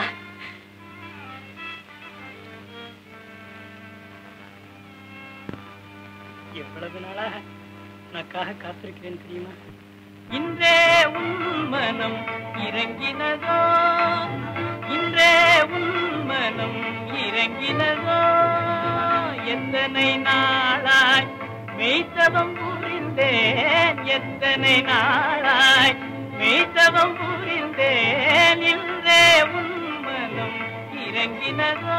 எவ்வளவு நாளாக உனக்காக காத்திருக்கிறேன் தெரியுமா இன்றே உன் மனம் இறங்கினதோ இன்றே உன் மனம் இறங்கினதோ எத்தனை நாளாய் மெய்த்தவம் புரிந்தேன் எத்தனை நாளாய் மெய்த்தவம் புரிந்தேன் இன்றே உன் மனம் இறங்கினதோ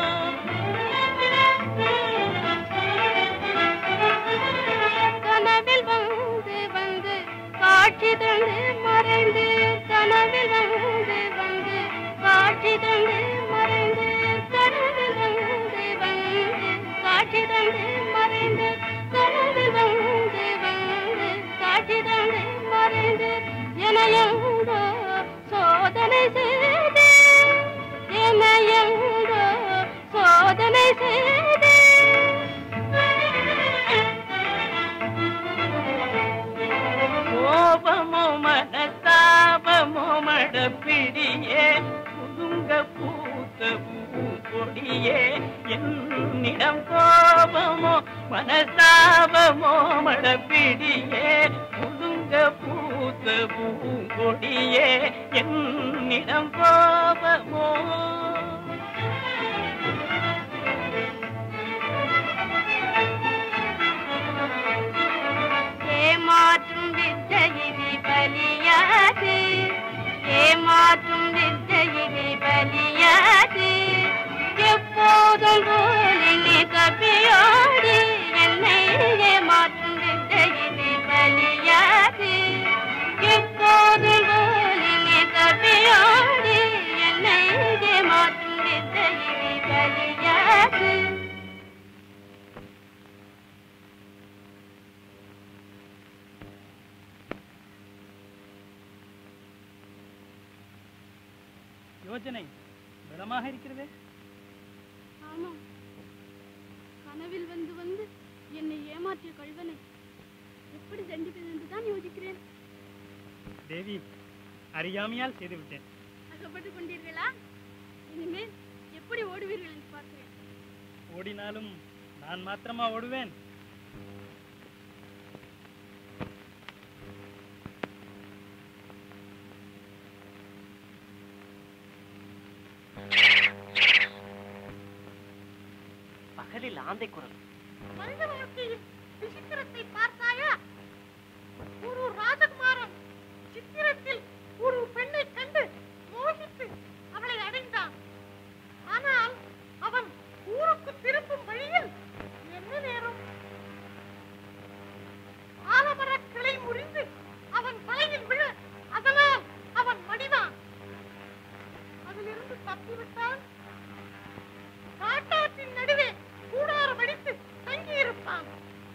கனவில் வந்து வந்து காட்சி தந்து மறைந்து கனவில் வந்து வந்து காட்சி தந்து மறைந்து கனவில் வந்து வந்து காட்சி தந்து மறைந்து கனவில் வந்து வந்து காட்சி தந்து மறைந்து எனையங்கோ சோதனை செய்து எனையங்கோ சோதனை செய்து கோபமோ மனஸ்தாபமோ மடப்பிடியே புதுங்க பூத்த பூக்கொடியே என்னிடம் கோபமோ மனஸ்தாபமோ மடப்பிடியே புதுங்க பூத்த பூங்கொடியே என்னிடம் கோபமோ ஏமாற்றும் வித்தையிதி பலியாது ஏமாற்றும் வித்தையிதி பலியாது எப்போதும் போல் நீ தப்பியோடி என்னை ஏமாற்றும் வித்தையிதி பலியாது எப்போதும் போல் நீ தப்பியோடி என்னை ஏமாற்றும் வித்தையிதி பலியாது யோஜனை பலமாக இருக்கிறதே ஆமாம் கனவில் வந்து வந்து என்னை ஏமாற்றிய கழுவனை எப்படி தண்டிப்பது என்று தான் யோசிக்கிறேன் தேவி அறியாமையால் செய்துவிட்டேன் அகப்பட்டுக் கொண்டீர்களா இனிமேல் எப்படி ஓடுவீர்கள் என்று பார்க்கிறேன் ஓடினாலும் நான் மாத்திரமா ஓடுவேன் பகலில் ஆந்தை குரல் மனித வாழ்க்கையின் விசித்திரத்தை பார்த்தாயா ஒரு ராஜகுமாரன் சித்திரத்தில் ஒரு பெண்ணை கண்டு மோகித்து அவளை அடைந்தான் ஆனால் அவன் ஊருக்கு திரும்பும் வழியில் என்ன நேரம் ஆலமரக் கிளை முறிந்து அவன் தலையில் விழ அதனால் அவன் மடிவான் அதிலிருந்து தப்பிவிட்டான் காட்டாற்றின் நடுவே கூடாரம் அடித்து தங்கியிருப்பான்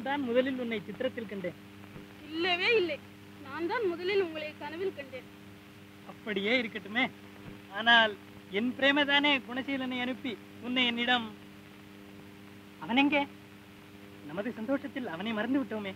தான் முதலில் உன்னை சித்திரத்தில் கண்டேன் இல்லவே இல்லை நான் தான் முதலில் உங்களை கனவில் கண்டேன் அப்படியே இருக்கட்டுமே ஆனால் என் பிரேமதானே குணசீலனை அனுப்பி உன்னை என்னிடம் அவன் எங்கே நமது சந்தோஷத்தில் அவனை மறந்து விட்டோமே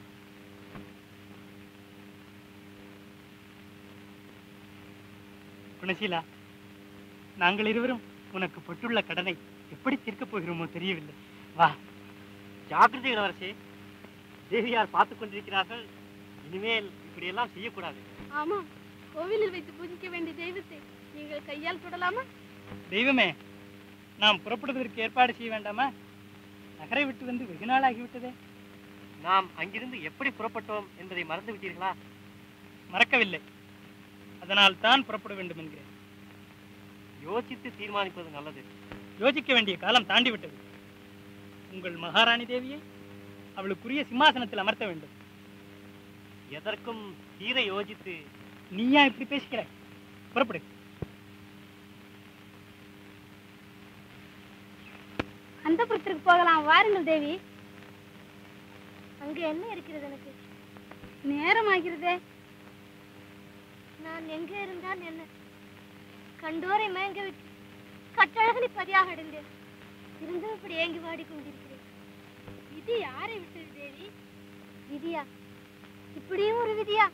குணசீலா நாங்கள் இருவரும் உனக்கு பட்டுள்ள கடனை எப்படி தீர்க்கப் போகிறோமோ தெரியவில்லை வா ஜாக்கிரதை இளவரசி தேவியார் பார்த்து கொண்டிருக்கிறார்கள் இனிமேல் இப்படியெல்லாம் செய்யக்கூடாது ஆமா கோவிலில் வைத்து பூஜிக்க வேண்டிய தெய்வத்தை நீங்கள் கையால் தொடலாமா தெய்வமே நாம் புறப்படுவதற்கு ஏற்பாடு செய்ய வேண்டாமா நகரை விட்டு வந்து வெகு நாள் ஆகிவிட்டதே நாம் அங்கிருந்து எப்படி புறப்பட்டோம் என்பதை மறந்து விட்டீர்களா மறக்கவில்லை அதனால் தான் புறப்பட வேண்டும் என்கிறேன் யோசித்து தீர்மானிப்பது நல்லது யோசிக்க வேண்டிய காலம் தாண்டி விட்டது உங்கள் மகாராணி தேவியை அவளுக்குரிய சிம்மாசனத்தில் அமர்த்த வேண்டும் எதற்கும் தீர யோசித்து நீயா இப்படி பேசுகிறாய் புறப்படு அந்த புறத்திற்கு போகலாம் வாருங்கள் தேவி அங்க என்ன இருக்கிறது எனக்கு நேரம் ஆகிறதே நான் எங்கே இருந்தால் என்ன கண்டோரை மயங்க விட்டு கட்டழகனை பதியாக அடைந்தேன் இருந்தும் இப்படி ஏங்கி வாடிக்கொண்டிருக்கிறேன் இது யாரை விட்டது தேவி விதியா இப்படியும் ஒரு விதியா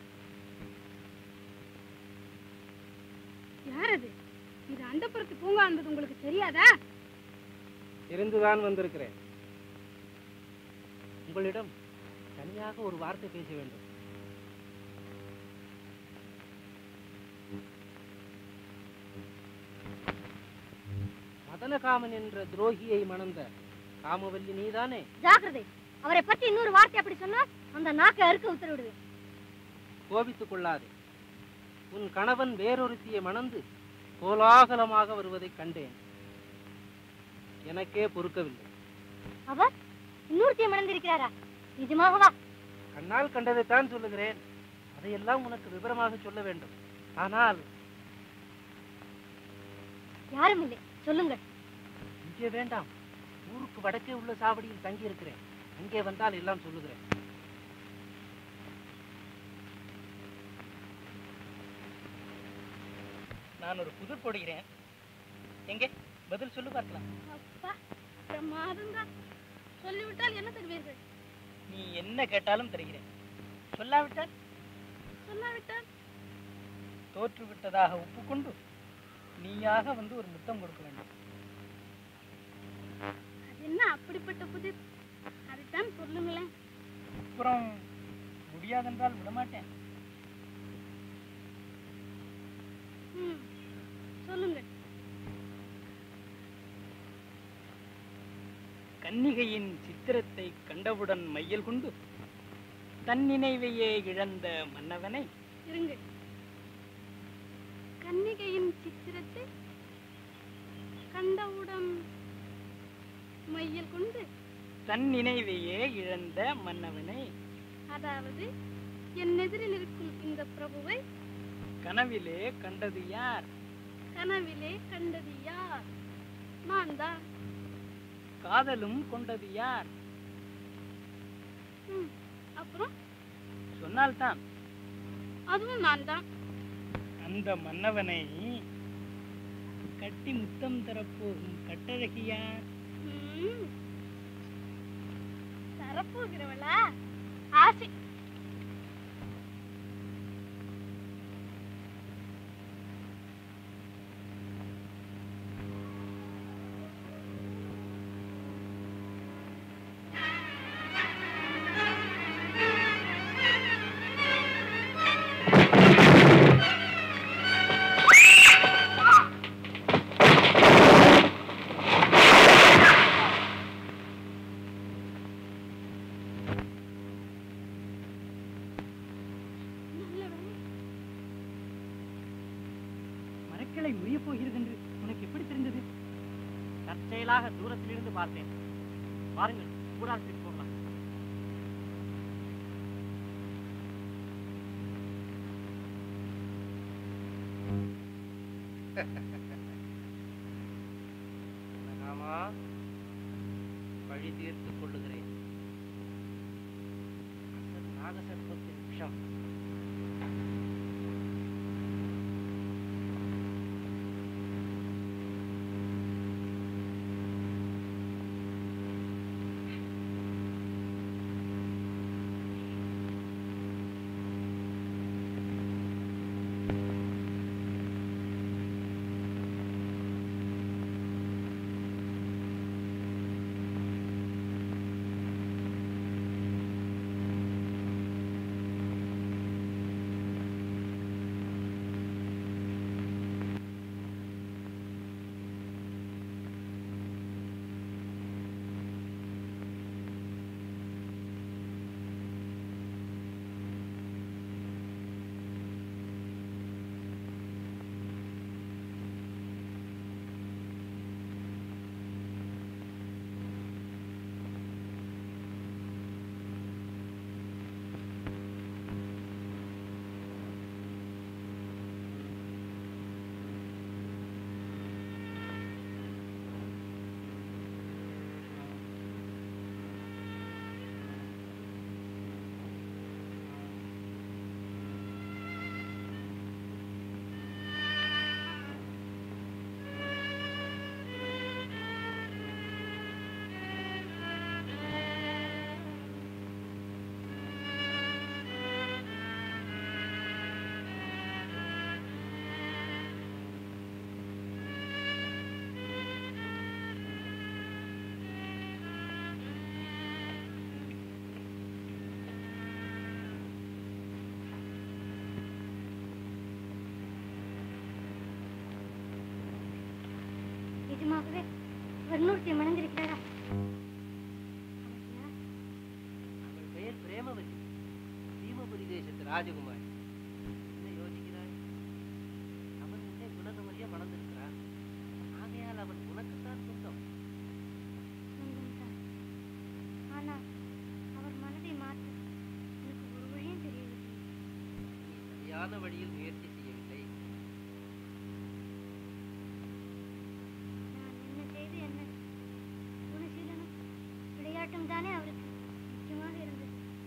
யார் அது இது அந்த புறத்து பூங்கா என்பது உங்களுக்கு தெரியாதா இருந்துதான் வந்திருக்கிறேன் உங்களிடம் தனியாக ஒரு வார்த்தை பேச வேண்டும் மதனகாமன் என்ற துரோகியை மணந்த காமவல்லி நீதானே ஜாக்கிரதை அவரை பற்றி இன்னொரு வார்த்தை அப்படி சொன்னா அந்த நாக்கை அறுக்க உத்தரவிடுவேன் கோபித்துக் கொள்ளாதே உன் கணவன் வேறொருத்தியை மணந்து கோலாகலமாக வருவதைக் கண்டேன் எனக்கே பொறுக்கவில்லை அவர் இன்னொருத்தையை மணந்திருக்கிறாரா நிஜமாகவா கண்ணால் கண்டதைத்தான் சொல்லுகிறேன் அதையெல்லாம் உனக்கு விவரமாக சொல்ல வேண்டும் ஆனால் யாரும் இல்லை சொல்லுங்கள் இங்கே வேண்டாம் ஊருக்கு வடக்கே உள்ள சாவடியில் தங்கி இருக்கிறேன் அங்கே வந்தால் எல்லாம் சொல்லுகிறேன் நான் ஒரு புதிர் போடுகிறேன் எங்கே பதில் சொல்லு பார்க்கலாம் அப்பா பிரமாதம் தான் சொல்லிவிட்டால் என்ன தருவீர்கள் நீ என்ன கேட்டாலும் தருகிறேன் சொல்லாவிட்டால் சொல்லாவிட்டால் தோற்று விட்டதாக ஒப்புக்கொண்டு நீயாக வந்து ஒரு முத்தம் கொடுக்க வேண்டும் அது என்ன அப்படிப்பட்ட புதிர் அதைத்தான் சொல்லுங்களேன் அப்புறம் முடியாதென்றால் விடமாட்டேன் ம் சொல்லுங்கள் கன்னிகையின் சித்திரத்தை கண்டவுடன் மையல் கொண்டு தன் நினைவையே இழந்த மன்னவனை இருங்கள் கன்னிகையின் சித்திரத்தை கண்டவுடன் மையல் கொண்டு தன் நினைவையே இழந்த மன்னவனை அதாவது என் எதிரில் இருக்கும் இந்த பிரபுவை கனவிலே கண்டது யார் கனவிலே கண்டது யார் நான் தான் காதலும் கொண்டது யார் ம், அப்புறம் சொன்னால்தான் அதுவும் நான் தான் அந்த மன்னவனை கட்டி முத்தம் தரப்போகும் கட்டழகி யார் ம். தரப்போகிறவளா ஆசை நல்ல வேலை. மரக்கிளை முறியப் போகிறது என்று உனக்கு எப்படி தெரிந்தது தற்செயலாக தூரத்திலிருந்து பார்த்தேன் பாருங்கள் கூடாரத்திற்கு போகலாம் ஆமா வழி தீர்த்துக் கொள்ளுகிறேன் நாகசர்ப்பத்தின் விஷம் நிஜமாகவே அவர் இன்னொருத்தையை மணந்திருக்கிறாரா அவள் பெயர் பிரேமவதி தீமபுரி தேசத்து ராஜகுமாரி என்ன யோசிக்கிறாய் அவன் உன்னை குணகுமரியா மணந்திருக்கிறான் ஆகையால் அவன் உனக்குத்தான் சொந்தம் சொந்தம்தான். ஆனா அவர் மனதை மாற்ற எனக்கு ஒரு வழியும் தெரியவில்லை நீ சரியான வழியில் முயற்சி செய்யவில்லை நான் என்ன செய்து என்ன குணசீலனும் விளையாட்டும் தானே அவருக்கு முக்கியமாக இருந்தது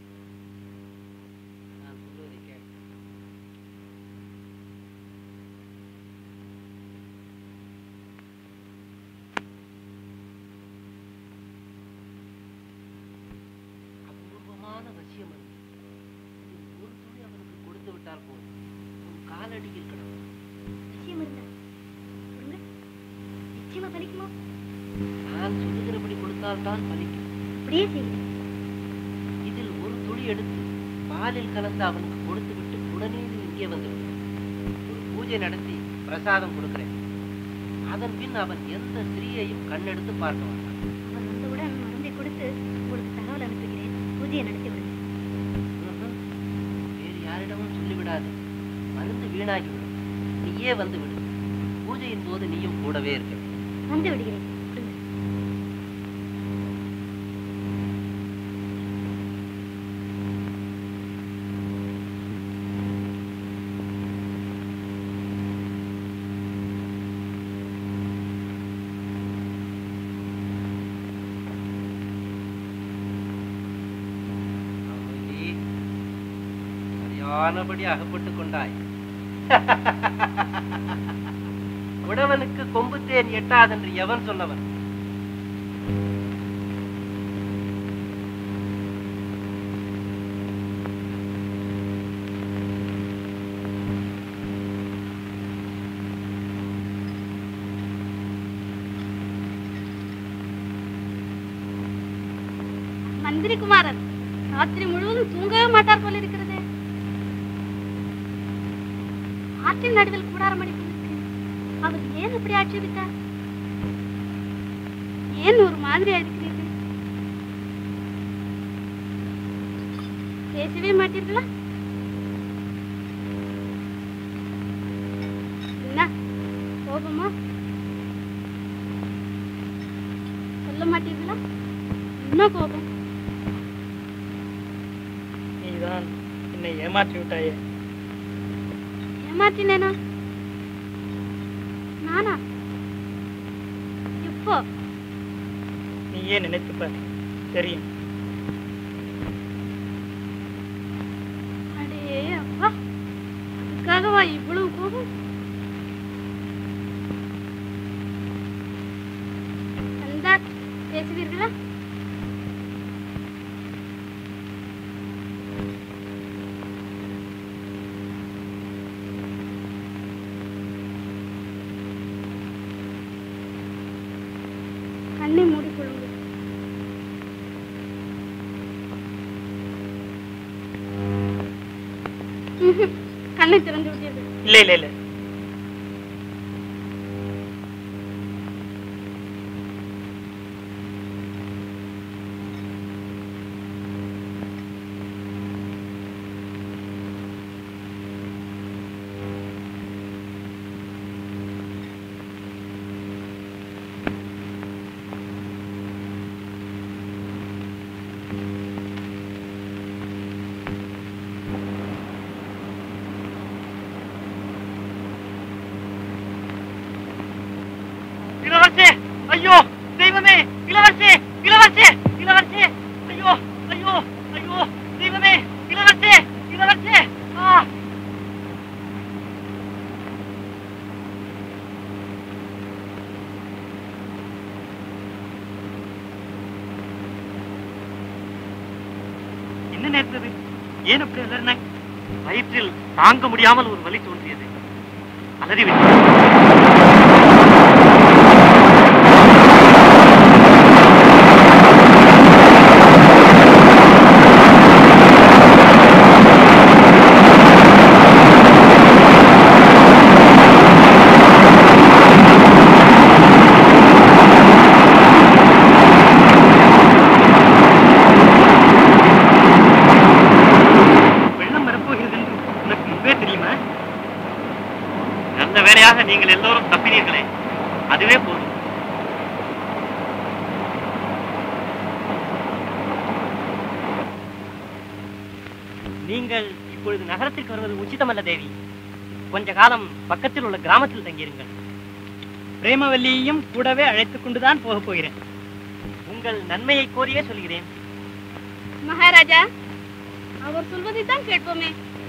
நான் சொல்வதை கேள் அபூர்வமான வசியம் அது இதில் ஒரு துளி அவனுக்கு கொடுத்து விட்டால் போதும் உன் காலடியில் கிடக்கும் விஷயம் இருந்தா சொல்லுங்க நிச்சயமா பலிக்குமா நான் சொல்லுகிறபடி கொடுத்தால்தான் பலிக்கும் அப்படியே செய்யுங்க இதில் ஒரு துளி எடுத்து பாலில் கலந்து அவனுக்கு கொடுத்து விட்டு உடனே நீ இங்கே வந்துவிடு ஒரு பூஜை நடத்தி பிரசாதம் கொடுக்கிறேன் அதன் பின் அவன் எந்த ஸ்திரீயையும் கண்ணெடுத்து பார்க்க மாட்டான் அவர் வந்தவுடன் மருந்தை கொடுத்து உங்களுக்கு தகவல் அனுப்புகிறேன் பூஜையை நடத்தி விடுங்க ம்ஹும். வேறு யாரிடமும் சொல்லிவிடாது மருந்து வீணாகிவிடும் நீயே வந்து விடு பூஜையின் போது நீயும் கூடவே இருக்க வேண்டும். வந்து விடுகிறேன் கொடுங்க அமுதி, சரியானபடி அகப்பட்டுக் கொண்டாய் உழவனுக்கு கொம்பு தேன் எட்டாதென்று எவன் சொன்னவன் மந்திரி குமாரன் ராத்திரி முழுவதும் தூங்கவே மாட்டார் போல இருக்கிறது ஆற்றின் நடுவில் கூடாரம் அடிப்பதற்கு அவர் ஏன் இப்படி ஆட்சேபித்தார் ஏன் ஒரு மாதிரியா இருக்கிறீர்கள் பேசவே மாட்டீர்களா என்ன கோபமா சொல்ல மாட்டீர்களா என்ன கோபம் நீதான் என்னை ஏமாற்றி விட்டாயே ஏமாற்றினேனா நானா எப்போ நீயே நினைத்துப்பார் தெரியும் இவ்வளவு கோபம் நந்தா பேசுவீர்களா கண்ணை மூடிக்கொள்ளுங்கள் ம்ஹும். கண்ணை திறந்து விட்டீர்கள் இல்ல இல்ல இல்ல இளவரசே ஐயோ தெய்வமே இளவரசே இளவரசே இளவரசே ஐயோ ஐயோ ஐயோ தெய்வமே இளவரசே இளவரசே ஆ என்ன நேர்ந்தது ஏன் அப்படி அலறினாய் வயிற்றில் தாங்க முடியாமல் ஒரு வலி தோன்றியது அலறிவிட்டேன் வெள்ளம் வரப்போகிறது என்று உனக்கு முன்பே தெரியுமா நல்ல வேளையாக நீங்கள் எல்லோரும் தப்பினீர்களே அதுவே போதும் நீங்கள் இப்பொழுது நகரத்திற்கு வருவது உச்சிதமல்ல தேவி கொஞ்ச காலம் பக்கத்தில் உள்ள கிராமத்தில் தங்கியிருங்கள் பிரேமவல்லியையும் கூடவே அழைத்துக் கொண்டுதான் போகப் போகிறேன் உங்கள் நன்மையை கோரியே சொல்கிறேன் மகாராஜா அவர் சொல்வதை தான் கேட்போமே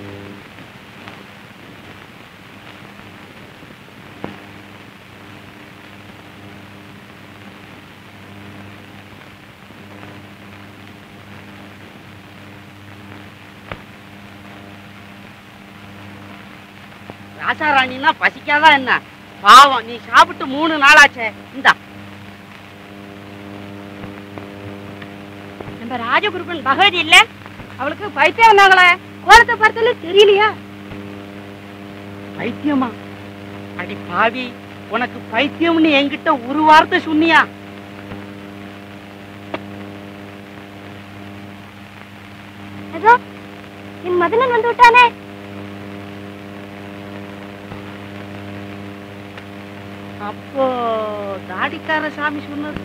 ராசாராணின்னா பசிக்காதா என்ன பாவம் நீ சாப்பிட்டு மூணு நாளாச்சே இந்தா நம்ம ராஜகுருபன் பகவதி இல்ல அவளுக்கு பைத்தியம் வந்தாங்களே கோலத்தை பார்த்தாலே தெரியலையா பைத்தியமா அடி பாவி உனக்கு பைத்தியம்னு என்கிட்ட ஒரு வார்த்தை சொன்னியா அதோ என் மதனன் வந்து விட்டானே அப்போ தாடிக்கார சாமி சொன்னது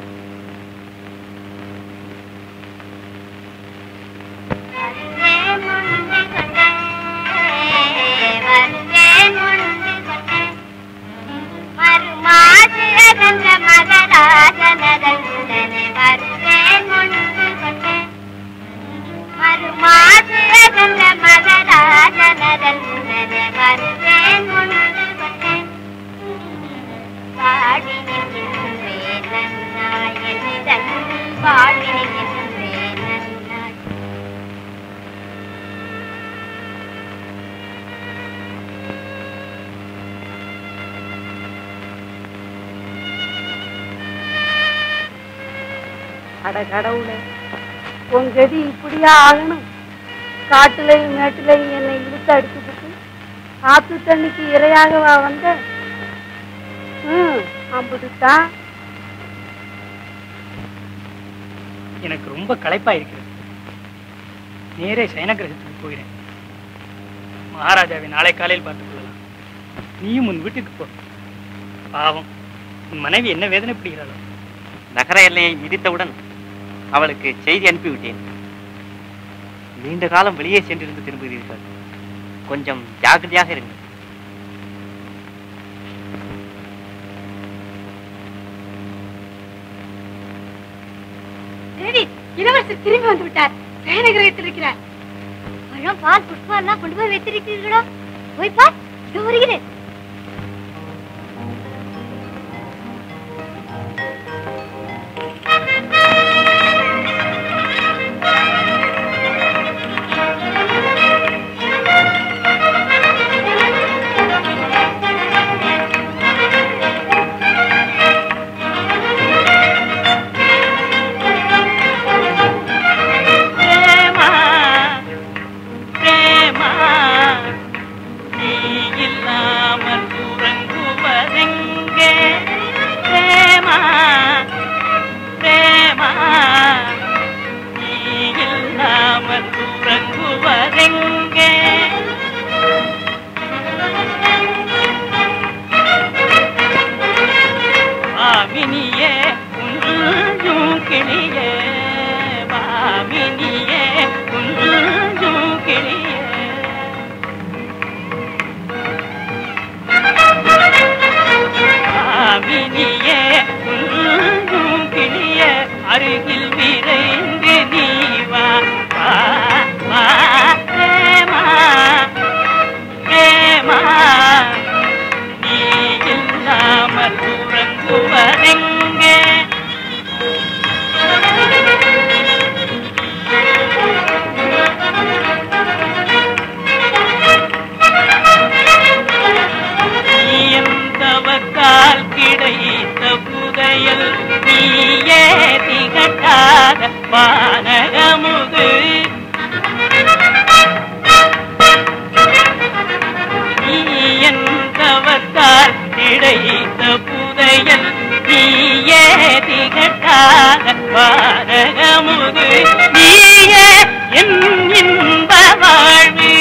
அட கடவுளே உன் கதி இப்படியா ஆகணும் காட்டுலையும் மேட்டுலையும் என்னை இழுத்து அடிச்சுக்கிட்டு ஆத்து தண்ணிக்கு இரையாகவா வந்த ம் அப்படித்தான் எனக்கு ரொம்ப களைப்பா இருக்கிறது நேரே சயனகிரகத்துக்கு போகிறேன் மகாராஜாவை நாளை காலையில் பார்த்துக் கொள்ளலாம் நீயும் உன் வீட்டுக்கு போ பாவம் உன் மனைவி என்ன வேதனைப்படுகிறாளோ நகர எல்லையை மிதித்தவுடன் அவளுக்கு செய்தி அனுப்பிவிட்டேன் நீண்ட காலம் வெளியே சென்றிருந்து திரும்புகிறீர்கள் கொஞ்சம் ஜாக்கிரதையாக இருங்கள் தேவி இளவரசர் திரும்பி வந்து விட்டார் சயனகிரகத்தில் இருக்கிறார் பழம் பால் புஷ்பம் எல்லாம் கொண்டு போய் வைத்திருக்கிறீர்களோ போய் பார் இதோ வருகிறேன் பிரேமா பிரேமா நீ இல்லாமல் உறங்குவதெங்கே பிரேமா பிரேமா நீ இல்லாமல் உறங்குவதெங்கே மாமினியே உன்னும் கிளியே மாமினியே உன்னும் கிளியே மாமினியே உன்னும் கிளியே அருகில் விரைந்து நீ வா வா, வா பிரேமா பிரேமா நீ இல்லாமல் உறங்குவதெங்கே நீ எந்தவத்தால் கிடைத்த புதையல் நீயே திகட்டாத வானகமுது நீ எந்தவத்தால் கிடைத்த புதையல் நீயே திகட்டாத வானகமுது நீயே என் இன்ப வாழ்வு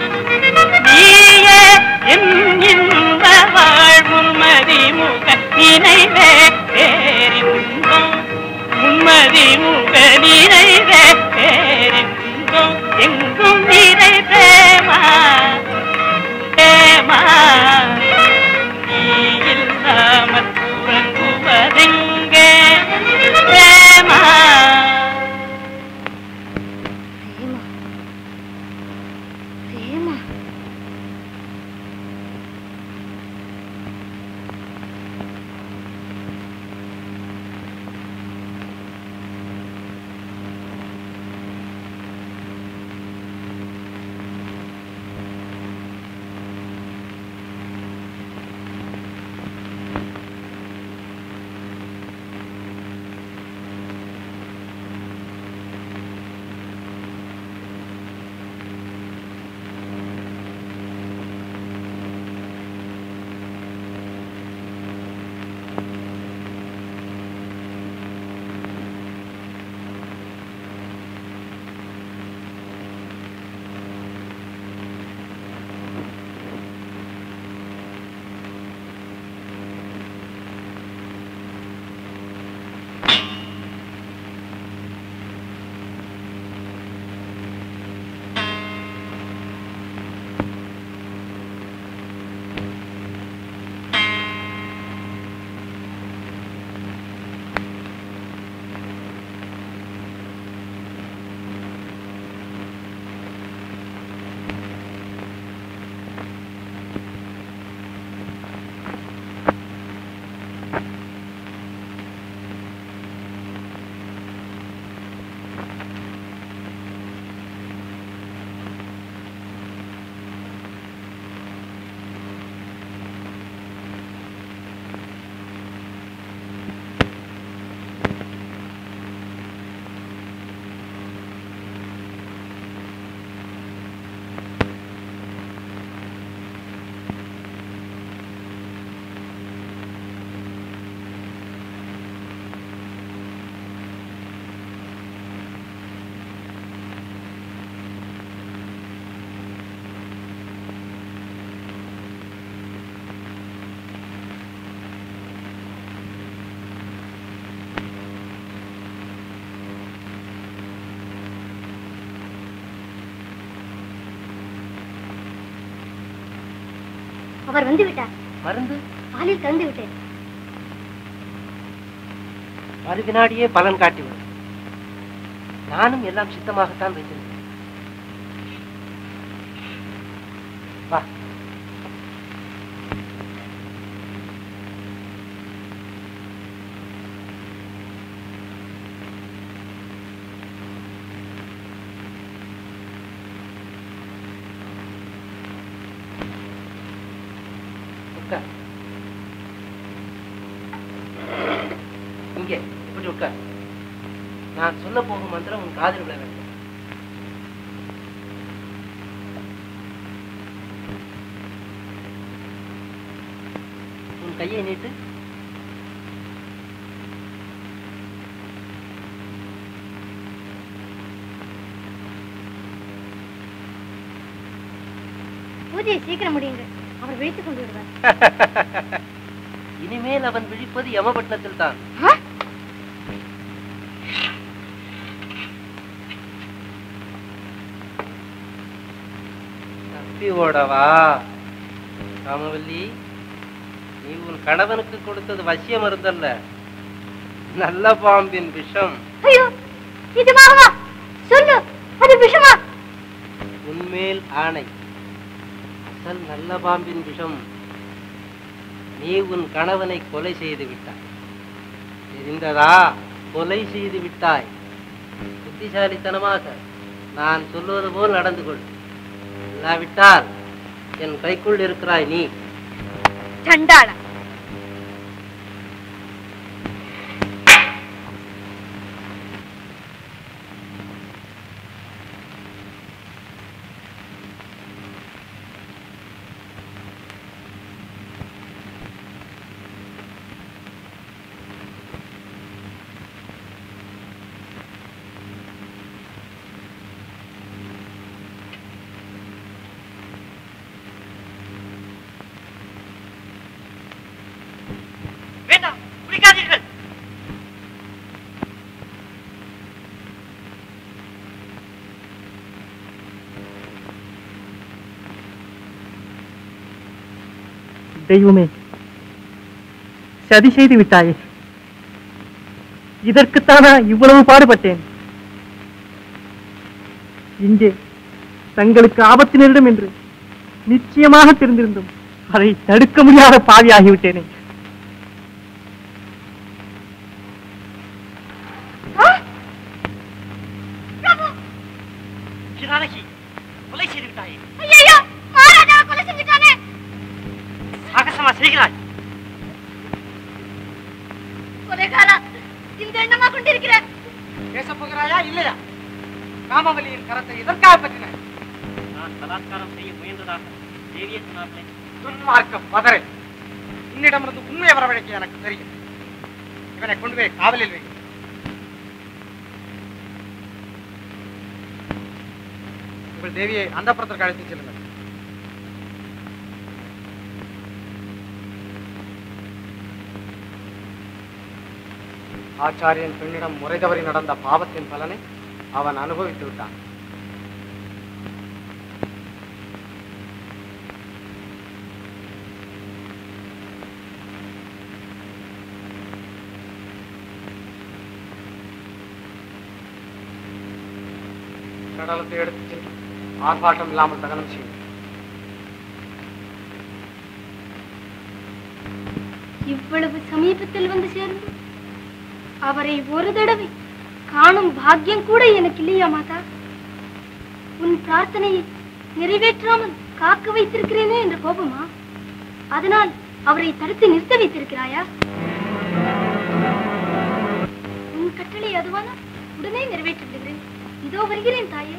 நீயே என் இன்ப வாழ்வும் மதிமுக நினைவே பேரின்பம் உன்மதி முக நினைவே பேரின்பம் எங்கும் நிறை பிரேமா பிரேமா நீ இல்லாமல் உறங்குவதெங்கே பிரேமா பிரேமா அவர் வந்து விட்டார் மருந்து பாலில் கலந்து விட்டேன் மறு வினாடியே பலன் காட்டிவிடும் நானும் எல்லாம் சித்தமாகத்தான் வைத்திருக்கிறேன் வா உட்கார் இங்கே இப்படி உட்கார் நான் சொல்ல போகும் மந்திரம் உன் காதில் விழ வேண்டும் உன் கையை நீட்டு பூஜையை சீக்கிரம் முடியுங்க அவர் விழித்துக் கொண்டு விடுவார் இனிமேல் அவன் விழிப்பது யமபட்டணத்தில் தான் தப்பி ஓடவா ராமவல்லி நீ உன் கணவனுக்கு கொடுத்தது வசிய மருந்தல்ல நல்ல பாம்பின் விஷம் ஐயோ நிஜமாகவா சொல்லு அது விஷமா உன்மேல் ஆணை அசல் நல்ல பாம்பின் விஷம் நீ உன் கணவனை கொலை செய்து விட்டாய் தெரிந்ததா கொலை செய்து விட்டாய் புத்திசாலித்தனமாக நான் சொல்வது போல் நடந்து கொள் இல்லாவிட்டால் என் கைக்குள் இருக்கிறாய் நீ சண்டாள வேண்டாம் குடிக்காதீர்கள் தெய்வமே சதி செய்து விட்டாயே இதற்குத்தானா இவ்வளவு பாடுபட்டேன் இங்கே தங்களுக்கு ஆபத்து நேரிடும் என்று நிச்சயமாக தெரிந்திருந்தும் அதை தடுக்க முடியாத பாவியாகிவிட்டேனே ஜானகி கொலை செய்து விட்டாயே ஐயோ மகாராஜாவை கொலை செஞ்சுட்டானே சாகசமா செய்கிறாய் கொலைகாரா இந்த எண்ணமா கொண்டிருக்கிற பேச போகிறாயா இல்லையா ராமவல்லியின் கரத்தை எதற்காக பற்றின நான் பலாத்காரம் செய்ய முயன்றதாக தேவியே சொன்னார்களே துன்மார்க்க பதரை உன்னிடமிருந்து உண்மையை வரவழைக்க எனக்கு தெரியும் இவனை கொண்டு போய் காவலில் வை உங்கள் தேவியை அந்த புறத்திற்கு அழைத்துச் செல்லுங்கள் ஆச்சாரியன் பெண்ணிடம் முறை தவறி நடந்த பாவத்தின் பலனை அவன் அனுபவித்து விட்டான் சடலத்தை எடுத்துச் சென்று ஆர்ப்பாட்டம் இல்லாமல் தகனம் செய்யும் இவ்வளவு சமீபத்தில் வந்து சேர்ந்து அவரை ஒரு தடவை காணும் பாக்கியம் கூட எனக்கு இல்லையா மாதா உன் பிரார்த்தனையை நிறைவேற்றாமல் காக்க வைத்திருக்கிறேனே என்ற கோபமா அதனால் அவரை தடுத்து நிறுத்த வைத்திருக்கிறாயா உன் கட்டளை அதுவானா உடனே நிறைவேற்றி விடுகிறேன் இதோ வருகிறேன் தாயே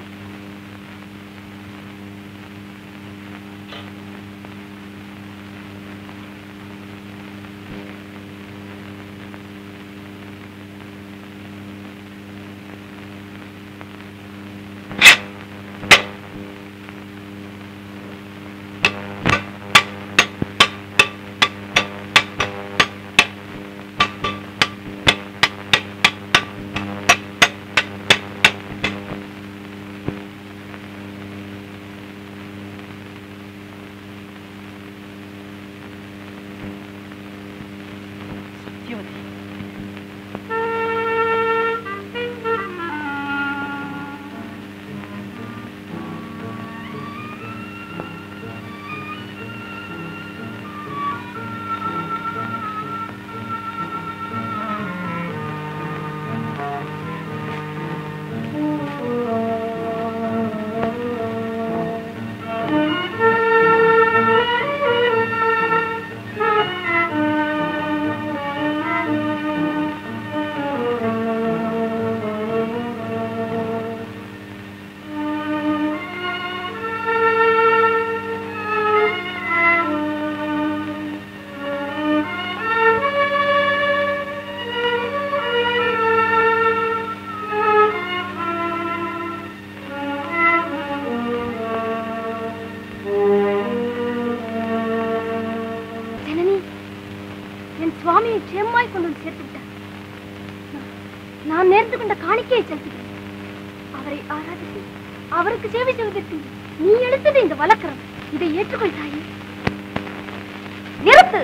உன் சுவாமியை க்ஷேமமாய் கொண்டு வந்து சேர்த்து விட்டார் நான்- நான் நேர்ந்து கொண்ட காணிக்கையை செலுத்துகிறேன் அவரை ஆராதித்து அவருக்கு சேவை செய்வதற்கு நீ எடுத்தது இந்த வழக்கரம் இதை ஏற்றுக்கொள் தாயே நிறுத்து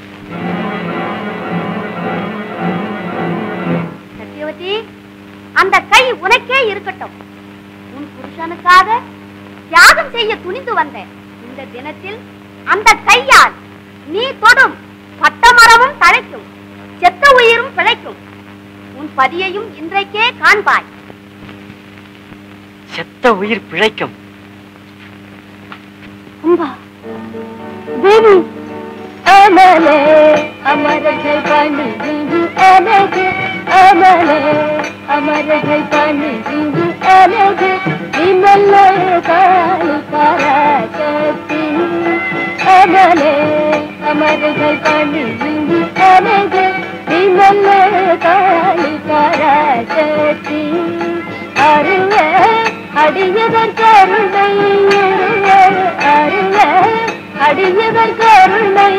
சத்யவதி அந்த கை உனக்கே இருக்கட்டும் உன் புருஷனுக்காக தியாகம் செய்ய துணிந்து வந்த இந்த தினத்தில் அந்த கையால் நீ தொடும் பட்டமரமும் தழைக்கும் செத்த உயிரும் பிழைக்கும் உன் பதியையும் இன்றைக்கே காண்பாய் செத்த உயிர் பிழைக்கும் அம்பா தேவி அமலே அமரர்கள் பண்ணி இங்கு அழகு அமலே அமரர்கள் பண்ணி இங்கு அழகு விமல்ல காளி பராசக்தி அமலே அமரர்கள் பண்ணி இங்கு அழகு விமல்ல காளி பராசக்தி அருள அடியவர் கருணை அருள அடியவர் கருணை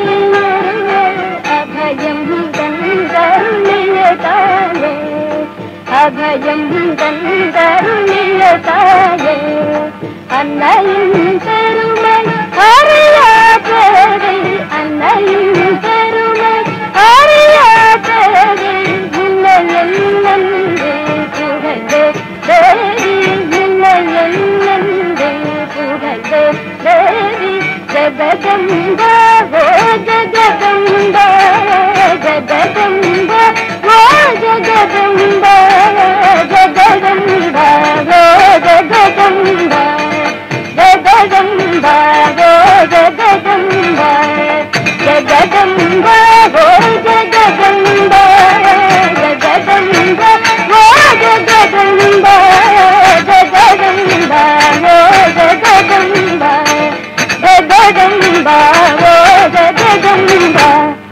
அபயம் தந்தருளிய தாயே அபயம் தந்தருளிய தாயே அன்னையின் பெருமை அறியாததை அன்னையின் பெருமை அறியாததை முன்னையெல்லே புகழ்ந்து தேவி முன்னையெல்லே புகழ்ந்து தேவி ஜகதம்ப ஓ ஜகதம்ப ஜகதம்ப ஓ ஜகதம்ப ஜகதம்ப ஓ ஜகதம்ப ஜகதம்ப ஓ ஜகதம்ப ஜகதம்ப ஓ ஜகதம்ப ஜகதம்ப ஓ ஜகதம்ப ஜகதம்ப ஓ ஜகதம்ப ஜகதம்ப ஓ ஜகதம்ப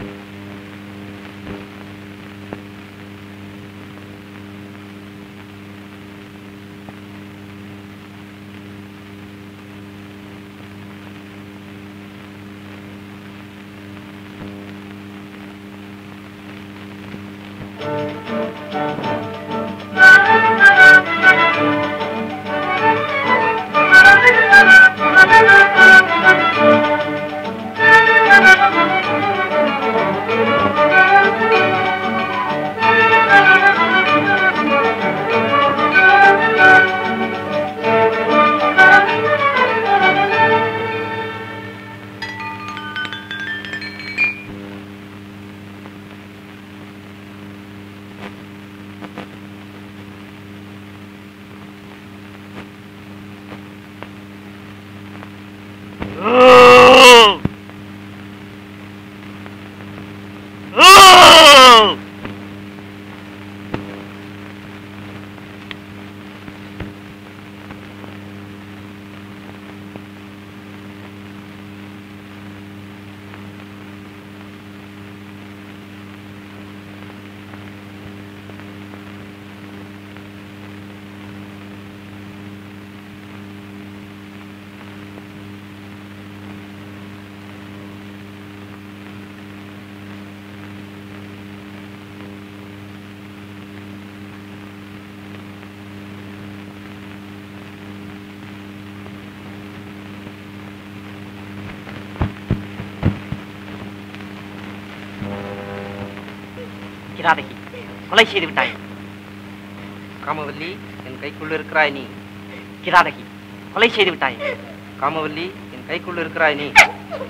கிராதகி கொலை செய்து விட்டாய் காமவல்லி என் கைக்குள் இருக்கிறாய் நீ கிராதகி கொலை செய்து விட்டாய் காமவல்லி என் கைக்குள் இருக்கிறாய் நீ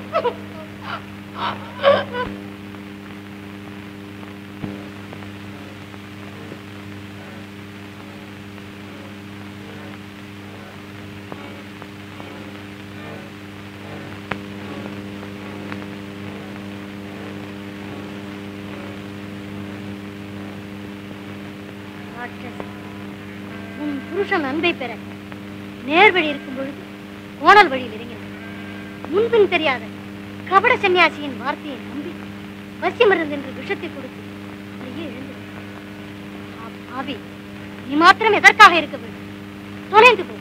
ராட்சசி, உன் புருஷன் அன்பை பெற நேர்வழி இருக்கும் பொழுது கோணல் வழியில் இறங்கினார் முன்பின் தெரியாத கபட சன்னியாசியின் வார்த்தையை நம்பி வசியமருந்து என்று விஷத்தை கொடுத்து அப்படியே எழுந்து ஆவி நீ மாத்திரம் எதற்காக இருக்க வேண்டும் தொலைந்து போ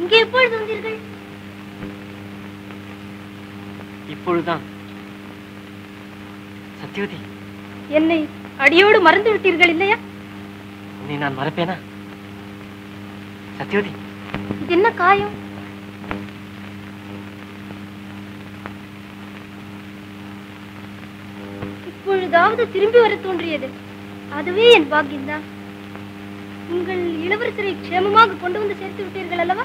இங்கே எப்பொழுது வந்தீர்கள் இப்பொழுதுதான் சத்யவதி என்னை அடியோடு மறந்து விட்டீர்கள் இல்லையா உன்னை நான் மறப்பேனா சத்யவதி இது என்ன காயம் இப்பொழுதாவது திரும்பி வர தோன்றியது அதுவே என் பாக்கியம்தான் உங்கள் இளவரசரை க்ஷேமமாக கொண்டு வந்து சேர்த்து விட்டீர்கள் அல்லவா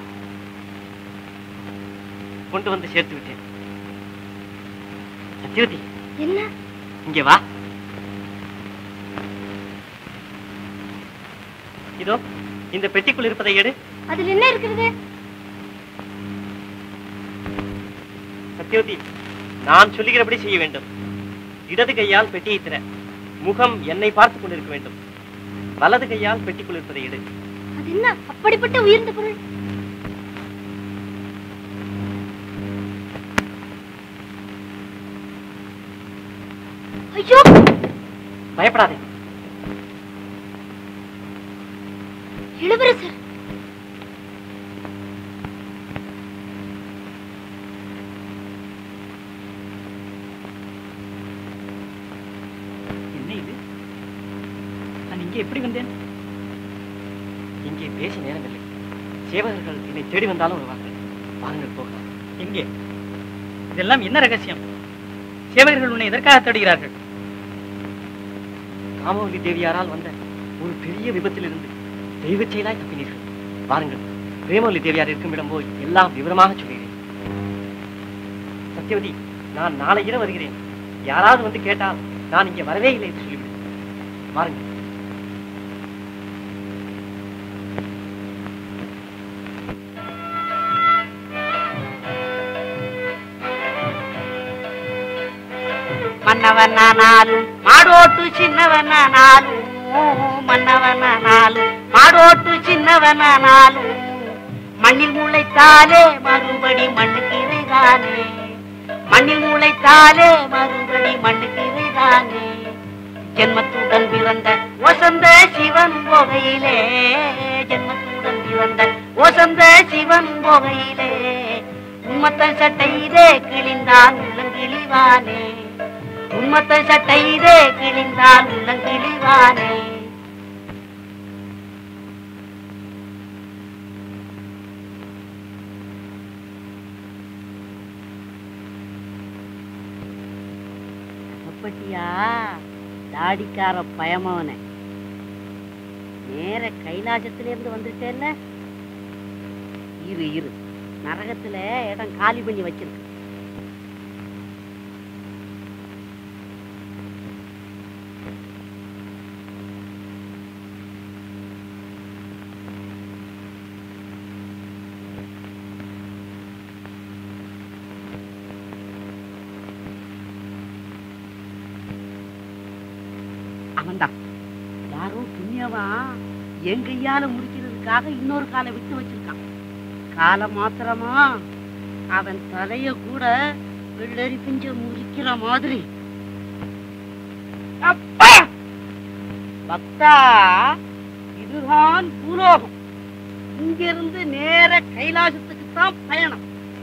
கொண்டு வந்து சேர்த்து விட்டேன் சத்யவதி என்ன இங்கே வா இதோ இந்த பெட்டிக்குள் இருப்பதை எடு அதில் என்ன இருக்கிறது சத்யவதி நான் சொல்லுகிறபடி செய்ய வேண்டும் இடது கையால் பெட்டியை திற முகம் என்னை பார்த்துக் கொண்டிருக்க வேண்டும் வலது கையால் பெட்டிக்குள் இருப்பதை எடு அது என்ன அப்படிப்பட்ட உயர்ந்த பொருள் ஐயோ பயப்படாதே இளவரசர் என்ன இது நான் இங்கே எப்படி வந்தேன் இங்கே பேச நேரமில்லை சேவகர்கள் என்னை தேடி வந்தாலும் வருவார்கள் வாருங்கள் போகலாம் எங்கே இதெல்லாம் என்ன ரகசியம் சேவகர்கள் உன்னை எதற்காக தேடுகிறார்கள் காமவல்லி தேவியாரால் வந்த ஒரு பெரிய விபத்திலிருந்து தெய்வச் செயலாய் தப்பினீர்கள் வாருங்கள் பிரேமவல்லி தேவியார் இருக்கும் இடம் போய் எல்லாம் விவரமாக சொல்கிறேன் சத்யவதி நான் நாளை இரவு வருகிறேன் யாராவது வந்து கேட்டால் நான் இங்கே வரவே இல்லை என்று சொல்லிவிடு வாருங்கள் மன்னவனானாலும் மாடோட்டு சின்னவனானாலும் மன்னவனானாலும் மாடோட்டு சின்னவனானாலும் மண்ணில் முளைத்தாலே மறுபடி மண்ணுக்கு இறைதானே மண்ணில் முளைத்தாலே மறுபடி மண்ணுக்கு இறைதானே ஜென்மத்துடன் பிறந்த வசந்த சிவன் போகையிலே ஜென்மத்துடன் பிறந்த வசந்த சிவன் போகையிலே உம்மத்த சட்டையிலே கிழிந்தான் உள்ளங்கிழிவானே உம்மத்த சட்டையிலே கிழிந்தான் உள்ளங்கிழிவானே அப்பட்டியா தாடிக்கார பயமவனே நேர கைலாசத்திலிருந்து வந்துட்டேல்ல இரு இரு நரகத்துல இடம் காலி பண்ணி வச்சிருக்கு அவன்தான் யாரோ புண்ணியவான் என் கையால முடிக்கிறதுக்காக இன்னொரு காலை விட்டு வச்சிருக்கான் காலை மாத்திரமா அவன் தலைய கூட வெள்ளரி பிஞ்ச முறிக்கிற மாதிரி அப்பா! பக்தா இதுதான் பூலோகம் இங்கிருந்து நேர கைலாசத்துக்கு தான் பயணம்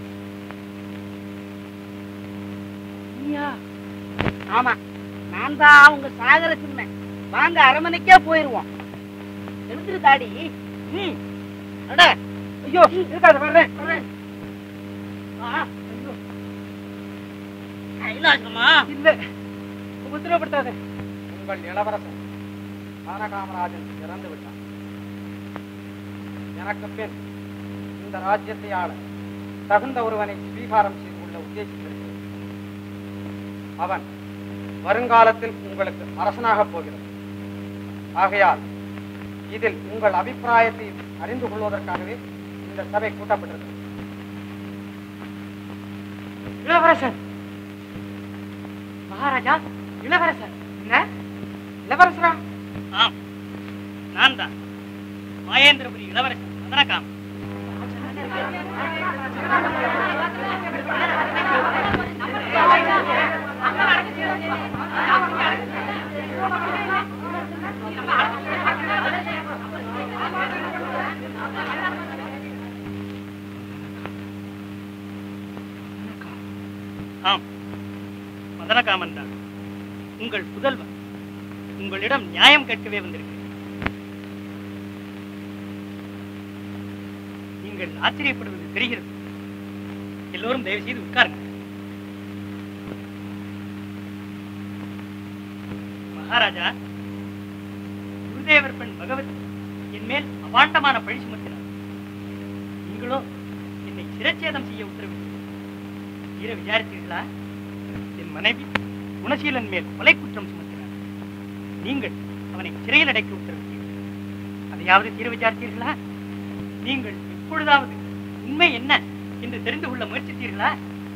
நீயா? ஆமா நான் தான் உங்க சாகர சொன்னேன் வாங்க அரமனைக்கே போயிருவோம் எழுத்துரு தாடி ம் அட ஐயோ இருக்காத வர்றேன் வர்றேன் ஆ, ஐயோ. கைலாசமா இல்ல உபத்திரப்படுத்தாத உங்கள் இளவரசன் கானகாமராஜன் இறந்து விட்டான் எனக்கு பின் இந்த ராஜ்யத்தை ஆள தகுந்த ஒருவனை ஸ்வீகாரம் செய்து கொள்ள உத்தேசித்திருக்கிறேன் அவன் வருங்காலத்தில் உங்களுக்கு அரசனாகப் போகிறது ஆகையால் இதில் உங்கள் அபிப்பிராயத்தை அறிந்து கொள்வதற்காகவே இந்த சபை கூட்டப்பட்டிருக்கிறது இளவரசன் மகாராஜா இளவரசன் என்ன இளவரசரா ஆம் நான் தான் மாயேந்திரபுரி இளவரசன் மதனகாம் ஆம் மதனகாமன் தான் உங்கள் புதல்வன் உங்களிடம் நியாயம் கேட்கவே வந்திருக்கிறேன் நீங்கள் ஆச்சரியப்படுவது தெரிகிறது எல்லோரும் தயவு செய்து உட்காருங்க மகாராஜா குருதேவர் பெண் பகவதி என் மேல் அபாண்டமான பழி சுமத்தினார் நீங்களோ என்னை சிரச்சேதம் செய்ய உத்தரவிட்டீர்கள் தீர விசாரித்தீர்களா என் மனைவி குணசீலன் மேல் கொலை குற்றம் சுமத்தினார் நீங்கள் அவனை சிறையில் அடைக்க உத்தரவிட்டீர்கள் அதையாவது தீர விசாரித்தீர்களா நீங்கள் எப்பொழுதாவது உண்மை என்ன என்று தெரிந்து கொள்ள முயற்சித்தீர்களா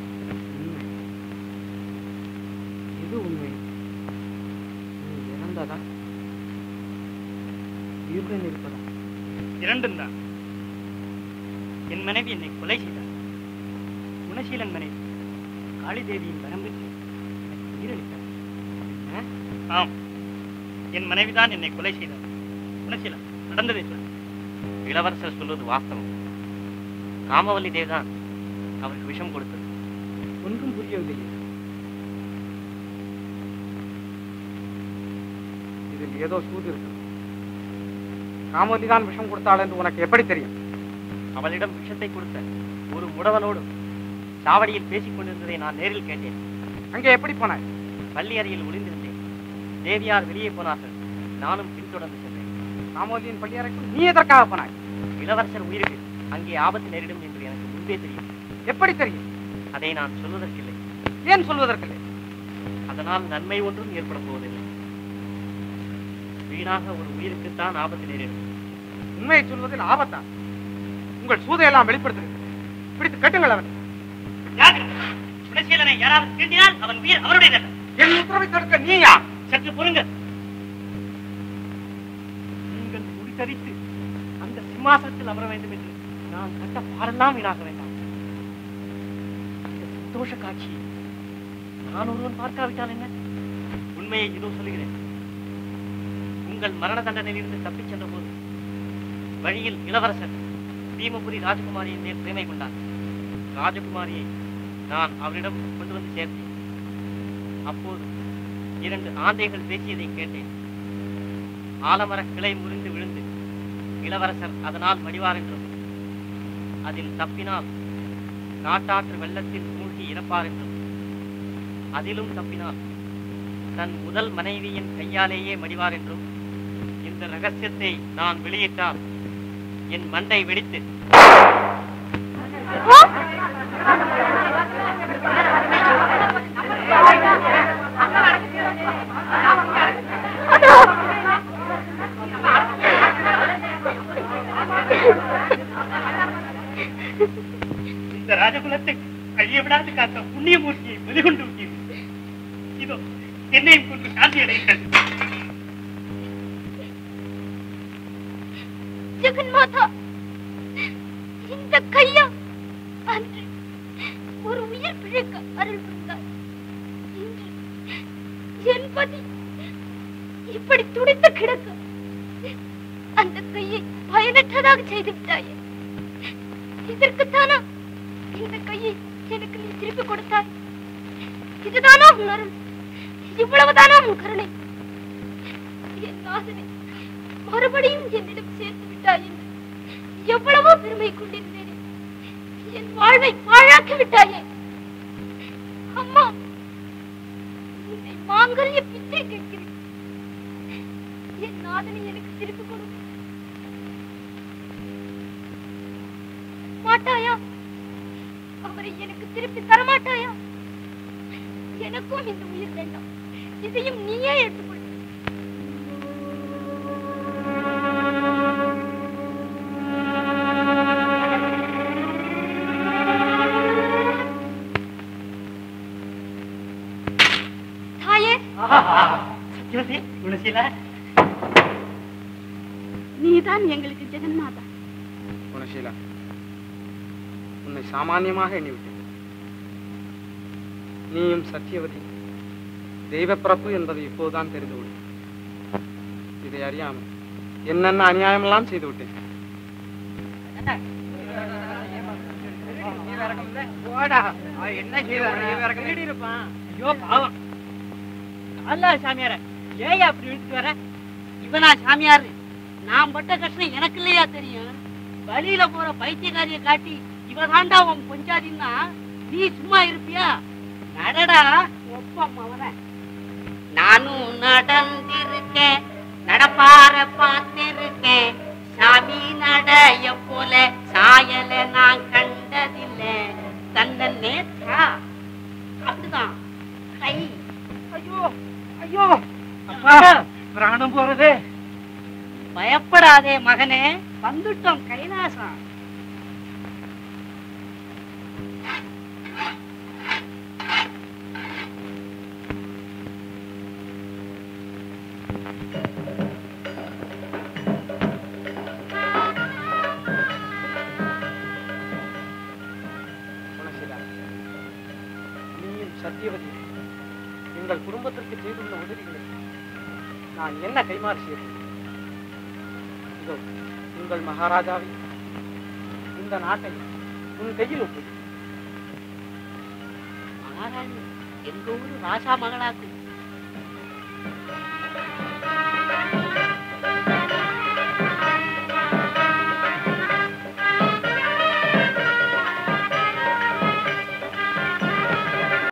இது உண்மை நீ இறந்ததா உயிருடன் இருப்பதா இரண்டும் தான் என் மனைவி என்னை கொலை செய்தார் குணசீலன் மனைவி காளிதேவியின் வரம்பிற்கு எனக்கு உயிரளித்தார் என்ன? ஆம் என் மனைவிதான் என்னை கொலை செய்தார் குணசீலன் நடந்ததை சொல் இளவரசர் சொல்வது வாஸ்தவம் காமவல்லி தேவ்தான் அவருக்கு விஷம் கொடுத்தது ஒன்றும் புரியவில்லையே இதில் ஏதோ சூது இருக்கு காமவல்லி தான் விஷம் கொடுத்தாள் என்று உனக்கு எப்படி தெரியும் அவளிடம் விஷத்தை கொடுத்த ஒரு முடவனோடு சாவடியில் பேசிக் கொண்டிருந்ததை நான் நேரில் கேட்டேன் அங்கே எப்படி போனாய் பள்ளி அறையில் ஒளிந்திருந்தேன் தேவியார் வெளியே போனார்கள் நானும் பின்தொடர்ந்து சென்றேன் காமவல்லியின் பள்ளி அறைக்கு நீ எதற்காக போனாய் இளவரசர் உயிருக்கு அங்கே ஆபத்து நேரிடும் என்று எனக்கு முன்பே தெரியும் எப்படி தெரியும் அதை நான் சொல்வதற்கில்லை ஏன் சொல்வதற்கில்லை அதனால் நன்மை ஒன்றும் ஏற்பட போவதில்லை வீணாக ஒரு உயிருக்குத்தான் ஆபத்து நேரிடும் உண்மையை சொல்வதில் ஆபத்தா உங்கள் சூதையெல்லாம் வெளிப்படுத்துகிறேன் பிடித்து கட்டுங்கள் அவனை குணசீலனை யாராவது தீண்டினால் அவன் உயிர் அவருடையதல்ல என் உத்தரவை தடுக்க நீயா சற்று பொறுங்கள் நீங்கள் முடித்தரித்து அந்த சிம்மாசனத்தில் அமர வேண்டும் என்று நான் கட்ட பாடெல்லாம் வீணாக வேண்டாம் இந்த சந்தோஷ காட்சியை நான் ஒருவன் பார்க்காவிட்டால் என்ன உண்மையை இதோ சொல்லுகிறேன் உங்கள் மரண தண்டனையிலிருந்து தப்பிச் சென்ற போது வழியில் இளவரசர் பீமபுரி ராஜகுமாரியின் மேல் பிரேமை கொண்டார் ராஜகுமாரியை நான் அவரிடம் கொண்டு வந்து சேர்த்தேன் அப்போது இரண்டு ஆந்தைகள் பேசியதை கேட்டேன் ஆலமர கிளை முறிந்து விழுந்து இளவரசர் அதனால் மடிவார் என்றும் அதில் தப்பினால் காட்டாற்று வெள்ளத்தில் மூழ்கி இறப்பார் என்றும் அதிலும் தப்பினால் தன் முதல் மனைவியின் கையாலேயே மடிவார் என்றும் இந்த ரகசியத்தை நான் வெளியிட்டால் என் மண்டை வெடித்து இந்த ராஜகுலத்தை அழிய விடாது காத்த புண்ணியமூர்த்தியை வெளிகொண்டு விட்டீர்கள் இதோ என்னையும் கொண்டு சாந்தி அடைகிறது ஜெகன்மாதா இந்த கையா அன்று ஒரு உயிர் பிழைக்க அருள் புரிந்தார் இன்று என் பதி இப்படி துடித்து கிடக்க அந்த கையை பயனற்றதாக செய்து விட்டாயே இதற்குத்தானா இந்த கையை எனக்கு நீ திருப்பி கொடுத்தாய் இதுதானா உன் அருள் இவ்வளவுதானா உன் கருணை என் நாதனை மறுபடியும் என்னிடம் சேர்த்து விட்டாய் என்று எவ்வளவோ பெருமை கொண்டிருந்தேனே என் வாழ்வை பாழாக்கி விட்டாயே அம்மா உன்னை மாங்கல்ய பிச்சை கேட்கிறேன் என் நாதனை எனக்கு திருப்பி கொடு மாட்டாயா அவரை எனக்கு திருப்பி தரமாட்டாயா எனக்கும் இந்த உயிர் வேண்டாம் இதையும் நீயே எடுத்துக்கொள் தாயே சத்யவதி குணசீலா நீதான் எங்களுக்கு ஜெகன்மாதா குணசீலா உன்னை சாமானியமாக எண்ணிவிட்டேன் நீயும் சத்தியவதி தெய்வ பிறப்பு என்பதை இப்போதுதான் தெரிந்து விட்டேன் இதை அறியாமல் என்னென்ன அநியாயமெல்லாம் செய்து விட்டேன் போடா என்ன இருப்பான் ஐயோ பாவம் அல்ல சாமியார ஏன் அப்படி இழுத்துட்டு வர இவனா சாமியாரு நான் பட்ட கஷ்டம் எனக்கு இல்லையா தெரியும் வழியில போற பைத்தியக்காரிய காட்டி இவ தாண்டா உன் கொஞ்சாதின்னா நீ சும்மா இருப்பியா நடடா ஒப்பம் அவன நானும் நடந்திருக்கேன் நடப்பார பார்த்திருக்கேன் சாமி நடைய போல சாயல நான் கண்டதில்லை தன்ன நேற்றா அப்படிதான் கை ஐயோ ஐயோ அப்பா பிராணம் போறதே பயப்படாதே மகனே வந்துட்டோம் கைலாசம் குணசீலா நீயும் சத்தியவதி எங்கள் குடும்பத்திற்கு செய்துள்ள உதவிகளை நான் என்ன கைமாறு செய்தேன் இதோ உங்கள் மகாராஜாவை இந்த நாட்டை உன் கையில் ஒப்பு மகாராணி எங்க ஊரு ராசா மகளாக்கு